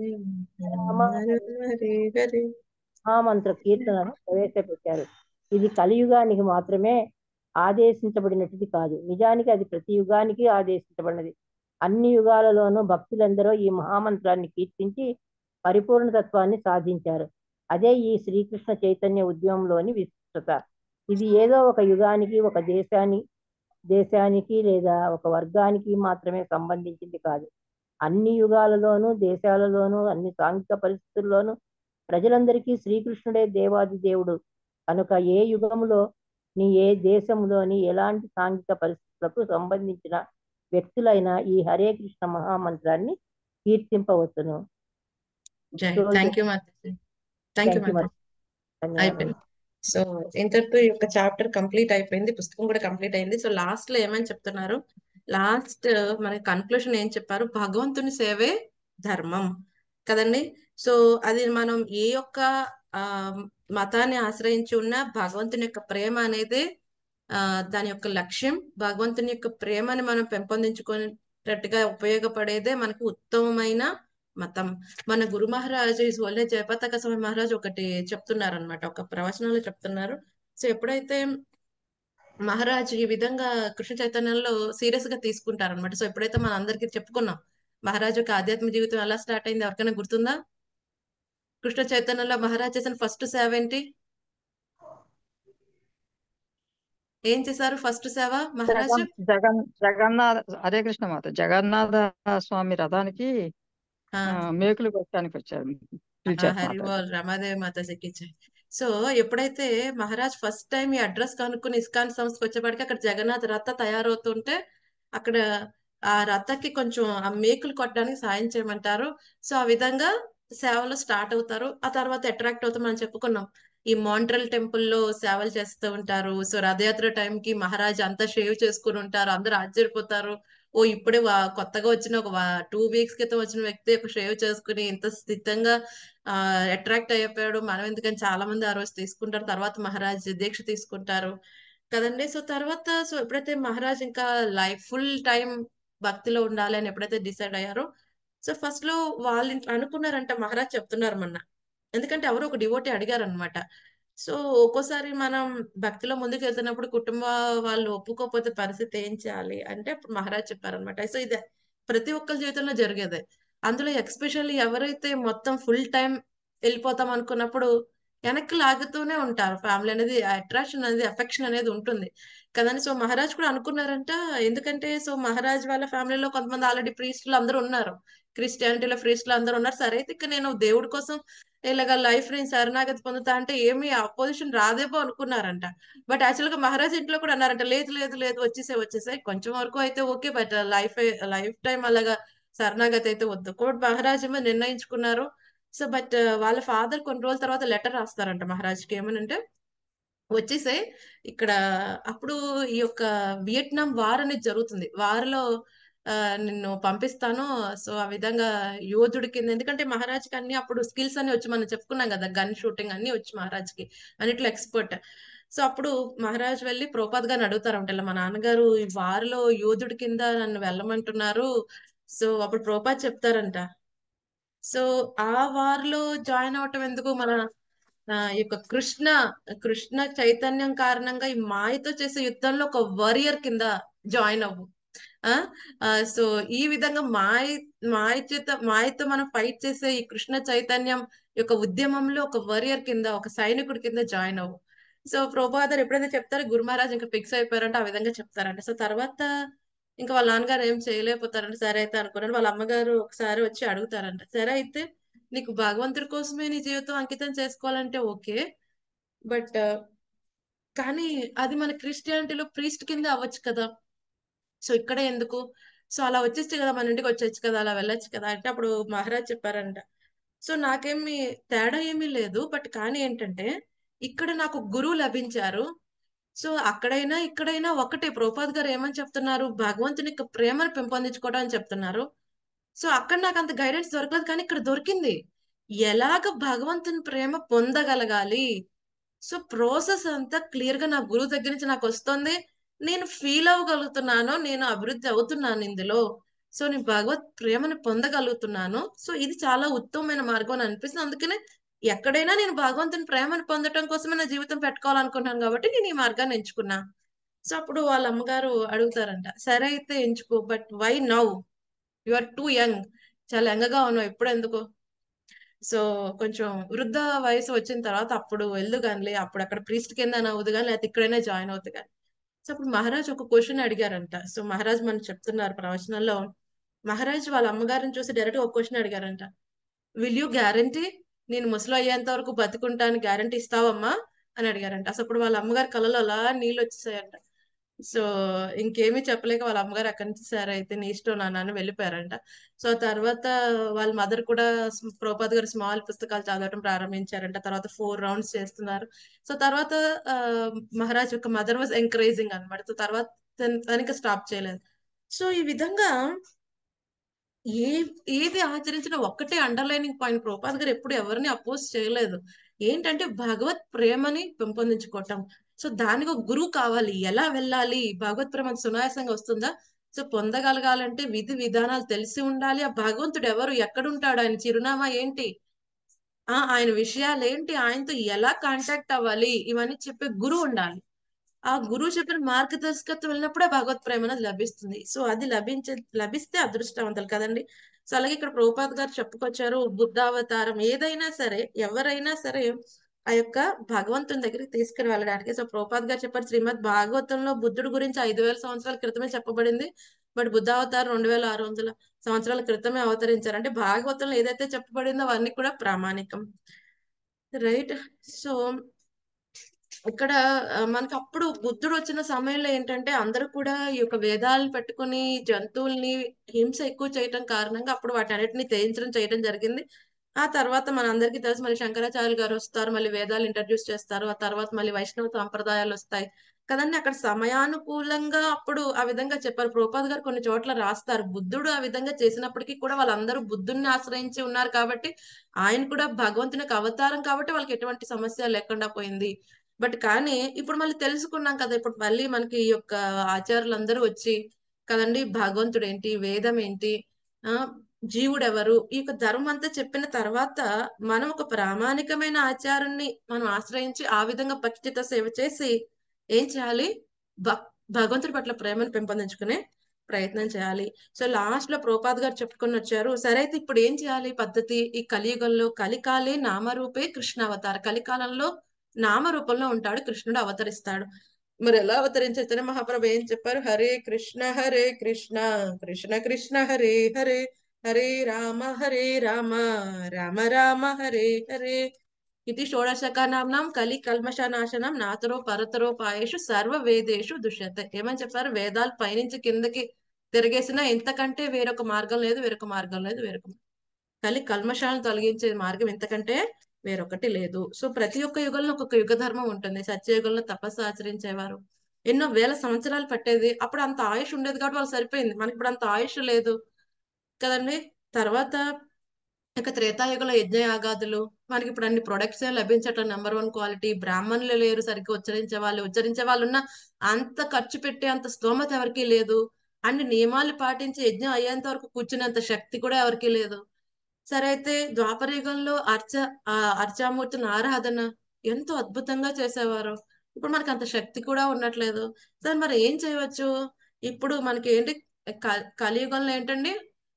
రామ హరే హరే హరే మహామంత్ర కీర్తనను ప్రవేశపెట్టారు ఇది కలియుగానికి మాత్రమే ఆదేశించబడినది కాదు నిజానికి అది ప్రతి యుగానికి ఆదేశించబడినది అన్ని యుగాలలోనూ భక్తులందరూ ఈ మహామంత్రాన్ని కీర్తించి పరిపూర్ణతత్వాన్ని సాధించారు అదే ఈ శ్రీకృష్ణ చైతన్య ఉద్యమంలోని విశిష్టత ఇది ఏదో ఒక యుగానికి ఒక దేశాన్ని దేశానికి లేదా ఒక వర్గానికి మాత్రమే సంబంధించింది కాదు అన్ని యుగాలలోనూ దేశాలలోనూ అన్ని సాంఘిక పరిస్థితుల్లోనూ ప్రజలందరికీ శ్రీకృష్ణుడే దేవాది దేవుడు కనుక ఏ యుగంలో నీ ఏ దేశంలోని ఎలాంటి సాంఘిక పరిస్థితులకు సంబంధించిన వ్యక్తులైన ఈ హరే కృష్ణ మహామంత్రాన్ని కీర్తింపవచ్చును జై so thank you mataji thank you thank you mataji ధన్యవాదాలు అయిపోయింది సో ఇంతటితో ఈ యొక్క చాప్టర్ కంప్లీట్ అయిపోయింది పుస్తకం కూడా కంప్లీట్ అయింది సో లాస్ట్ లో ఏమని చెప్తున్నారు లాస్ట్ మన కన్క్లూషన్ ఏం చెప్పారు భగవంతుని సేవే ధర్మం కదండి సో అది మనం ఏ యొక్క ఆ మతాన్ని ఆశ్రయించి ఉన్న భగవంతుని యొక్క ప్రేమ అనేది ఆ దాని యొక్క లక్ష్యం భగవంతుని యొక్క ప్రేమని మనం పెంపొందించుకునేటట్టుగా ఉపయోగపడేదే మనకు ఉత్తమమైన మతం మన గురు మహారాజ్ ఈజ్ వల్లే జయపతాక స్వామి మహారాజ్ ఒకటి చెప్తున్నారు అనమాట ఒక ప్రవచనంలో చెప్తున్నారు సో ఎప్పుడైతే మహారాజ్ ఈ విధంగా కృష్ణ చైతన్యంలో సీరియస్ గా తీసుకుంటారు అనమాట సో ఎప్పుడైతే మన అందరికీ చెప్పుకున్నాం మహారాజ్ యొక్క ఆధ్యాత్మిక జీవితం ఎలా స్టార్ట్ అయింది ఎవరికైనా గుర్తుందా కృష్ణ చైతన్యంలో మహారాజ్ చేసిన ఫస్ట్ సేవ ఏంటి ఏం చేశారు ఫస్ట్ సేవ మహారాజ్ జగన్ జగన్ జగన్నాథ హరే కృష్ణ మాత జగన్నాథ స్వామి రథానికి ఆ, ఆ, మేకులు కొట్టడానికి వచ్చారు ఆ, పిలిచారు హరి మాతాజీ బోల్ రమాదేవి మాతాజీకి ఇచ్చాయి సో ఎప్పుడైతే మహారాజ్ ఫస్ట్ టైం ఈ అడ్రస్ కనుక్కుని ఇస్కాన్ సంస్థకి వచ్చేప్పటికి అక్కడ జగన్నాథ్ రథ తయారవుతుంటే అక్కడ ఆ రథకి కొంచెం ఆ మేకులు కొట్టడానికి సాయం చేయమంటారు సో ఆ విధంగా సేవలు స్టార్ట్ అవుతారు ఆ తర్వాత అట్రాక్ట్ అవుతాం మనం చెప్పుకున్నాం ఈ మాంట్రల్ టెంపుల్ లో సేవలు చేస్తూ ఉంటారు సో రథయాత్ర టైం కి మహారాజ్ అంతా షేవ్ చేసుకుని ఉంటారు అందరూ ఆశ్చర్యపోతారు ఓ ఇప్పుడే వా- కొత్తగా వచ్చిన ఒక టూ వీక్స్ క్రితం వచ్చిన వ్యక్తి ఒక షేవ్ చేసుకుని ఇంత స్థితంగా ఆ అట్రాక్ట్ అయిపోయాడు మనం ఎందుకని చాలా మంది ఆ రోజు తీసుకుంటారు తర్వాత మహారాజ్ దీక్ష తీసుకుంటారు కదండి సో తర్వాత సో ఎప్పుడైతే మహారాజ్ ఇంకా లైఫ్ ఫుల్ టైం భక్తిలో ఉండాలి అని ఎప్పుడైతే డిసైడ్ అయ్యారో సో ఫస్ట్ లో వాళ్ళు అనుకున్నారంట మహారాజ్ చెప్తున్నారు మొన్న ఎందుకంటే ఎవరో ఒక డివోటీ అడిగారు అనమాట సో ఒక్కోసారి మనం భక్తిలో ముందుకు వెళ్తున్నప్పుడు కుటుంబ వాళ్ళు ఒప్పుకోకపోతే పరిస్థితి ఏం చేయాలి అంటే అప్పుడు మహారాజ్ చెప్పారనమాట సో ఇది ప్రతి ఒక్కరి జీవితంలో జరిగేదే అందులో ఎక్స్పెషల్లీ ఎవరైతే మొత్తం ఫుల్ టైం వెళ్ళిపోతాం అనుకున్నప్పుడు వెనక్కి లాగుతూనే ఉంటారు ఫ్యామిలీ అనేది అట్రాక్షన్ అనేది అఫెక్షన్ అనేది ఉంటుంది కదండి సో మహారాజ్ కూడా అనుకున్నారంట ఎందుకంటే సో మహారాజ్ వాళ్ళ ఫ్యామిలీలో కొంతమంది ఆల్రెడీ ప్రీస్టులు అందరూ ఉన్నారు క్రిస్టియానిటీలో ప్రీస్టులు అందరూ ఉన్నారు సరే అయితే ఇక నేను దేవుడి కోసం ఇలాగ లైఫ్ నేను శరణాగతి పొందుతా అంటే ఏమీ అపోజిషన్ రాదేమో అనుకున్నారంట బట్ యాక్చువల్ గా మహారాజ్ ఇంట్లో కూడా అన్నారంట లేదు లేదు లేదు వచ్చేసే వచ్చేసే కొంచెం వరకు అయితే okay but life lifetime అలాగా శరణాగతి అయితే వద్దు బట్ మహారాజ్ ఏమో నిర్ణయించుకున్నారు సో బట్ వాళ్ళ ఫాదర్ కొన్ని రోజుల తర్వాత లెటర్ రాస్తారంట మహారాజ్కి ఏమనంటే వచ్చేసే ఇక్కడ అప్పుడు ఈ యొక్క వియట్నాం వార్ అనేది జరుగుతుంది వారిలో ఆ, నిన్ను పంపిస్తాను సో ఆ విధంగా యోధుడి కింద ఎందుకంటే మహారాజ్కి అన్ని అప్పుడు స్కిల్స్ అన్ని వచ్చి మనం చెప్పుకున్నాం కదా గన్ షూటింగ్ అన్ని వచ్చి మహారాజ్కి అన్నిట్లో ఎక్స్పర్ట్ సో అప్పుడు మహారాజ్ వెళ్ళి ప్రోపాద్ గారిని అడుగుతారంట ఇలా మా నాన్నగారు ఈ వారిలో యోధుడి కింద నన్ను వెళ్ళమంటున్నారు సో అప్పుడు ప్రోపాద్ చెప్తారంట సో ఆ వారిలో జాయిన్ అవటం ఎందుకు మన ఆ, ఈ యొక్క కృష్ణ కృష్ణ చైతన్యం కారణంగా ఈ మాయతో చేసే యుద్ధంలో ఒక వారియర్ కింద జాయిన్ అవ్వు ఆ ఆ, సో ఈ విధంగా మాయ మాయ చేత మాయతో మనం ఫైట్ చేసే ఈ కృష్ణ చైతన్యం యొక్క ఉద్యమంలో ఒక వారియర్ కింద ఒక సైనికుడి కింద జాయిన్ అవ్వు సో ప్రభుపాదర్ ఎప్పుడైతే చెప్తారో గురు మహారాజ్ ఇంకా ఫిక్స్ అయిపోయారంటే ఆ విధంగా చెప్తారంట సో తర్వాత ఇంకా వాళ్ళ నాన్నగారు ఏం చేయలేకపోతారంట సరే అయితే అనుకున్నారు వాళ్ళ అమ్మగారు ఒకసారి వచ్చి అడుగుతారంట సరే అయితే నీకు భగవంతుడి కోసమే నీ జీవితం అంకితం చేసుకోవాలంటే ఓకే బట్ కానీ అది మన క్రిస్టియానిటీలో ప్రీస్ట్ కింద అవ్వచ్చు కదా సో ఇక్కడ ఎందుకు సో అలా వచ్చేస్తే కదా మన ఇంటికి వచ్చేచ్చు కదా అలా వెళ్ళొచ్చు కదా అంటే అప్పుడు మహారాజ్ చెప్పారంట సో నాకేమి తేడా ఏమీ లేదు బట్ కానీ ఏంటంటే ఇక్కడ నాకు గురువు లభించారు సో అక్కడైనా ఇక్కడైనా ఒకటే ప్రభుపాద్ గారు ఏమని చెప్తున్నారు భగవంతుని యొక్క ప్రేమను పెంపొందించుకోవడం అని చెప్తున్నారు సో అక్కడ నాకు అంత గైడెన్స్ దొరకలేదు కానీ ఇక్కడ దొరికింది ఎలాగ భగవంతుని ప్రేమ పొందగలగాలి సో ప్రాసెస్ అంతా క్లియర్ గా నా గురువు దగ్గర నుంచి నాకు వస్తుంది నేను ఫీల్ అవ్వగలుగుతున్నాను నేను అభివృద్ధి అవుతున్నాను ఇందులో సో నేను భగవత్ ప్రేమను పొందగలుగుతున్నాను సో ఇది చాలా ఉత్తమమైన మార్గం అని అనిపిస్తుంది అందుకనే ఎక్కడైనా నేను భగవంతుని ప్రేమను పొందటం కోసమే నా జీవితం పెట్టుకోవాలనుకుంటున్నాను కాబట్టి నేను ఈ మార్గాన్ని ఎంచుకున్నా సో అప్పుడు వాళ్ళ అమ్మగారు అడుగుతారంట సరే అయితే ఎంచుకో but why now you are too young చాలా యంగగా ఉన్నావు ఇప్పుడు ఎందుకు సో కొంచెం వృద్ధ వయసు వచ్చిన తర్వాత అప్పుడు వెళ్దు కానీ అప్పుడు అక్కడ ప్రీస్ట్ కింద నవ్వుదు కానీ లేకపోతే ఇక్కడైనా జాయిన్ అవుతుంది కానీ సో అప్పుడు మహారాజ్ ఒక క్వశ్చన్ అడిగారంట సో మహారాజ్ మనకు చెప్తున్నారు ప్రవచనంలో మహారాజ్ వాళ్ళ అమ్మగారిని చూసి డైరెక్ట్ ఒక క్వశ్చన్ అడిగారంట విల్ యూ గ్యారంటీ నేను ముసలి అయ్యేంత వరకు బతుకుంటాను గ్యారంటీ ఇస్తావమ్మా అని అడిగారంట అసలు అప్పుడు వాళ్ళ అమ్మగారి కళ్ళలో అలా నీళ్ళు వచ్చేసాయంట సో ఇంకేమీ చెప్పలేక వాళ్ళ అమ్మగారు అక్కడి నుంచి సరే అయితే నీ ఇష్టం నాన్న అని వెళ్ళిపోయారంట సో తర్వాత వాళ్ళ మదర్ కూడా ప్రోపాద్ గారు స్మాల్ పుస్తకాలు చదవడం ప్రారంభించారంట తర్వాత ఫోర్ రౌండ్స్ చేస్తున్నారు సో తర్వాత ఆ, మహారాజ్ యొక్క మదర్ వాజ్ ఎంకరేజింగ్ అనమాట సో తర్వాత తన- తనకి స్టాప్ చేయలేదు సో ఈ విధంగా ఏ ఏది ఆచరించినా ఒక్కటే అండర్లైనింగ్ పాయింట్ ప్రోపాద్ గారు ఎప్పుడు ఎవరిని అపోజ్ చేయలేదు ఏంటంటే భగవత్ ప్రేమని పెంపొందించుకోవటం సో దానికి ఒక గురువు కావాలి ఎలా వెళ్ళాలి భగవత్ ప్రేమ అంత సునాయాసంగా వస్తుందా సో పొందగలగాలంటే విధి విధానాలు తెలిసి ఉండాలి ఆ భగవంతుడు ఎవరు ఎక్కడుంటాడు ఆయన చిరునామా ఏంటి ఆ ఆయన విషయాలు ఏంటి ఆయనతో ఎలా కాంటాక్ట్ అవ్వాలి ఇవన్నీ చెప్పే గురువు ఉండాలి ఆ గురువు చెప్పిన మార్గదర్శకత్వం వెళ్ళినప్పుడే భగవత్ ప్రేమ అనేది లభిస్తుంది సో అది లభించే లభిస్తే అదృష్టవంతులు కదండి సో అలాగే ఇక్కడ ప్రభుపాద్ గారు చెప్పుకొచ్చారు బుద్ధావతారం ఏదైనా సరే ఎవరైనా సరే ఆ యొక్క భగవంతుని దగ్గరికి తీసుకుని వెళ్ళడానికి సో ప్రభుపాద్ గారు చెప్పారు శ్రీమద్ భాగవతంలో బుద్ధుడు గురించి ఐదు వేల సంవత్సరాల క్రితమే చెప్పబడింది బట్ బుద్ధావతారం రెండు వేల ఆరు వందల సంవత్సరాల క్రితమే అవతరించారు అంటే భాగవతంలో ఏదైతే చెప్పబడిందో అవన్నీ కూడా ప్రామాణికం రైట్ సో ఇక్కడ ఆ, మనకి అప్పుడు బుద్ధుడు వచ్చిన సమయంలో ఏంటంటే అందరూ కూడా ఈ యొక్క వేదాలు పెట్టుకుని జంతువుల్ని హింస ఎక్కువ చేయటం కారణంగా అప్పుడు వాటన్నిటిని త్యజించడం చేయడం జరిగింది ఆ తర్వాత మనందరికీ తెలుసు మళ్ళీ శంకరాచార్యులు గారు వస్తారు మళ్ళీ వేదాలు ఇంట్రడ్యూస్ చేస్తారు ఆ తర్వాత మళ్ళీ వైష్ణవ సాంప్రదాయాలు వస్తాయి కదండి అక్కడ సమయానుకూలంగా అప్పుడు ఆ విధంగా చెప్పారు ప్రభుపాద్ గారు కొన్ని చోట్ల రాస్తారు బుద్ధుడు ఆ విధంగా చేసినప్పటికీ కూడా వాళ్ళందరూ బుద్ధుడిని ఆశ్రయించి ఉన్నారు కాబట్టి ఆయన కూడా భగవంతుని యొక్క అవతారం కాబట్టి వాళ్ళకి ఎటువంటి సమస్య లేకుండా పోయింది బట్ కానీ ఇప్పుడు మళ్ళీ తెలుసుకున్నాం కదా ఇప్పుడు మళ్ళీ మనకి ఈ యొక్క ఆచార్యులందరూ వచ్చి కదండి భగవంతుడు ఏంటి వేదం ఏంటి ఆ జీవుడు ఎవరు ఈ యొక్క ధర్మం అంతా చెప్పిన తర్వాత మనం ఒక ప్రామాణికమైన ఆచారాన్ని మనం ఆశ్రయించి ఆ విధంగా భక్తితో సేవ చేసి ఏం చేయాలి భక్ భగవంతుడి పట్ల ప్రేమను పెంపొందించుకునే ప్రయత్నం చేయాలి సో లాస్ట్ లో ప్రోపాద్ గారు చెప్పుకొని వచ్చారు సరే అయితే ఇప్పుడు ఏం చేయాలి పద్ధతి ఈ కలియుగంలో కలికాలే నామరూపే కృష్ణ అవతార కలికాలంలో నామరూపంలో ఉంటాడు కృష్ణుడు అవతరిస్తాడు మరి ఎలా అవతరించే మహాప్రభు ఏం చెప్పారు హరే కృష్ణ హరే కృష్ణ కృష్ణ కృష్ణ హరే హరే హరే రామ హరే రామ రామ రామ హరే హరే ఇది షోడశకనాంనాం కలి కల్మషనాశనం నాతరో పరతరో పాయేషు సర్వ వేదేషు దుష్యతే ఏమని చెప్పారు వేదాలు పైనుంచి కిందకి తిరిగేసినా ఇంతకంటే వేరొక మార్గం లేదు వేరొక మార్గం లేదు వేరొక కలి కల్మషాలను తొలగించే మార్గం ఇంతకంటే వేరొకటి లేదు సో ప్రతి ఒక్క యుగంలో ఒక్కొక్క యుగ ధర్మం ఉంటుంది సత్యయుగంలో తపస్సు ఆచరించేవారు ఎన్నో వేల సంవత్సరాలు పట్టేది అప్పుడు అంత ఆయుష్ ఉండేది కాబట్టి వాళ్ళు సరిపోయింది మనకి ఇప్పుడు అంత ఆయుష్ లేదు కదండి తర్వాత ఇక త్రేతాయుగంలో యజ్ఞయాగాదులు మనకి ఇప్పుడు అన్ని ప్రొడక్ట్స్ లభించటం నెంబర్ వన్ క్వాలిటీ బ్రాహ్మణులు లేరు సరిగ్గా ఉచ్చరించే వాళ్ళు ఉచ్చరించే వాళ్ళు ఉన్న అంత ఖర్చు పెట్టే అంత స్తోమత ఎవరికీ లేదు అన్ని నియమాలు పాటించి యజ్ఞం అయ్యేంత వరకు కూర్చునేంత శక్తి కూడా ఎవరికీ లేదు సరే అయితే ద్వాపర యుగంలో అర్చ ఆ అర్చామూర్తిని ఆరాధన ఎంతో అద్భుతంగా చేసేవారు ఇప్పుడు మనకి అంత శక్తి కూడా ఉండట్లేదు సరే మరి ఏం చేయవచ్చు ఇప్పుడు మనకి ఏంటి క- కలియుగంలో ఏంటండి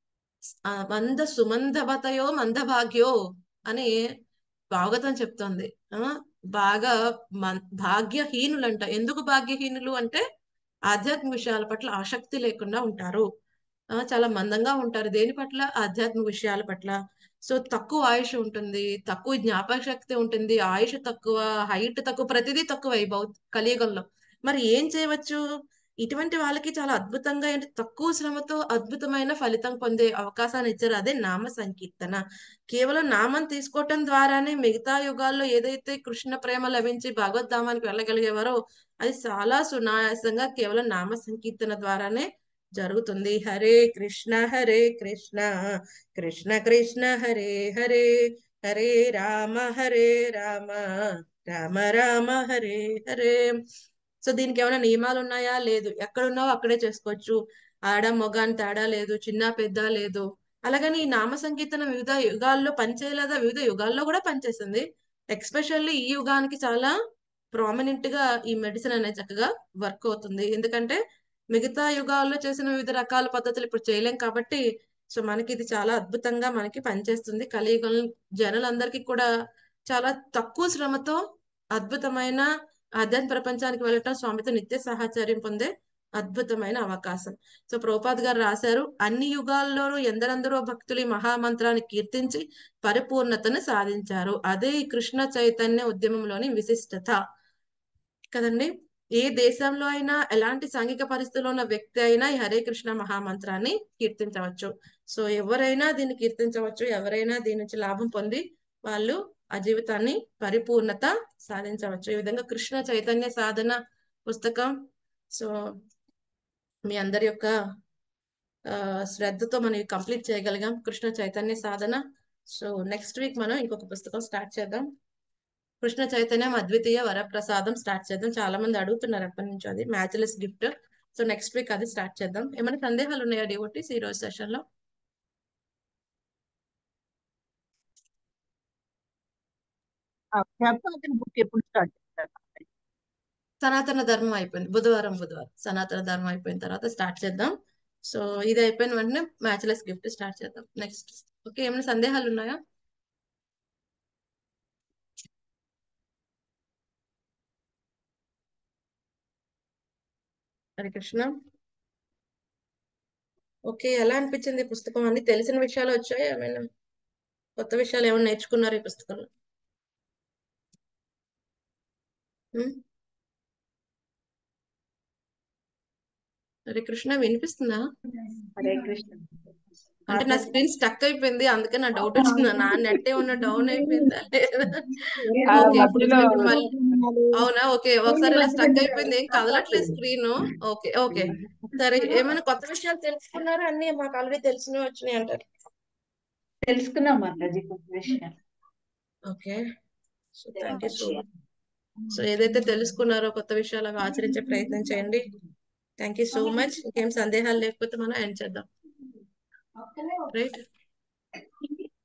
ఆ మంద సుమందవతయో మందభాగ్యో అని భాగవతం చెప్తోంది ఆ బాగా మన్- భాగ్యహీనులంట ఎందుకు భాగ్యహీనులు అంటే ఆధ్యాత్మిక విషయాల పట్ల ఆసక్తి లేకుండా ఉంటారు ఆ చాలా మందంగా ఉంటారు దేని పట్ల ఆధ్యాత్మిక విషయాల పట్ల సో తక్కువ ఆయుష్ ఉంటుంది తక్కువ జ్ఞాపక శక్తి ఉంటుంది ఆయుష్ తక్కువ హైట్ తక్కువ ప్రతిదీ తక్కువ భౌ కలియుగంలో మరి ఏం చేయవచ్చు ఇటువంటి వాళ్ళకి చాలా అద్భుతంగా ఏంటి తక్కువ శ్రమతో అద్భుతమైన ఫలితం పొందే అవకాశాన్ని ఇచ్చారు అదే నామ సంకీర్తన కేవలం నామం తీసుకోవటం ద్వారానే మిగతా యుగాల్లో ఏదైతే కృష్ణ ప్రేమ లభించి భగవద్ధామానికి వెళ్ళగలిగేవారో అది చాలా సునాయాసంగా కేవలం నామ సంకీర్తన ద్వారానే జరుగుతుంది హరే కృష్ణ హరే కృష్ణ కృష్ణ కృష్ణ హరే హరే హరే రామ హరే రామ రామ రామ హరే హరే సో దీనికి ఏమైనా నియమాలు ఉన్నాయా లేదు ఎక్కడున్నావో అక్కడే చేసుకోవచ్చు ఆడ మగ అని తేడా లేదు చిన్న పెద్ద లేదు అలాగని ఈ నామ సంకీర్తన వివిధ యుగాల్లో పనిచేయలేదా వివిధ యుగాల్లో కూడా పనిచేసింది ఎక్స్పెషల్లీ ఈ యుగానికి చాలా ప్రామినెంట్ గా ఈ మెడిసిన్ అనేది చక్కగా వర్క్ అవుతుంది ఎందుకంటే మిగతా యుగాల్లో చేసిన వివిధ రకాల పద్ధతులు ఇప్పుడు చేయలేం కాబట్టి సో మనకి ఇది చాలా అద్భుతంగా మనకి పనిచేస్తుంది కలియుగం జనులందరికీ కూడా చాలా తక్కువ శ్రమతో అద్భుతమైన ఆధ్యాత్మిక ప్రపంచానికి వెళ్ళటం స్వామితో నిత్య సహచర్యం పొందే అద్భుతమైన అవకాశం సో ప్రభుపాద్ గారు రాశారు అన్ని యుగాల్లోనూ ఎందరందరో భక్తులు ఈ మహామంత్రాన్ని కీర్తించి పరిపూర్ణతను సాధించారు అదే ఈ కృష్ణ చైతన్య ఉద్యమంలోని విశిష్టత కదండి ఏ దేశంలో అయినా ఎలాంటి సాంఘిక పరిస్థితుల్లో ఉన్న వ్యక్తి అయినా ఈ హరే కృష్ణ మహామంత్రాన్ని కీర్తించవచ్చు సో ఎవరైనా దీన్ని కీర్తించవచ్చు ఎవరైనా దీని నుంచి లాభం పొంది వాళ్ళు ఆ జీవితాన్ని పరిపూర్ణత సాధించవచ్చు ఈ విధంగా కృష్ణ చైతన్య సాధన పుస్తకం సో మీ అందరి యొక్క ఆ, శ్రద్ధతో మనం ఇవి కంప్లీట్ చేయగలిగాం కృష్ణ చైతన్య సాధన సో నెక్స్ట్ వీక్ మనం ఇంకొక పుస్తకం స్టార్ట్ చేద్దాం కృష్ణ చైతన్యం అద్వితీయ వరప్రసాదం స్టార్ట్ చేద్దాం చాలా మంది అడుగుతున్నారు ఎప్పటి నుంచి అది matchless gift so next week అది స్టార్ట్ చేద్దాం ఏమైనా సందేహాలు ఉన్నాయా డివోటీస్ ఈ రోజు సెషన్ లో ఆ ప్రభాకర్ బుక్ ఎప్పుడు స్టార్ట్ చేస్తారు సనాతన ధర్మం అయిపోయింది బుధవారం బుధవారం సనాతన ధర్మం అయిపోయిన తర్వాత స్టార్ట్ చేద్దాం సో ఇది అయిపోయిన వెంటనే మ్యాచ్లెస్ గిఫ్ట్ స్టార్ట్ చేద్దాం నెక్స్ట్ ఓకే ఏమైనా సందేహాలు ఉన్నాయా హరే కృష్ణ ఓకే ఎలా అనిపించింది ఈ పుస్తకం అన్ని తెలిసిన విషయాలు వచ్చాయి ఏమైనా కొత్త విషయాలు ఏమైనా నేర్చుకున్నారు ఈ పుస్తకంలో ఉమ్? హరే కృష్ణ వినిపిస్తుందా హరే కృష్ణ అంటే నా స్క్రీన్ స్టక్ అయిపోయింది అందుకే నా డౌట్ వచ్చింది నా నెట్ ఏమన్నా డౌన్ అయిపోయిందా లేదా ఆ ఓకే ఇప్పుడు మధ్యలో ఇప్పుడు మళ్ళీ అవునా ఓకే ఒకసారి ఇలా స్టక్ అయిపోయింది ఏం కదలట్లేదు స్క్రీన్ ఓకే ఓకే సరే ఏమైనా కొత్త విషయాలు తెలుసుకున్నారా అన్ని మాకు ఆల్రెడీ తెలిసినవి వచ్చినాయి అంటారు తెలుసుకున్నాం మాతాజీ కొత్త విషయాలు okay so thank you so much so ఏదైతే తెలుసుకున్నారో కొత్త విషయాలు అవి ఆచరించే ప్రయత్నం చేయండి థ్యాంక్ యూ సో మచ్ ఇంకేం సందేహాలు లేకపోతే మనం ఎండ్ చేద్దాం రైట్